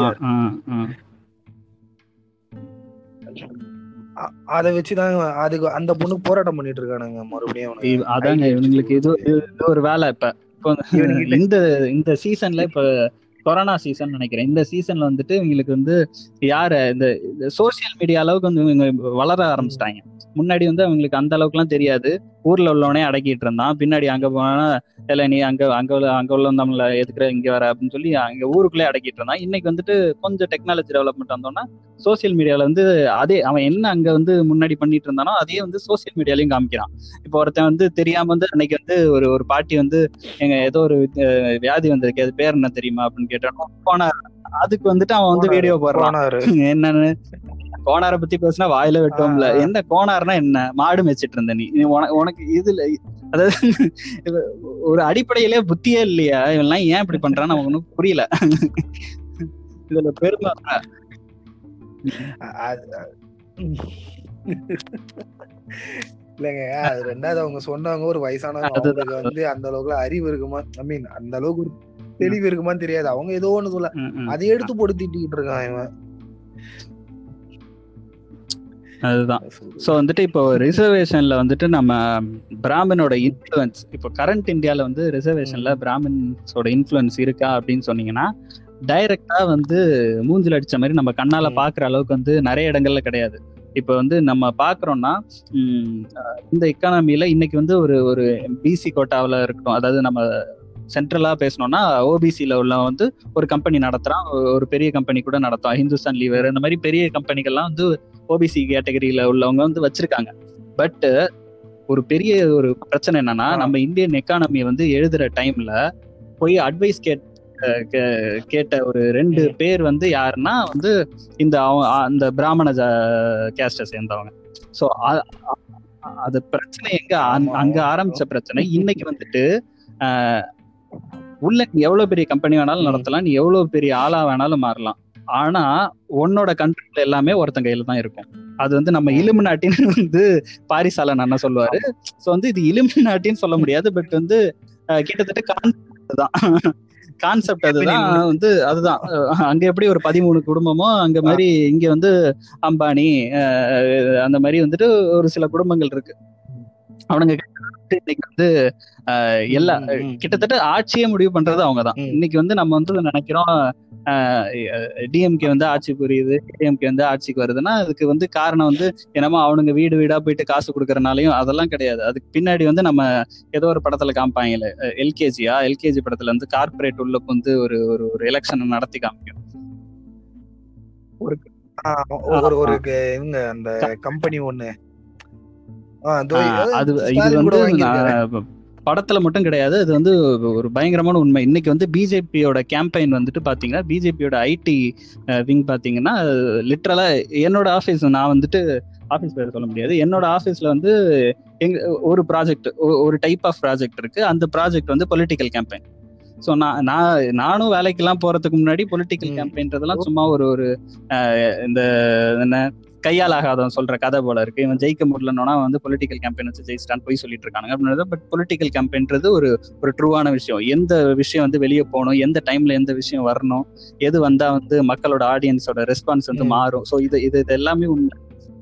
அத வச்சுதான் அதுக்கு அந்த பொண்ணுக்கு போராட்டம் பண்ணிட்டு இருக்கானுங்க மறுபடியும் அதாங்க இவங்களுக்கு இது ஒரு வேலை இப்ப இந்த இந்த சீசன்ல இப்ப கொரோனா சீசன் நினைக்கிறேன் இந்த சீசன்ல வந்துட்டு இவங்களுக்கு வந்து யார இந்த சோசியல் மீடியா அளவுக்கு வந்து இவங்க வளர ஆரம்பிச்சிட்டாங்க முன்னாடி வந்து அவங்களுக்கு அந்த அளவுக்குலாம் தெரியாது ஊர்ல உள்ளவனே அடக்கிட்டு இருந்தான் பின்னாடி அங்க போனா இல்ல நீ அங்க அங்க உள்ள அங்க உள்ள நம்மள எதுக்குற இங்க வர அப்படின்னு சொல்லி அங்க ஊருக்குள்ளே அடக்கிட்டு இருந்தான் இன்னைக்கு வந்துட்டு கொஞ்சம் டெக்னாலஜி டெவலப்மெண்ட் வந்தோம்னா சோசியல் மீடியால வந்து அதே அவன் என்ன அங்க வந்து முன்னாடி பண்ணிட்டு இருந்தானோ அதே வந்து சோசியல் மீடியாலையும் காமிக்கிறான் இப்போ ஒருத்தன் வந்து தெரியாம வந்து அன்னைக்கு வந்து ஒரு ஒரு பாட்டி வந்து எங்க ஏதோ ஒரு வியாதி வந்திருக்கு அது பேர் என்ன தெரியுமா அப்படின்னு கேட்டானோ போனார் அதுக்கு வந்துட்டு அவன் வந்து வீடியோ போடுறான் என்னன்னு கோணார பத்தி பேசினா வாயில வெட்டுவோம்ல என்ன கோணார்னா என்ன மாடு மேய்ச்சிட்டு இருந்த நீ உனக்கு இதுல அதாவது ஒரு அடிப்படையிலே புத்தியே இல்லையா இவெல்லாம் ஏன் இப்படி பண்றான்னு நமக்கு ஒன்றும் புரியல இதுல பெருமை இல்லைங்க அது ரெண்டாவது அவங்க சொன்னவங்க ஒரு வயசானவங்க வந்து அந்த அளவுக்கு அறிவு இருக்குமா ஐ மீன் அந்த அளவுக்கு ஒரு தெளிவு இருக்குமான்னு தெரியாது அவங்க ஏதோ ஒண்ணு சொல்ல அதை எடுத்து போட்டு திட்டிக்கிட்டு இருக்கான் இவன் அதுதான் ஸோ வந்துட்டு இப்போ ரிசர்வேஷன்ல வந்துட்டு நம்ம பிராமினோட இன்ஃப்ளூயன்ஸ் இப்போ கரண்ட் இந்தியாவில் வந்து ரிசர்வேஷன்ல பிராமின்ஸோட இன்ஃப்ளூயன்ஸ் இருக்கா அப்படின்னு சொன்னீங்கன்னா டைரக்டா வந்து மூஞ்சில் அடிச்ச மாதிரி நம்ம கண்ணால பாக்குற அளவுக்கு வந்து நிறைய இடங்கள்ல கிடையாது இப்போ வந்து நம்ம பாக்குறோம்னா இந்த எக்கானமில இன்னைக்கு வந்து ஒரு ஒரு பிசி கோட்டாவில் இருக்கட்டும் அதாவது நம்ம சென்ட்ரலா பேசணும்னா ஓபிசியில உள்ள வந்து ஒரு கம்பெனி நடத்துறான் ஒரு பெரிய கம்பெனி கூட நடத்தும் ஹிந்துஸ்தான் லீவர் இந்த மாதிரி பெரிய கம்பெனிகள்லாம் வந்து ஓபிசி கேட்டகரியில உள்ளவங்க வந்து வச்சிருக்காங்க பட் ஒரு பெரிய ஒரு பிரச்சனை என்னன்னா நம்ம இந்தியன் எக்கானமி வந்து எழுதுற டைம்ல போய் அட்வைஸ் கேட் கேட்ட ஒரு ரெண்டு பேர் வந்து யாருன்னா வந்து இந்த அந்த பிராமண கேஸ்ட சேர்ந்தவங்க ஸோ அது பிரச்சனை எங்க அங்க ஆரம்பிச்ச பிரச்சனை இன்னைக்கு வந்துட்டு உள்ள நீ எவ்வளவு பெரிய கம்பெனி வேணாலும் நடத்தலாம் நீ எவ்வளவு பெரிய ஆளா வேணாலும் மாறலாம் ஆனா உன்னோட கண்ட்ரோல் எல்லாமே ஒருத்தன் கையில தான் இருக்கும் அது வந்து நம்ம இலும்பு நாட்டின்னு வந்து பாரிசாலன் அண்ணா சொல்லுவாரு சோ வந்து இது இலும்பு நாட்டின்னு சொல்ல முடியாது பட் வந்து கிட்டத்தட்ட கான்செப்ட் தான் கான்செப்ட் அதுதான் வந்து அதுதான் அங்க எப்படி ஒரு பதிமூணு குடும்பமோ அங்க மாதிரி இங்க வந்து அம்பானி அந்த மாதிரி வந்துட்டு ஒரு சில குடும்பங்கள் இருக்கு அவனுங்க இன்னைக்கு வந்து எல்லா கிட்டத்தட்ட ஆட்சியே முடிவு பண்றது அவங்கதான் இன்னைக்கு வந்து நம்ம வந்து நினைக்கிறோம் டிஎம்கே வந்து ஆட்சி புரியுது டிஎம்கே வந்து ஆட்சிக்கு வருதுன்னா அதுக்கு வந்து காரணம் வந்து என்னமோ அவனுங்க வீடு வீடா போயிட்டு காசு கொடுக்கறனாலையும் அதெல்லாம் கிடையாது அதுக்கு பின்னாடி வந்து நம்ம ஏதோ ஒரு படத்துல காமிப்பாங்கல்ல எல்கேஜியா எல்கேஜி படத்துல வந்து கார்பரேட் உள்ள வந்து ஒரு ஒரு ஒரு எலெக்ஷன் நடத்தி காமிக்கும் ஒரு ஒரு இவங்க அந்த கம்பெனி ஒண்ணு அது இது வந்து படத்துல மட்டும் கிடையாது அது வந்து ஒரு பயங்கரமான உண்மை இன்னைக்கு வந்து பிஜேபியோட கேம்பெயின் வந்துட்டு பாத்தீங்கன்னா பிஜேபியோட ஐடி விங் பாத்தீங்கன்னா லிட்ரலா என்னோட ஆபீஸ் நான் வந்துட்டு ஆஃபீஸ் பேர் சொல்ல முடியாது என்னோட ஆஃபீஸ்ல வந்து எங்க ஒரு ப்ராஜெக்ட் ஒரு டைப் ஆஃப் ப்ராஜெக்ட் இருக்கு அந்த ப்ராஜெக்ட் வந்து பொலிட்டிக்கல் கேம்பெயின் ஸோ நான் நான் நானும் வேலைக்கெல்லாம் போறதுக்கு முன்னாடி பொலிட்டிக்கல் கேம்பெயின்றதெல்லாம் சும்மா ஒரு ஒரு இந்த என்ன கையால் ஆகாதவன் சொல்ற கதை போல இருக்கு இவன் ஜெயிக்க முடியலன்னா வந்து பொலிட்டிக்கல் கேம்பெயின் வச்சு ஜெயிச்சிட்டான்னு போய் சொல்லிட்டு இருக்காங்க அப்படின்றது பட் பொலிட்டிக்கல் கேம்பெயின்றது ஒரு ஒரு ட்ரூவான விஷயம் எந்த விஷயம் வந்து வெளியே போகணும் எந்த டைம்ல எந்த விஷயம் வரணும் எது வந்தா வந்து மக்களோட ஆடியன்ஸோட ரெஸ்பான்ஸ் வந்து மாறும் ஸோ இது இது இது எல்லாமே உண்மை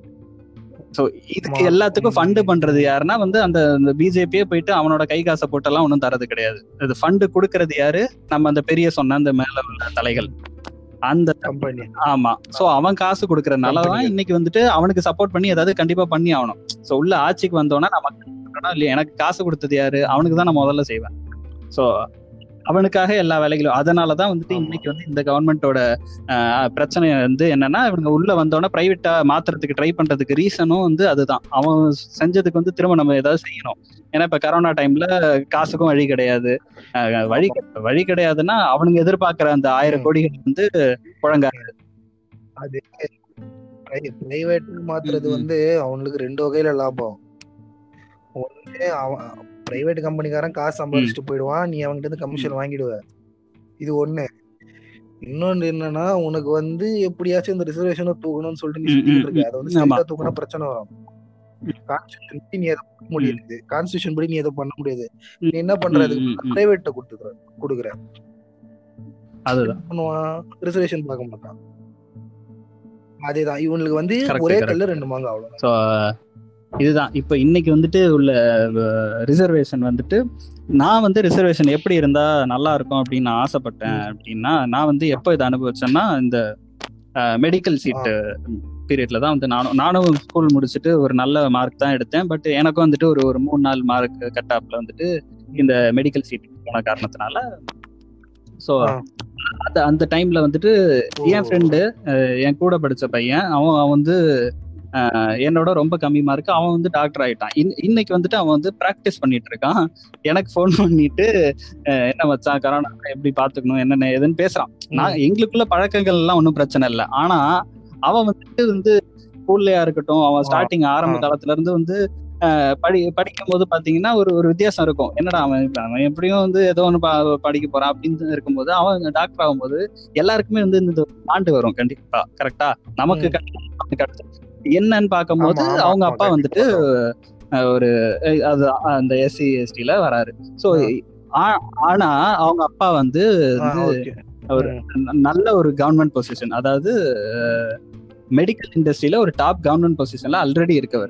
ஸோ இதுக்கு எல்லாத்துக்கும் ஃபண்டு பண்றது யாருன்னா வந்து அந்த பிஜேபியே போயிட்டு அவனோட கை காசை போட்டெல்லாம் ஒன்றும் தரது கிடையாது இது ஃபண்டு கொடுக்கறது யாரு நம்ம அந்த பெரிய சொன்ன அந்த மேல உள்ள தலைகள் அந்த கம்பெனி ஆமா சோ அவன் காசு கொடுக்கறதுனாலதான் இன்னைக்கு வந்துட்டு அவனுக்கு சப்போர்ட் பண்ணி ஏதாவது கண்டிப்பா பண்ணி ஆகணும் சோ உள்ள ஆட்சிக்கு வந்தோன்னா நம்ம இல்லையா எனக்கு காசு கொடுத்தது யாரு அவனுக்கு தான் நான் முதல்ல செய்வேன் சோ அவனுக்காக எல்லா வேலைகளும் அதனாலதான் வந்துட்டு இன்னைக்கு வந்து இந்த கவர்மெண்டோட பிரச்சனை வந்து என்னன்னா இவங்க உள்ள வந்தோடனே பிரைவேட்டா மாத்துறதுக்கு ட்ரை பண்றதுக்கு ரீசனும் வந்து அதுதான் அவன் செஞ்சதுக்கு வந்து திரும்ப நம்ம ஏதாவது செய்யணும் ஏன்னா இப்ப கரோனா டைம்ல காசுக்கும் வழி கிடையாது வழி வழி கிடையாதுன்னா அவனுங்க எதிர்பார்க்கிற அந்த ஆயிரம் கோடிகள் வந்து புழங்காது அது பிரைவேட் மாத்துறது வந்து அவனுக்கு ரெண்டு வகையில லாபம் ஒண்ணு அவன் பிரைவேட் கம்பெனிக்காரன் காசு சம்பாதிச்சுட்டு போயிடுவான் நீ அவன்கிட்ட இருந்து கமிஷன் வாங்கிடுவ இது ஒண்ணு இன்னொன்னு என்னன்னா உனக்கு வந்து எப்படியாச்சும் இந்த ரிசர்வேஷனை தூக்கணும்னு சொல்லிட்டு நீ சுத்திட்டு இருக்க அதை வந்து சரியா தூக்கினா பிரச்சனை வரும் கான்ஸ்டியூஷன் படி நீ எதை பண்ண முடியாது கான்ஸ்டியூஷன் படி நீ எதை பண்ண முடியாது நீ என்ன பண்றது பிரைவேட்ட கொடுத்துக்கிற கொடுக்குற அதுதான் பண்ணுவான் ரிசர்வேஷன் பார்க்க மாட்டான் அதேதான் இவனுக்கு வந்து ஒரே கல்ல ரெண்டு மாங்க அவ்வளவு இதுதான் இப்ப இன்னைக்கு வந்துட்டு உள்ள ரிசர்வேஷன் வந்துட்டு நான் வந்து ரிசர்வேஷன் எப்படி இருந்தா நல்லா இருக்கும் அப்படின்னு நான் ஆசைப்பட்டேன் அப்படின்னா நான் வந்து எப்போ இதை அனுபவிச்சேன்னா இந்த மெடிக்கல் சீட்டு பீரியட்ல தான் வந்து நானும் நானும் ஸ்கூல் முடிச்சுட்டு ஒரு நல்ல மார்க் தான் எடுத்தேன் பட் எனக்கும் வந்துட்டு ஒரு ஒரு மூணு நாலு மார்க் கட் ஆப்ல வந்துட்டு இந்த மெடிக்கல் சீட் போன காரணத்தினால ஸோ அந்த அந்த டைம்ல வந்துட்டு என் ஃப்ரெண்டு என் கூட படிச்ச பையன் அவன் அவன் வந்து என்னோட ரொம்ப கம்மி மார்க் அவன் வந்து டாக்டர் ஆயிட்டான் இன்னைக்கு வந்துட்டு அவன் வந்து ப்ராக்டிஸ் பண்ணிட்டு இருக்கான் எனக்கு ஃபோன் பண்ணிட்டு என்ன வச்சான் கரோனா எப்படி பாத்துக்கணும் என்னென்ன எதுன்னு பேசுறான் நான் எங்களுக்குள்ள பழக்கங்கள் எல்லாம் ஒன்றும் பிரச்சனை இல்லை ஆனா அவன் வந்துட்டு வந்து ஸ்கூல்லயா இருக்கட்டும் அவன் ஸ்டார்டிங் ஆரம்ப காலத்துல இருந்து வந்து படி படிக்கும் போது பாத்தீங்கன்னா ஒரு ஒரு வித்தியாசம் இருக்கும் என்னடா அவன் அவன் எப்படியும் வந்து ஏதோ ஒன்று படிக்க போறான் அப்படின்னு இருக்கும்போது அவன் டாக்டர் ஆகும்போது எல்லாருக்குமே வந்து இந்த ஆண்டு வரும் கண்டிப்பா கரெக்டா நமக்கு கிடைச்சது என்னன்னு பார்க்கும்போது அவங்க அப்பா வந்துட்டு ஒரு அது அந்த எஸ்சி எஸ்டில வராரு ஸோ ஆனா அவங்க அப்பா வந்து ஒரு நல்ல ஒரு கவர்மெண்ட் பொசிஷன் அதாவது மெடிக்கல் இண்டஸ்ட்ரியில ஒரு டாப் கவர்மெண்ட் பொசிஷன்ல ஆல்ரெடி இருக்கவர்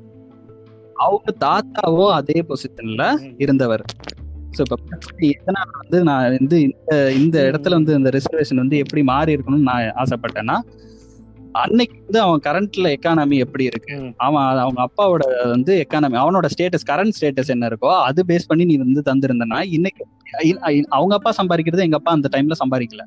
அவங்க தாத்தாவோ அதே பொசிஷன்ல இருந்தவர் ஸோ இப்போ எதனால வந்து நான் வந்து இந்த இந்த இடத்துல வந்து இந்த ரிசர்வேஷன் வந்து எப்படி மாறி இருக்கணும்னு நான் ஆசைப்பட்டேன்னா அன்னைக்கு வந்து அவன் கரண்ட்ல எக்கானமி எப்படி இருக்கு அவன் அவங்க அப்பாவோட வந்து எக்கானமி அவனோட ஸ்டேட்டஸ் கரண்ட் ஸ்டேட்டஸ் என்ன இருக்கோ அது பேஸ் பண்ணி நீ வந்து தந்திருந்தனா இன்னைக்கு அவங்க அப்பா சம்பாதிக்கிறது எங்க அப்பா அந்த டைம்ல சம்பாதிக்கல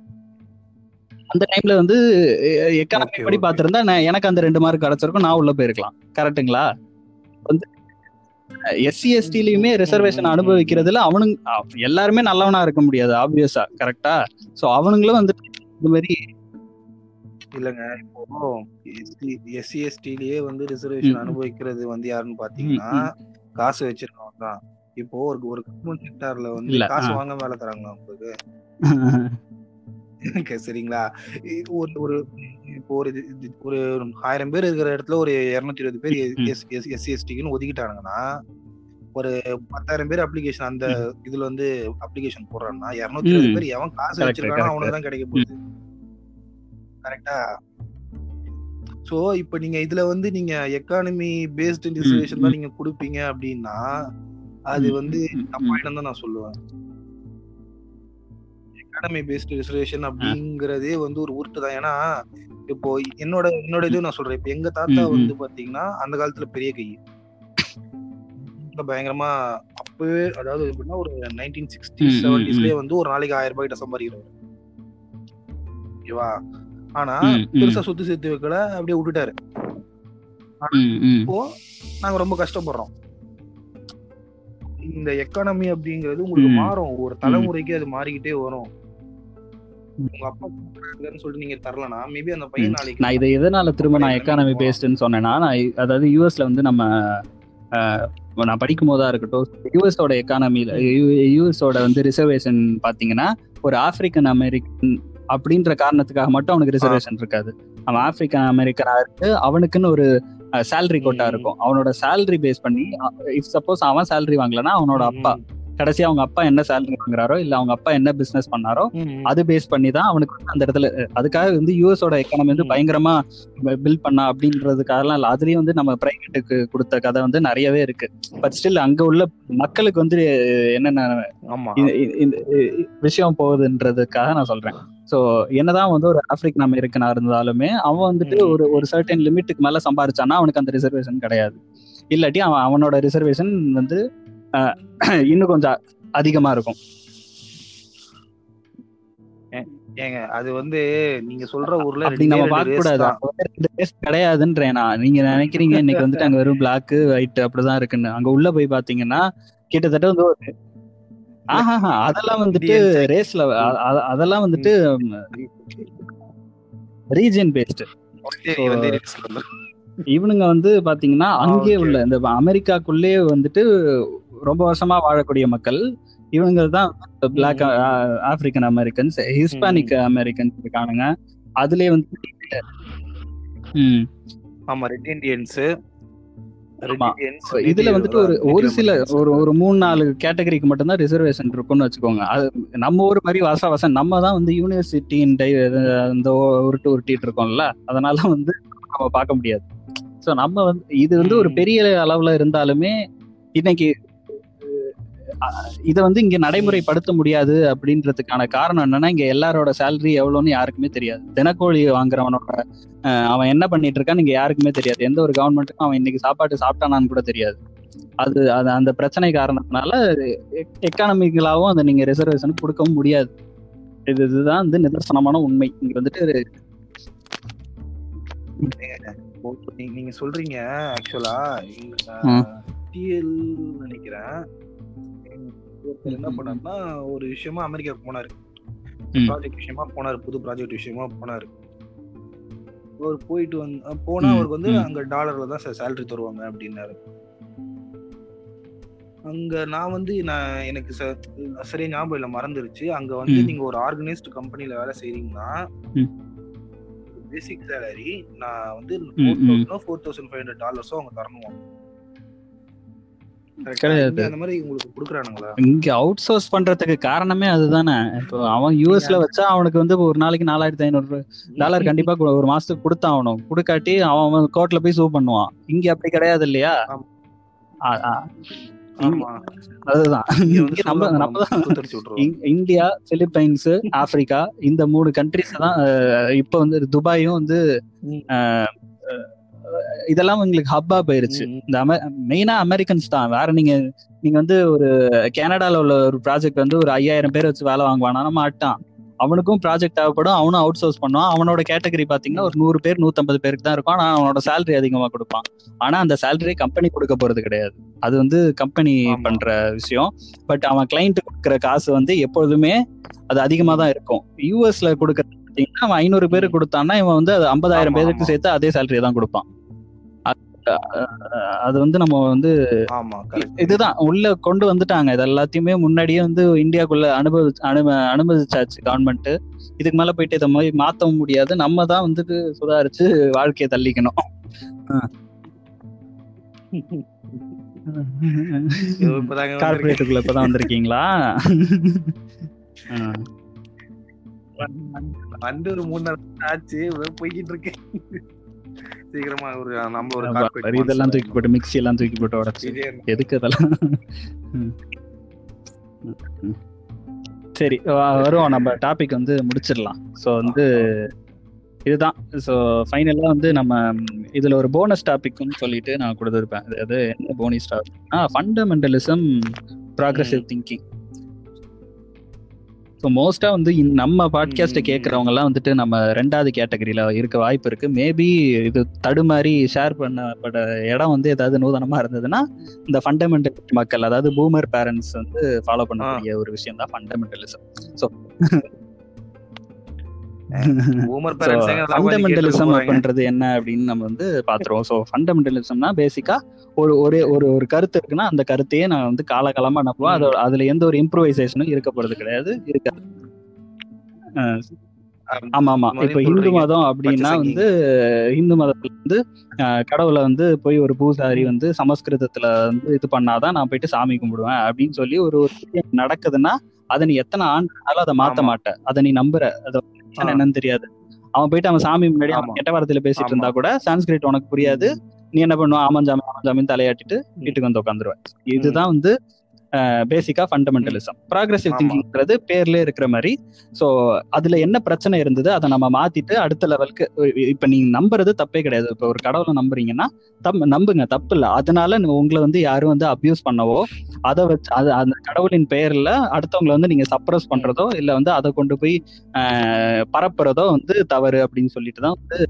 அந்த டைம்ல வந்து எக்கானமி படி பார்த்திருந்தா நான் எனக்கு அந்த ரெண்டு மார்க் கிடைச்சிருக்கும் நான் உள்ள போயிருக்கலாம் கரெக்டுங்களா வந்து எஸ்சி எஸ்டிலயுமே ரிசர்வேஷன் அனுபவிக்கிறதுல அவனுங்க எல்லாருமே நல்லவனா இருக்க முடியாது ஆப்வியஸா கரெக்டா சோ அவனுங்களும் வந்து இந்த மாதிரி இல்லங்க இப்போ எஸ்சி எஸ்டிலயே வந்து ரிசர்வேஷன் அனுபவிக்கிறது வந்து யாருன்னு பாத்தீங்கன்னா காசு வச்சிருக்கவங்க தான் இப்போ ஒரு ஒரு கவர்மெண்ட் செக்டார்ல வந்து காசு வாங்க வேலை தராங்களா உங்களுக்கு சரிங்களா ஒரு ஒரு இப்போ ஒரு ஒரு ஆயிரம் பேர் இருக்கிற இடத்துல ஒரு இருநூத்தி இருபது பேர் எஸ்சி எஸ்டிக்குன்னு ஒதுக்கிட்டானுங்கன்னா ஒரு பத்தாயிரம் பேர் அப்ளிகேஷன் அந்த இதுல வந்து அப்ளிகேஷன் போடுறான்னா இருநூத்தி இருபது பேர் எவன் காசு வச்சிருக்கானோ அவனுக்கு தான் கிடைக்க போகுது கரெக்டா சோ இப்போ நீங்க இதுல வந்து நீங்க எக்கானமி பேஸ்ட் ரிசர்வேஷன் தான் நீங்க கொடுப்பீங்க அப்படின்னா அது வந்து தப்பாயிடம் தான் நான் சொல்லுவேன் எக்கானமி பேஸ்ட் ரிசர்வேஷன் அப்படிங்கறதே வந்து ஒரு உருட்டு தான் ஏன்னா இப்போ என்னோட என்னோட இது நான் சொல்றேன் இப்போ எங்க தாத்தா வந்து பாத்தீங்கன்னா அந்த காலத்துல பெரிய கை பயங்கரமா அப்பவே அதாவது எப்படின்னா ஒரு நைன்டீன் சிக்ஸ்டி செவன்டிஸ்லயே வந்து ஒரு நாளைக்கு ஆயிரம் ரூபாய் கிட்ட சம்பாதிக்கிறவர் ஓகேவா ஆனா பெருசா சொத்து சேர்த்து வைக்கல அப்படியே விட்டுட்டாரு இப்போ நாங்க ரொம்ப கஷ்டப்படுறோம் இந்த எக்கானமி அப்படிங்கிறது உங்களுக்கு மாறும் ஒரு தலைமுறைக்கு அது மாறிக்கிட்டே வரும் உங்க அப்பா சொல்லிட்டு நீங்க தரலனா மேபி அந்த பையன் நாளைக்கு நான் இதை எதனால திரும்ப நான் எக்கானமி பேஸ்ட்னு சொன்னேன்னா நான் அதாவது யூஎஸ்ல வந்து நம்ம நான் படிக்கும் போதா இருக்கட்டும் யூஎஸோட எக்கானமியில யூஎஸோட வந்து ரிசர்வேஷன் பாத்தீங்கன்னா ஒரு ஆப்பிரிக்கன் அமெரிக்கன் அப்படின்ற காரணத்துக்காக மட்டும் அவனுக்கு ரிசர்வேஷன் இருக்காது அவன் ஆப்பிரிக்கன் அமெரிக்கனா இருக்கு அவனுக்குன்னு ஒரு சேலரி கோட்டா இருக்கும் அவனோட சேலரி பேஸ் பண்ணி இஃப் சப்போஸ் அவன் சேலரி வாங்கலன்னா அவனோட அப்பா கடைசி அவங்க அப்பா என்ன சேலரி வாங்குறாரோ இல்ல அவங்க அப்பா என்ன பிசினஸ் பண்ணாரோ அது பேஸ் பண்ணி தான் அவனுக்கு அந்த இடத்துல அதுக்காக வந்து யூஎஸோட எக்கானமி வந்து பயங்கரமா பில்ட் பண்ணா அப்படின்றதுக்காகலாம் இல்ல அதுலயும் வந்து நம்ம பிரைவேட்டுக்கு கொடுத்த கதை வந்து நிறையவே இருக்கு பட் ஸ்டில் அங்க உள்ள மக்களுக்கு வந்து என்னென்ன விஷயம் போகுதுன்றதுக்காக நான் சொல்றேன் ஸோ என்னதான் வந்து ஒரு ஆப்பிரிக்கன் அமெரிக்கனா இருந்தாலுமே அவன் வந்துட்டு ஒரு ஒரு சர்டன் லிமிட்டுக்கு மேல சம்பாரிச்சானா அவனுக்கு அந்த ரிசர்வேஷன் கிடையாது இல்லாட்டி அவன் அவனோட ரிசர்வேஷன் வந்து இன்னும் கொஞ்சம் அதிகமா இருக்கும் ஏங்க அது வந்து நீங்க சொல்ற ஊர்ல அப்படி நம்ம பார்க்க கூடாது ரெண்டு ரேஸ் கிடையாதுன்றேன் நான் நீங்க நினைக்கிறீங்க இன்னைக்கு வந்துட்டு அங்க வெறும் பிளாக் ஒயிட் அப்படிதான் இருக்குன்னு அங்க உள்ள போய் பாத்தீங்கன்னா கிட்டத்தட்ட வந்து ஒரு ஆஹா அதெல்லாம் வந்துட்டு ரேஸ்ல அதெல்லாம் வந்துட்டு ரீஜன் பேஸ்ட் இவனுங்க வந்து பாத்தீங்கன்னா அங்கேயே உள்ள இந்த அமெரிக்காக்குள்ளேயே வந்துட்டு ரொம்ப வருஷமா வாழக்கூடிய மக்கள் இவங்க தான் black African Americans Hispanic Americans இருக்கானுங்க அதுலயே வந்து ஆமா ரெட் இண்டியன்ஸ் இதுல வந்துட்டு ஒரு ஒரு சில ஒரு ஒரு மூணு நாலு கேட்டகரிக்கு மட்டும்தான் ரிசர்வேஷன் இருக்கும்னு வச்சுக்கோங்க அது நம்ம ஒரு மாதிரி வாசா வாசம் நம்ம தான் வந்து யூனிவர்சிட்டியின் இந்த உருட்டு உருட்டிட்டு இருக்கோம்ல அதனால வந்து நம்ம பார்க்க முடியாது ஸோ நம்ம வந்து இது வந்து ஒரு பெரிய அளவுல இருந்தாலுமே இன்னைக்கு இதை வந்து இங்க நடைமுறைப்படுத்த முடியாது அப்படின்றதுக்கான காரணம் என்னன்னா இங்க எல்லாரோட சேலரி எவ்வளோன்னு யாருக்குமே தெரியாது தினக்கூலி வாங்குறவனோட அவன் என்ன பண்ணிட்டு இருக்கான்னு இங்க யாருக்குமே தெரியாது எந்த ஒரு கவர்மெண்ட்டுக்கும் அவன் இன்னைக்கு சாப்பாட்டு சாப்பிட்டானான்னு கூட தெரியாது அது அது அந்த பிரச்சனை காரணத்தினால எக்கானமிக்கலாவும் அதை நீங்க ரிசர்வேஷன் கொடுக்கவும் முடியாது இது இதுதான் வந்து நிதர்சனமான உண்மை இங்க வந்துட்டு நீங்க சொல்றீங்க ஆக்சுவலா டிஎல் நினைக்கிறேன் என்ன பண்ணாருன்னா ஒரு விஷயமா அமெரிக்காவுக்கு போனாரு ப்ராஜெக்ட் விஷயமா போனாரு புது ப்ராஜெக்ட் விஷயமா போனாரு அவர் போயிட்டு வந்து போனா அவருக்கு வந்து அங்க டாலர்ல தான் சேலரி தருவாங்க அப்படின்னாரு அங்க நான் வந்து நான் எனக்கு சரியா ஞாபகம் இல்ல மறந்துருச்சு அங்க வந்து நீங்க ஒரு ஆர்கனைஸ்டு கம்பெனில வேலை செய்றீங்கன்னா பேசிக் சேலரி நான் வந்து ஃபோர் தௌசண்ட் ஃபைவ் ஹண்ட்ரட் டாலர்ஸோ அவங்க தரணும் கிடையாது அந்த மாதிரி உங்களுக்கு கொடுக்குறானுங்களா இங்க அவுட் சோர்ஸ் பண்றதுக்கு காரணமே அதுதானே இப்போ அவன் யூஎஸ்ல வச்சா அவனுக்கு வந்து ஒரு நாளைக்கு நாலாயிரத்தி ஐநூறு டாலர் கண்டிப்பா ஒரு மாசத்துக்கு கொடுத்தாகணும் கொடுக்காட்டி அவன் கோர்ட்ல போய் சூ பண்ணுவான் இங்க அப்படி கிடையாது இல்லையா அதுதான் நம்ம நம்ம தான் இந்தியா பிலிப்பைன்ஸ் ஆப்பிரிக்கா இந்த மூணு கண்ட்ரிஸ் தான் இப்ப வந்து துபாயும் வந்து இதெல்லாம் உங்களுக்கு ஹப்பா போயிருச்சு இந்த மெயினா அமெரிக்கன்ஸ் தான் வேற நீங்க நீங்க வந்து ஒரு கனடால உள்ள ஒரு ப்ராஜெக்ட் வந்து ஒரு ஐயாயிரம் பேர் வச்சு வேலை வாங்குவானா மாட்டான் அவனுக்கும் ப்ராஜெக்ட் தேவைப்படும் அவனும் அவுட் சோர்ஸ் பண்ணுவான் அவனோட கேட்டகரி பாத்தீங்கன்னா ஒரு நூறு பேர் நூத்தம்பது பேருக்கு தான் இருக்கும் ஆனா அவனோட சேலரி அதிகமா கொடுப்பான் ஆனா அந்த சேலரி கம்பெனி கொடுக்க போறது கிடையாது அது வந்து கம்பெனி பண்ற விஷயம் பட் அவன் கிளைண்ட் கொடுக்குற காசு வந்து எப்பொழுதுமே அது அதிகமா தான் இருக்கும் யூஎஸ்ல கொடுக்கற பாத்தீங்கன்னா அவன் ஐநூறு பேருக்கு கொடுத்தான்னா இவன் வந்து அது ஐம்பதாயிரம் பேருக்கு சேர்த்து அதே சேலரி தான் கொடுப்பான் அது வந்து நம்ம வந்து இதுதான் உள்ள கொண்டு வந்துட்டாங்க இது எல்லாத்தையுமே முன்னாடியே வந்து இந்தியாக்குள்ள அனுபவி அனுப அனுமதிச்சாச்சு கவர்மெண்ட் இதுக்கு மேல போயிட்டு இதை மாதிரி மாத்தவும் முடியாது நம்ம தான் வந்துட்டு சுதாரிச்சு வாழ்க்கையை தள்ளிக்கணும் கார்பரேட்டுக்குள்ள இப்பதான் வந்திருக்கீங்களா வந்து ஒரு மூணு நாள் ஆச்சு போய்கிட்டு இருக்கேன் சீக்கிரமா ஒரு நம்ம ஒரு இதெல்லாம் தூக்கி போட்டு மிக்ஸி எல்லாம் தூக்கி போட்டு உடச்சு எதுக்கு அதெல்லாம் சரி வருவோம் நம்ம டாபிக் வந்து முடிச்சிடலாம் ஸோ வந்து இதுதான் ஸோ ஃபைனலாக வந்து நம்ம இதில் ஒரு போனஸ் டாபிக்னு சொல்லிட்டு நான் கொடுத்துருப்பேன் அதாவது என்ன போனஸ் டாபிக்னா ஃபண்டமெண்டலிசம் ப்ராக்ரஸிவ் திங்கிங் ஸோ மோஸ்டா வந்து நம்ம பாட்காஸ்ட்டை கேட்குறவங்க எல்லாம் வந்துட்டு நம்ம ரெண்டாவது கேட்டகரியில இருக்க வாய்ப்பு இருக்கு மேபி இது தடுமாறி ஷேர் பண்ணப்பட இடம் வந்து ஏதாவது நூதனமா இருந்ததுன்னா இந்த ஃபண்டமெண்டல் மக்கள் அதாவது பூமர் பேரண்ட்ஸ் வந்து ஃபாலோ பண்ணக்கூடிய ஒரு விஷயம் தான் ஃபண்டமெண்டலிசம் ஸோ ஃபண்டமெண்டலிசம் அப்படின்றது என்ன அப்படின்னு நம்ம வந்து பாத்துருவோம் ஸோ ஃபண்டமெண்டலிசம்னா பேசிக்கா ஒரு ஒரே ஒரு ஒரு கருத்து இருக்குன்னா அந்த கருத்தையே நான் வந்து காலகாலமா நம்புவேன் அது அதுல எந்த ஒரு இம்ப்ரூவைசேஷனும் இருக்க போறது கிடையாது இருக்காது ஆமா ஆமா இப்ப இந்து மதம் அப்படின்னா வந்து இந்து மதத்துல வந்து கடவுளை வந்து போய் ஒரு பூசாரி வந்து சமஸ்கிருதத்துல வந்து இது பண்ணாதான் நான் போயிட்டு சாமி கும்பிடுவேன் அப்படின்னு சொல்லி ஒரு ஒரு நடக்குதுன்னா அதை நீ எத்தனை ஆண்டாலும் அதை மாத்த மாட்ட அதை நீ நம்புற அதை என்னன்னு தெரியாது அவன் போயிட்டு அவன் சாமி முன்னாடி அவன் கெட்ட வாரத்துல பேசிட்டு இருந்தா கூட சான்ஸ்கிரிட் உனக்கு புரியாது நீ என்ன பண்ணுவான் ஆமஞ்சாமி ஆமஞ்சாமின்னு தலையாட்டிட்டு வீட்டுக்கு வந்து உட்காந்துருவேன் இதுதான் வந்து பேசிக்கா ஃபண்டமெண்டலிசம் ப்ராக்ரஸிவ் திங்கிங்கிறது பேர்ல இருக்கிற மாதிரி ஸோ அதுல என்ன பிரச்சனை இருந்தது அதை நம்ம மாத்திட்டு அடுத்த லெவலுக்கு இப்ப நீங்க நம்புறது தப்பே கிடையாது இப்ப ஒரு கடவுளை நம்புறீங்கன்னா தப் நம்புங்க தப்பு இல்லை அதனால உங்களை வந்து யாரும் வந்து அபியூஸ் பண்ணவோ அதை வச்சு அது அந்த கடவுளின் பெயர்ல அடுத்தவங்களை வந்து நீங்க சப்ரஸ் பண்றதோ இல்ல வந்து அதை கொண்டு போய் பரப்புறதோ வந்து தவறு அப்படின்னு சொல்லிட்டு தான் வந்து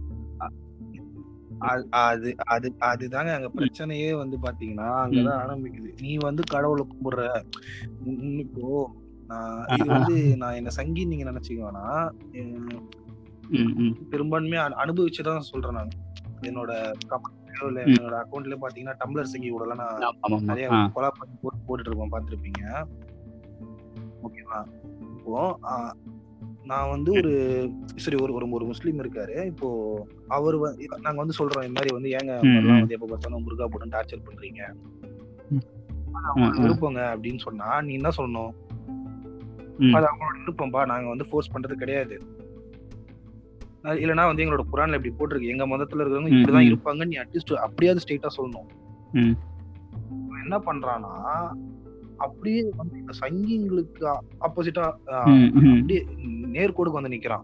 அது அது அதுதாங்க அங்க பிரச்சனையே வந்து பாத்தீங்கன்னா அங்கதான் ஆரம்பிக்குது நீ வந்து கடவுளை கும்பிடுற இப்போ இது வந்து நான் என்ன சங்கி நீங்க நினைச்சுக்கோனா பெரும்பான்மையா அனுபவிச்சுதான் சொல்றேன் நான் என்னோட இல்ல என்னோட அக்கௌண்ட்ல பாத்தீங்கன்னா டம்ளர் சங்கி கூட நான் நிறைய கொலா பண்ணி போட்டு போட்டுட்டு இருப்போம் பாத்துருப்பீங்க ஓகேவா இப்போ நான் வந்து ஒரு சரி ஒரு ஒரு ஒரு முஸ்லீம் இருக்காரு இப்போ அவர் நாங்க வந்து சொல்றோம் இந்த மாதிரி வந்து ஏங்க வந்து எப்ப பார்த்தாலும் முருகா போட்டு டார்ச்சர் பண்றீங்க விருப்பங்க அப்படின்னு சொன்னா நீ என்ன சொல்லணும் அது அவங்களோட விருப்பம்பா நாங்க வந்து ஃபோர்ஸ் பண்றது கிடையாது இல்லனா வந்து எங்களோட குரான்ல இப்படி போட்டிருக்கு எங்க மதத்துல இருக்கிறவங்க இப்படிதான் இருப்பாங்க நீ அட்லீஸ்ட் அப்படியாவது ஸ்ட்ரெயிட்டா சொல்லணும் என்ன பண்றானா அப்படியே வந்து இந்த சங்கிங்களுக்கு ஆப்போசிட்டா அப்படியே நேர்கோடுக்கு வந்து நிக்கிறான்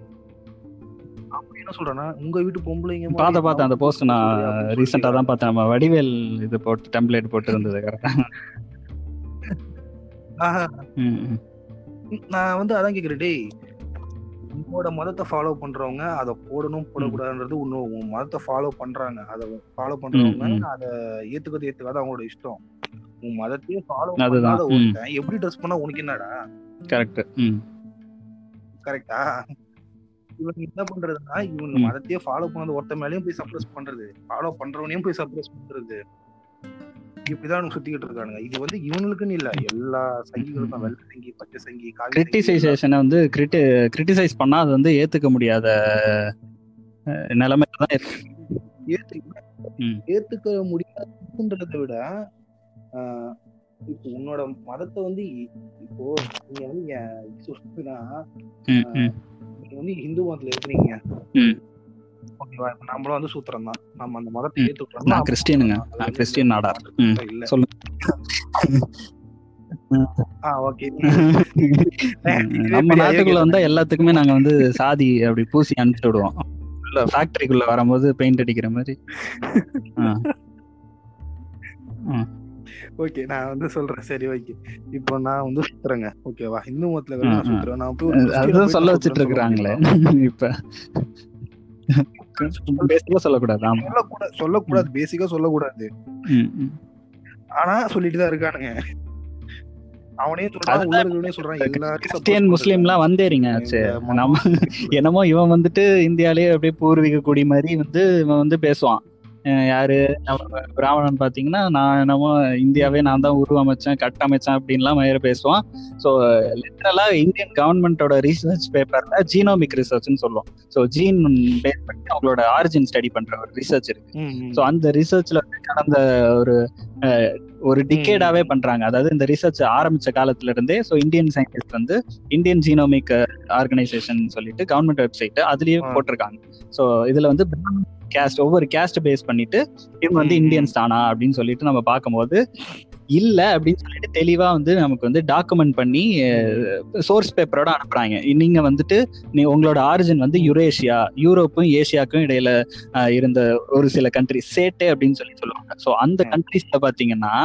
என்ன சொல்றேன்னா உங்க வீட்டு பொம்பளைங்க பாத்த பார்த்தேன் அந்த போஸ்ட் நான் ரீசெண்டா தான் பார்த்தேன் நம்ம வடிவேல் இது போட்டு டெம்ப்ளேட் போட்டு இருந்தது நான் வந்து அதான் கேக்குறேன் டேய் உன்னோட மதத்தை ஃபாலோ பண்றவங்க அதை போடணும் போடக்கூடாதுன்றது இன்னும் உன் மதத்தை ஃபாலோ பண்றாங்க அதை ஃபாலோ பண்றவங்க அதை ஏத்துக்கிறது ஏத்துக்காத அவங்களோட இஷ்டம் உன் மதத்தையே ஃபாலோ பண்ணாத ஒருத்தன் எப்படி ட்ரெஸ் பண்ணா உனக்கு என்னடா கரெக்ட் கரெக்டா இவங்க என்ன பண்றதுன்னா இவங்க மதத்தையே ஃபாலோ பண்ணாத ஒருத்த மேலயும் போய் சப்ரஸ் பண்றது ஃபாலோ பண்றவனையும் போய் சப்ரஸ் பண்றது இப்படிதான் சுத்திக்கிட்டு இருக்கானுங்க இது வந்து இவனுக்குன்னு இல்ல எல்லா சங்கிகளுக்கும் வெள்ளை சங்கி பச்சை சங்கி கிரிட்டிசைசேஷனை வந்து கிரிட்டி கிரிட்டிசைஸ் பண்ணா அது வந்து ஏத்துக்க முடியாத நிலைமையில தான் ஏத்துக்க முடியாதுன்றதை விட இப்போ உன்னோட மதத்தை வந்து இப்போ நீங்க வந்து சொல்றதுன்னா நீங்க வந்து இந்து மதத்துல இருக்கிறீங்க ஓகேவா இப்ப நம்மளும் வந்து சூத்திரம் தான் நம்ம அந்த மதத்தை ஏத்துக்கிறோம் நான் கிறிஸ்டியனுங்க நான் கிறிஸ்டியன் நாடார் இல்ல சொல்லுங்க ஓகே நம்ம நாட்டுக்குள்ள வந்தா எல்லாத்துக்குமே நாங்க வந்து சாதி அப்படி பூசி அனுப்பிச்சு விடுவோம் ஃபேக்டரிக்குள்ள வரும்போது பெயிண்ட் அடிக்கிற மாதிரி ஓகே நான் வந்து சொல்றேன் சரி ஓகே இப்போ நான் வந்து சுத்துறேங்க ஓகேவா இந்து மதத்துல நான் சுத்துறேன் நான் போய் அதுதான் சொல்ல வச்சிட்டு இருக்காங்களே இப்ப பேசிக்கா சொல்லக்கூடாது சொல்லக்கூடாது சொல்லக்கூடாது பேசிக்கா சொல்லக்கூடாது ஆனா சொல்லிட்டு தான் இருக்கானுங்க அவனே சொல்றான் சொல்றான் கிறிஸ்டியன் முஸ்லீம் எல்லாம் வந்தேறீங்க நம்ம என்னமோ இவன் வந்துட்டு இந்தியாலயே அப்படியே பூர்வீக குடி மாதிரி வந்து இவன் வந்து பேசுவான் யாரு நம்ம பிராமணன் பாத்தீங்கன்னா நான் என்னமோ இந்தியாவே நான் தான் உருவமைச்சேன் கட்டமைச்சேன் அப்படின்லாம் வேற பேசுவான் ஸோ லிட்டரலா இந்தியன் கவர்மெண்டோட ரிசர்ச் பேப்பர்ல ஜீனோமிக் ரிசர்ச்னு சொல்லுவோம் ஸோ ஜீன் பேஸ் பண்ணி அவங்களோட ஆரிஜின் ஸ்டடி பண்ற ஒரு ரிசர்ச் இருக்கு ஸோ அந்த ரிசர்ச்ல வந்து கடந்த ஒரு ஒரு டிகேடாவே பண்றாங்க அதாவது இந்த ரிசர்ச் ஆரம்பிச்ச காலத்துல இருந்தே ஸோ இந்தியன் சயின்டிஸ்ட் வந்து இந்தியன் ஜீனோமிக் ஆர்கனைசேஷன் சொல்லிட்டு கவர்மெண்ட் வெப்சைட் அதுலயே போட்டிருக்காங்க ஸோ இதுல வந்து கேஸ்ட் ஒவ்வொரு கேஸ்ட் பேஸ் பண்ணிட்டு இவங்க வந்து இந்தியன்ஸ் தானா அப்படின்னு சொல்லிட்டு நம்ம பார்க்கும்போது இல்ல அப்படின்னு சொல்லிட்டு தெளிவா வந்து நமக்கு வந்து டாக்குமெண்ட் பண்ணி சோர்ஸ் பேப்பரோட அனுப்புறாங்க நீங்க வந்துட்டு நீ உங்களோட ஆரிஜின் வந்து யுரேஷியா யூரோப்பும் ஏசியாவுக்கும் இடையில இருந்த ஒரு சில கண்ட்ரி சேட்டே அப்படின்னு சொல்லி சொல்லுவாங்க ஸோ அந்த கண்ட்ரிஸ்ல பாத்தீங்கன்னா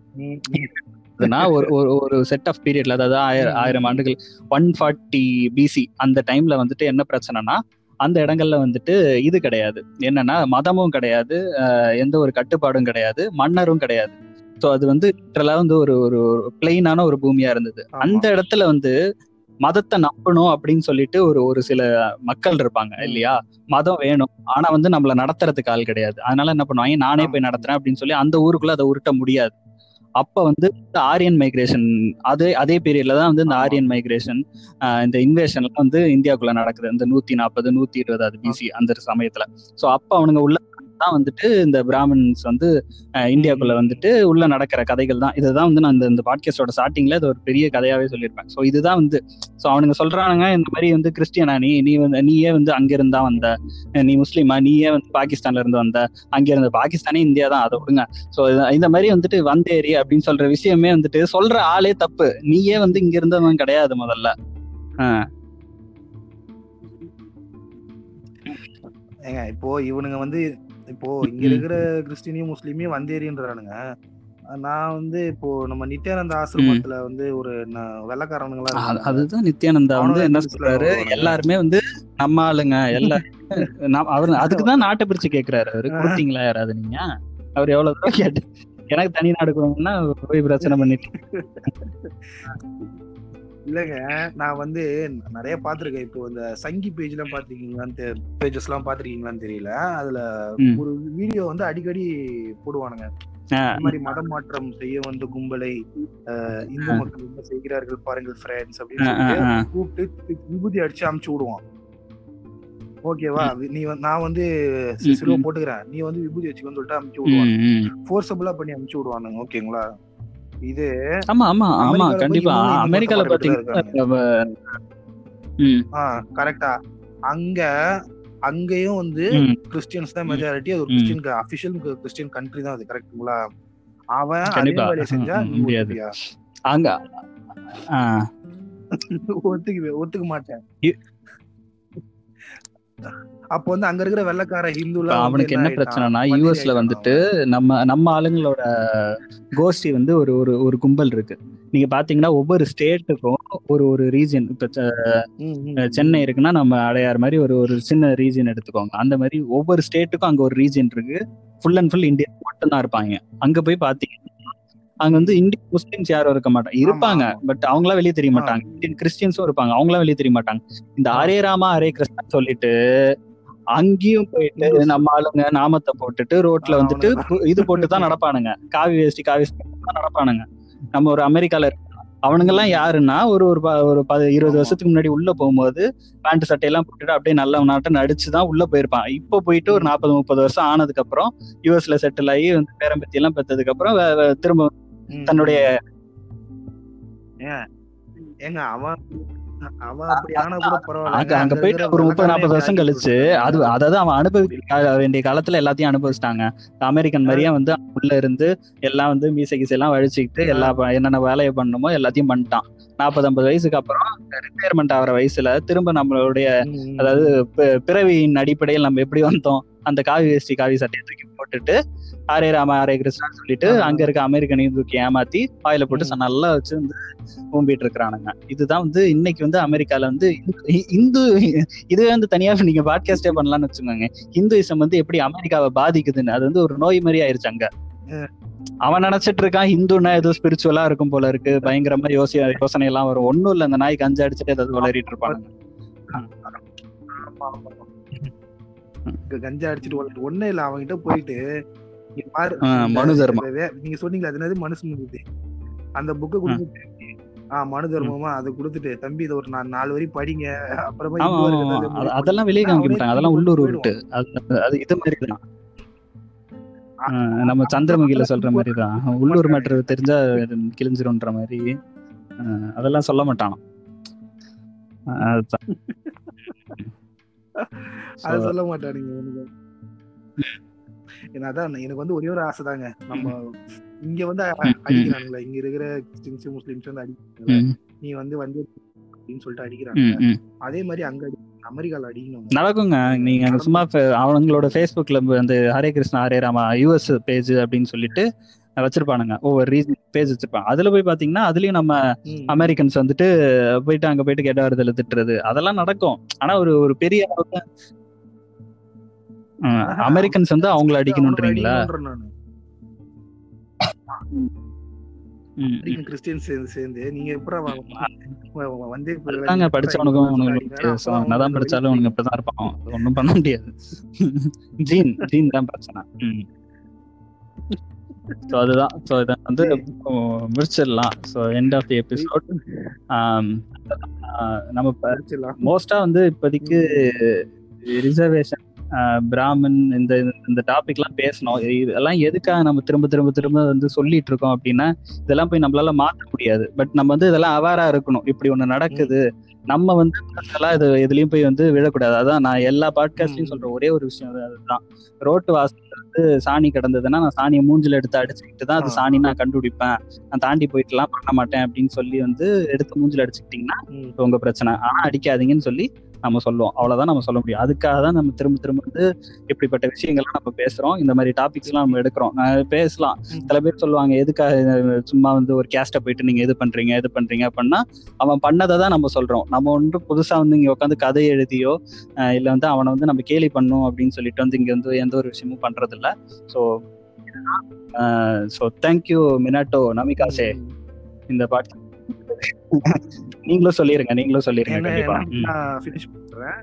ஒரு ஒரு செட் ஆஃப் பீரியட்ல அதாவது ஆயிரம் ஆயிரம் ஆண்டுகள் ஒன் ஃபார்ட்டி பிசி அந்த டைம்ல வந்துட்டு என்ன பிரச்சனைனா அந்த இடங்கள்ல வந்துட்டு இது கிடையாது என்னன்னா மதமும் கிடையாது எந்த ஒரு கட்டுப்பாடும் கிடையாது மன்னரும் கிடையாது ஸோ அது வந்து வந்து ஒரு ஒரு பிளெயினான ஒரு பூமியா இருந்தது அந்த இடத்துல வந்து மதத்தை நம்பணும் அப்படின்னு சொல்லிட்டு ஒரு ஒரு சில மக்கள் இருப்பாங்க இல்லையா மதம் வேணும் ஆனா வந்து நம்மள நடத்துறதுக்கு ஆள் கிடையாது அதனால என்ன பண்ணுவாங்க நானே போய் நடத்துறேன் அப்படின்னு சொல்லி அந்த ஊருக்குள்ள அதை உருட்ட முடியாது அப்ப வந்து ஆரியன் மைக்ரேஷன் அதே அதே பீரியட்ல தான் வந்து இந்த ஆரியன் மைக்ரேஷன் இந்த இன்வேஷன்லாம் வந்து இந்தியாவுக்குள்ள நடக்குது இந்த நூத்தி நாற்பது நூத்தி இருபதாவது பிசி அந்த சமயத்துல சோ அப்ப அவனுங்க உள்ள தான் வந்துட்டு இந்த பிராமின்ஸ் வந்து இந்தியாவுக்குள்ள வந்துட்டு உள்ள நடக்கிற கதைகள் தான் இதுதான் வந்து நான் இந்த இந்த பாட்காஸ்டோட ஸ்டார்டிங்ல இது ஒரு பெரிய கதையாவே சொல்லியிருப்பேன் ஸோ இதுதான் வந்து ஸோ அவனுங்க சொல்றானுங்க இந்த மாதிரி வந்து கிறிஸ்டியனா நீ நீ வந்து நீயே வந்து அங்கிருந்தா வந்த நீ முஸ்லீமா நீயே வந்து பாகிஸ்தான்ல இருந்து வந்த அங்க இருந்த பாகிஸ்தானே இந்தியா தான் அதை விடுங்க ஸோ இந்த மாதிரி வந்துட்டு வந்தேரி அப்படின்னு சொல்ற விஷயமே வந்துட்டு சொல்ற ஆளே தப்பு நீயே வந்து இங்க இருந்தவன் கிடையாது முதல்ல ஏங்க இப்போ இவனுங்க வந்து இப்போ இங்க இருக்கிற கிறிஸ்டினியும் முஸ்லீமையும் வந்தேரின்றானுங்க நான் வந்து இப்போ நம்ம நித்யானந்த ஆசிரமத்துல வந்து ஒரு வெள்ளக்காரனுங்களா அதுதான் நித்யானந்தா வந்து என்ன சொல்றாரு எல்லாருமே வந்து நம்ம ஆளுங்க எல்லாரும் அவரு அதுக்குதான் நாட்டை பிரிச்சு கேக்குறாரு அவரு கொடுத்தீங்களா யாராவது நீங்க அவர் எவ்வளவு தூரம் கேட்டு எனக்கு தனி நாடு கொடுங்கன்னா போய் பிரச்சனை பண்ணிட்டு இல்லங்க நான் வந்து நிறைய பாத்திருக்கேன் இப்போ இந்த சங்கி பேஜ் எல்லாம் பாத்திருக்கீங்களான்னு பேஜஸ் எல்லாம் பாத்திருக்கீங்களான்னு தெரியல அதுல ஒரு வீடியோ வந்து அடிக்கடி போடுவானுங்க இந்த மாதிரி மதம் மாற்றம் செய்ய வந்த கும்பலை இந்து மக்கள் என்ன செய்கிறார்கள் பாருங்கள் ஃப்ரெண்ட்ஸ் அப்படின்னு கூப்பிட்டு விபூதி அடிச்சு அமுச்சு விடுவான் ஓகேவா நீ நான் வந்து சிலுவ போட்டுக்கிறேன் நீ வந்து விபூதி வச்சுக்கன்னு சொல்லிட்டு அமுச்சு விடுவான் ஃபோர்ஸபிளா பண்ணி அமுச்சு விடுவானுங்க ஓகேங்களா இது ஆமா ஆமா ஆமா கண்டிப்பா அமெரிக்கால பாத்தீங்கன்னா கரெக்டா அங்க அங்கேயும் வந்து கிறிஸ்டியன்ஸ் தான் மெஜாரிட்டி அது ஒரு கிறிஸ்டியன் அபிஷியல் கிறிஸ்டியன் கண்ட்ரி தான் அது கரெக்ட்டுங்களா அவன் அதே வேலையை செஞ்சா முடியாது அங்க ஒத்துக்கு ஒத்துக்க மாட்டேன் அப்போ வந்து அங்க இருக்கிற வெள்ளக்கார ஹிந்துல அவனுக்கு என்ன பிரச்சனைனா யூஎஸ்ல வந்துட்டு நம்ம நம்ம ஆளுங்களோட கோஷ்டி வந்து ஒரு ஒரு ஒரு கும்பல் இருக்கு நீங்க பாத்தீங்கன்னா ஒவ்வொரு ஸ்டேட்டுக்கும் ஒரு ஒரு ரீஜன் இப்ப சென்னை இருக்குன்னா நம்ம அடையார் மாதிரி ஒரு ஒரு சின்ன ரீஜன் எடுத்துக்கோங்க அந்த மாதிரி ஒவ்வொரு ஸ்டேட்டுக்கும் அங்க ஒரு ரீஜன் இருக்கு ஃபுல் அண்ட் ஃபுல் இந்தியா மட்டும் தான் இருப்பாங்க அங்க போய் பாத்தீங்கன்னா அங்க வந்து இந்தியன் முஸ்லிம்ஸ் யாரும் இருக்க மாட்டாங்க இருப்பாங்க பட் அவங்களாம் வெளியே தெரிய மாட்டாங்க இந்தியன் கிறிஸ்டியன்ஸும் இருப்பாங்க அவங்களாம் வெளியே தெரிய மாட்டாங்க இந்த அரே ராமா அரே கிறிஸ்டன் சொல்லிட்டு அங்கேயும் போயிட்டு நம்ம ஆளுங்க நாமத்தை போட்டுட்டு ரோட்ல வந்துட்டு இது போட்டு தான் நடப்பானுங்க காவி வேஷ்டி காவி தான் நடப்பானுங்க நம்ம ஒரு அமெரிக்கால அவனுங்க எல்லாம் யாருன்னா ஒரு ஒரு ஒரு இருபது வருஷத்துக்கு முன்னாடி உள்ள போகும்போது பேண்ட் சட்டையெல்லாம் போட்டுட்டு அப்படியே நல்ல நாட்டை நடிச்சுதான் உள்ள போயிருப்பான் இப்போ போயிட்டு ஒரு நாற்பது முப்பது வருஷம் ஆனதுக்கு அப்புறம் யூஎஸ்ல செட்டில் ஆகி வந்து பேரம்பத்தி எல்லாம் பெற்றதுக்கு அப்புறம் திரும்ப தன்னுடைய ஏங்க அவன் அங்க போயிட்டு ஒரு முப்பது நாற்பது வருஷம் கழிச்சு அது அதாவது அவன் அனுபவிக்க வேண்டிய காலத்துல எல்லாத்தையும் அனுபவிச்சிட்டாங்க அமெரிக்கன் மாதிரியே வந்து உள்ள இருந்து எல்லாம் வந்து மீசை கீசை எல்லாம் வழிச்சுக்கிட்டு எல்லா என்னென்ன வேலையை பண்ணணுமோ எல்லாத்தையும் பண்ணிட்டான் நாற்பது ஐம்பது வயசுக்கு அப்புறம் ரிட்டையர்மெண்ட் ஆகிற வயசுல திரும்ப நம்மளுடைய அதாவது பிறவியின் அடிப்படையில் நம்ம எப்படி வந்தோம் அந்த காவி வேஷ்டி காவி சட்டையை தூக்கி போட்டுட்டு ஆரே ராம ஆரே கிருஷ்ணா சொல்லிட்டு அங்க இருக்க அமெரிக்கனையும் தூக்கி ஏமாத்தி வாயில போட்டு நல்லா வச்சு வந்து ஊம்பிட்டு இருக்கிறானுங்க இதுதான் வந்து இன்னைக்கு வந்து அமெரிக்கால வந்து இந்து இதுவே வந்து தனியா நீங்க பாட்காஸ்டே பண்ணலாம்னு வச்சுக்கோங்க இந்துயிசம் வந்து எப்படி அமெரிக்காவை பாதிக்குதுன்னு அது வந்து ஒரு நோய் மாதிரி ஆயிருச்சு அங்க அவன் நினைச்சிட்டு இருக்கான் ஹிந்துனா ஏதோ ஸ்பிரிச்சுவலா இருக்கும் போல இருக்கு பயங்கரமா யோசி யோசனை எல்லாம் வரும் ஒண்ணும் இல்ல அந்த நாய் கஞ்சா அடிச்சுட்டு ஏதாவது வளரிட்டு இருப்பானுங்க கஞ்சா அடிச்சுட்டு ஒண்ணு இல்ல அவன்கிட்ட போயிட்டு மனு தர்மம் நீங்க சொன்னீங்களா அது என்னது மனுஷன் அந்த புக்கை கொடுத்துட்டு ஆஹ் மனு தர்மமா அதை கொடுத்துட்டு தம்பி இதை ஒரு நாலு வரி படிங்க அப்புறமா அதெல்லாம் வெளியே காமிக்க மாட்டாங்க அதெல்லாம் உள்ளூர் விட்டு அது இது மாதிரி தான் நம்ம சந்திரமுகில சொல்ற மாதிரி தான் உள்ளூர் மேட்ரு தெரிஞ்சா கிழிஞ்சிரும்ன்ற மாதிரி அதெல்லாம் சொல்ல மாட்டானோ அது சொல்ல மாட்டானுங்க அதான் எனக்கு வந்து ஒரே ஒரு ஆசை தாங்க நம்ம இங்க வந்து அடிக்கிறானுங்களா இங்க இருக்கிற கிறிஸ்டின்ஸ் முஸ்லிம்ஸ் வந்து அடிக்கிறாங்க நீ வந்து வந்து அப்படின்னு சொல்லிட்டு அடிக்கிறாங்க அதே மாதிரி அங்க அமெரிக்கால அடிக்கணும் நடக்குங்க நீங்க சும்மா அவங்களோட ஃபேஸ்புக்ல அந்த ஹரே கிருஷ்ணா ஹரே ராமா யூஎஸ் பேஜ் அப்படின்னு சொல்லிட்டு வச்சிருப்பானுங்க ஒவ்வொரு ரீசன் பேஜ் வச்சிருப்பாங்க அதுல போய் பாத்தீங்கன்னா அதுலயும் நம்ம அமெரிக்கன்ஸ் வந்துட்டு போயிட்டு அங்க போயிட்டு கெட்ட வருதல திட்டுறது அதெல்லாம் நடக்கும் ஆனா ஒரு ஒரு பெரிய அளவுக்கு அமெரிக்கன்ஸ் வந்து அவங்கள அடிக்கணும்ன்றீங்களா கிறிஸ்டியன்ஸ் சேர்ந்து சேர்ந்து நீங்க எப்படி வந்து தாங்க படிச்சவனுக்கும் என்னதான் படிச்சாலும் உனக்கு இப்படிதான் இருப்பான் ஒண்ணும் பண்ண முடியாது ஜீன் ஜீன் தான் பிரச்சனை ஸோ அதுதான் ஸோ இதை வந்து முடிச்சிடலாம் so end of the episode நம்ம மோஸ்டா வந்து இப்போதைக்கு ரிசர்வேஷன் பிராமன் இந்த இந்த டாபிக்லாம் பேசணும் இதெல்லாம் எதுக்காக நம்ம திரும்ப திரும்ப திரும்ப வந்து சொல்லிட்டு இருக்கோம் அப்படின்னா இதெல்லாம் போய் நம்மளால மாற்ற முடியாது பட் நம்ம வந்து இதெல்லாம் அவேரா இருக்கணும் இப்படி ஒண்ணு நடக்குது நம்ம வந்து அதெல்லாம் இது எதுலயும் போய் வந்து விழக்கூடாது அதான் நான் எல்லா பாட்காஸ்ட்லயும் சொல்ற ஒரே ஒரு விஷயம் அதுதான் ரோட்டு வாசல் வந்து சாணி கிடந்ததுன்னா நான் சாணியை மூஞ்சில எடுத்து அடிச்சுக்கிட்டு தான் அது சாணி நான் கண்டுபிடிப்பேன் நான் தாண்டி போயிட்டுலாம் பண்ண மாட்டேன் அப்படின்னு சொல்லி வந்து எடுத்து மூஞ்சில அடிச்சுக்கிட்டீங்கன்னா உங்க பிரச்சனை ஆனா அடிக்காதீங்கன்னு சொல்லி நம்ம சொல்லுவோம் அவ்வளவுதான் நம்ம சொல்ல முடியும் அதுக்காக தான் நம்ம திரும்ப திரும்ப வந்து இப்படிப்பட்ட விஷயங்கள்லாம் நம்ம பேசுறோம் இந்த மாதிரி டாபிக்ஸ் எல்லாம் நம்ம எடுக்கிறோம் பேசலாம் சில பேர் சொல்லுவாங்க எதுக்காக சும்மா வந்து ஒரு கேஸ்ட போயிட்டு நீங்க எது பண்றீங்க எது பண்றீங்க அப்படின்னா அவன் பண்ணதை தான் நம்ம சொல்றோம் நம்ம ஒன்று புதுசா வந்து இங்க உட்காந்து கதை எழுதியோ இல்ல வந்து அவனை வந்து நம்ம கேலி பண்ணும் அப்படின்னு சொல்லிட்டு வந்து இங்க வந்து எந்த ஒரு விஷயமும் பண்றது இல்ல so so thank you Minato Namikaze இந்த பாட்டு நீங்களும் சொல்லிருங்க நீங்களும் சொல்லிருங்க கண்டிப்பா நான் ஃபினிஷ் பண்றேன்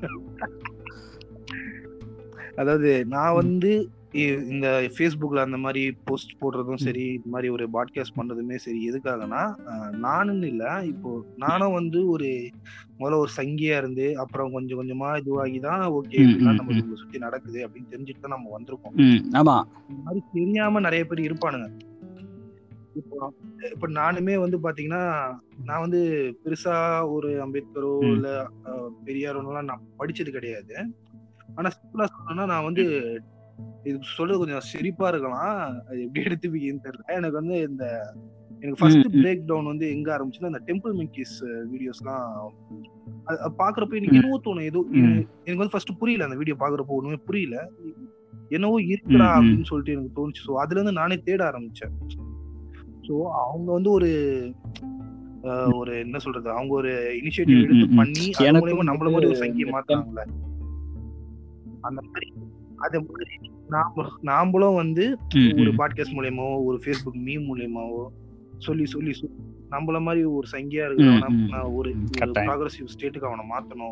அதாவது நான் வந்து இந்த ஃபேஸ்புக்ல அந்த மாதிரி போஸ்ட் போடுறதும் சரி இந்த மாதிரி ஒரு பாட்காஸ்ட் பண்றதுமே சரி எதுக்காகனா நானுன்னு இல்ல இப்போ நானும் வந்து ஒரு முதல்ல ஒரு சங்கியா இருந்து அப்புறம் கொஞ்சம் கொஞ்சமா இதுவாகி தான் ஓகே நம்ம சுத்தி நடக்குது அப்படின்னு தெரிஞ்சுட்டு தான் நம்ம வந்திருக்கோம் ஆமா இந்த மாதிரி தெரியாம நிறைய பேர் இருப்பானுங்க இப்போ இப்ப நானுமே வந்து பாத்தீங்கன்னா நான் வந்து பெருசா ஒரு அம்பேத்கரோ இல்ல பெரியாரோலாம் நான் படிச்சது கிடையாது ஆனா சிம்பிளா சொல்லணும்னா நான் வந்து இது சொல்றது கொஞ்சம் சிரிப்பா இருக்கலாம் அது எப்படி எடுத்துப்பீங்கன்னு தெரியல எனக்கு வந்து இந்த எனக்கு ஃபர்ஸ்ட் பிரேக் டவுன் வந்து எங்க ஆரம்பிச்சுன்னா இந்த டெம்பிள் மிங்கிஸ் வீடியோஸ்லாம் பாக்குறப்ப எனக்கு என்னவோ தோணும் ஏதோ எனக்கு வந்து ஃபர்ஸ்ட் புரியல அந்த வீடியோ பாக்குறப்போ ஒண்ணுமே புரியல என்னவோ இருக்குடா அப்படின்னு சொல்லிட்டு எனக்கு தோணுச்சு ஸோ அதுல இருந்து நானே தேட ஆரம்பிச்சேன் ஸோ அவங்க வந்து ஒரு ஒரு என்ன சொல்றது அவங்க ஒரு இனிஷியேட்டிவ் எடுத்து பண்ணி அது மூலயமா நம்மள மாதிரி ஒரு சங்கியை மாத்தாங்கல்ல அந்த மாதிரி அது மாதிரி நாம நாமளும் வந்து ஒரு பாட்காஸ்ட் மூலியமாவோ ஒரு ஃபேஸ்புக் மீம் மூலியமாவோ சொல்லி சொல்லி நம்மள மாதிரி ஒரு சங்கியா இருக்கிறவன ஒரு ப்ராக்ரஸிவ் ஸ்டேட்டுக்கு அவனை மாத்தணும்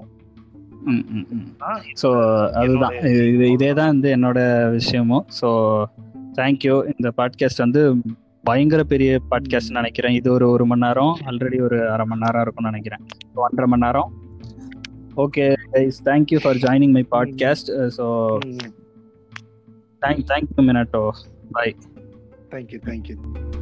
ஸோ அதுதான் இதே தான் வந்து என்னோட விஷயமும் ஸோ தேங்க்யூ இந்த பாட்காஸ்ட் வந்து பயங்கர பெரிய பாட்காஸ்ட் நினைக்கிறேன் இது ஒரு ஒரு மணி நேரம் ஆல்ரெடி ஒரு அரை மணி நேரம் இருக்கும்னு நினைக்கிறேன் ஒன்றரை மணி நேரம் okay guys thank you for joining my podcast so thank thank you Minato bye thank you thank you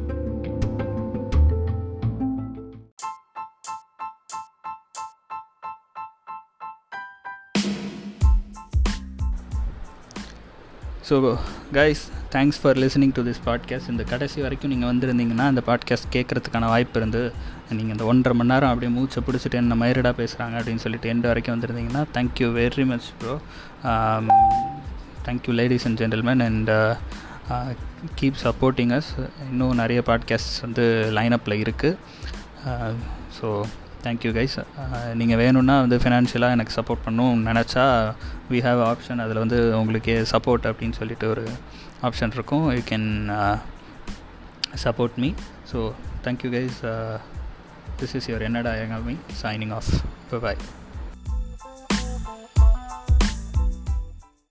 so guys thanks for listening to this podcast இந்த கடைசி வரைக்கும் நீங்கள் வந்திருந்தீங்கன்னா அந்த பாட்காஸ்ட் கேட்குறதுக்கான வாய்ப்பு இருந்து நீங்கள் இந்த ஒன்றரை மணி நேரம் அப்படியே மூச்சை பிடிச்சிட்டு என்ன மயிரடாக பேசுகிறாங்க அப்படின்னு சொல்லிட்டு எண்டு வரைக்கும் வந்திருந்தீங்கன்னா thank you very much bro thank you ladies and gentlemen and keep supporting us இன்னும் நிறைய பாட்காஸ்ட் வந்து லைனப்பில் இருக்குது ஸோ தேங்க்யூ கைஸ் நீங்கள் வேணும்னா வந்து ஃபினான்ஷியலாக எனக்கு சப்போர்ட் பண்ணணும் நினச்சா வி ஹாவ் ஆப்ஷன் அதில் வந்து உங்களுக்கு சப்போர்ட் அப்படின்னு சொல்லிட்டு ஒரு ஆப்ஷன் இருக்கும் you can support me so thank you guys this is your என்னடா எங்க மீ சைனிங் ஆஃப் பாய்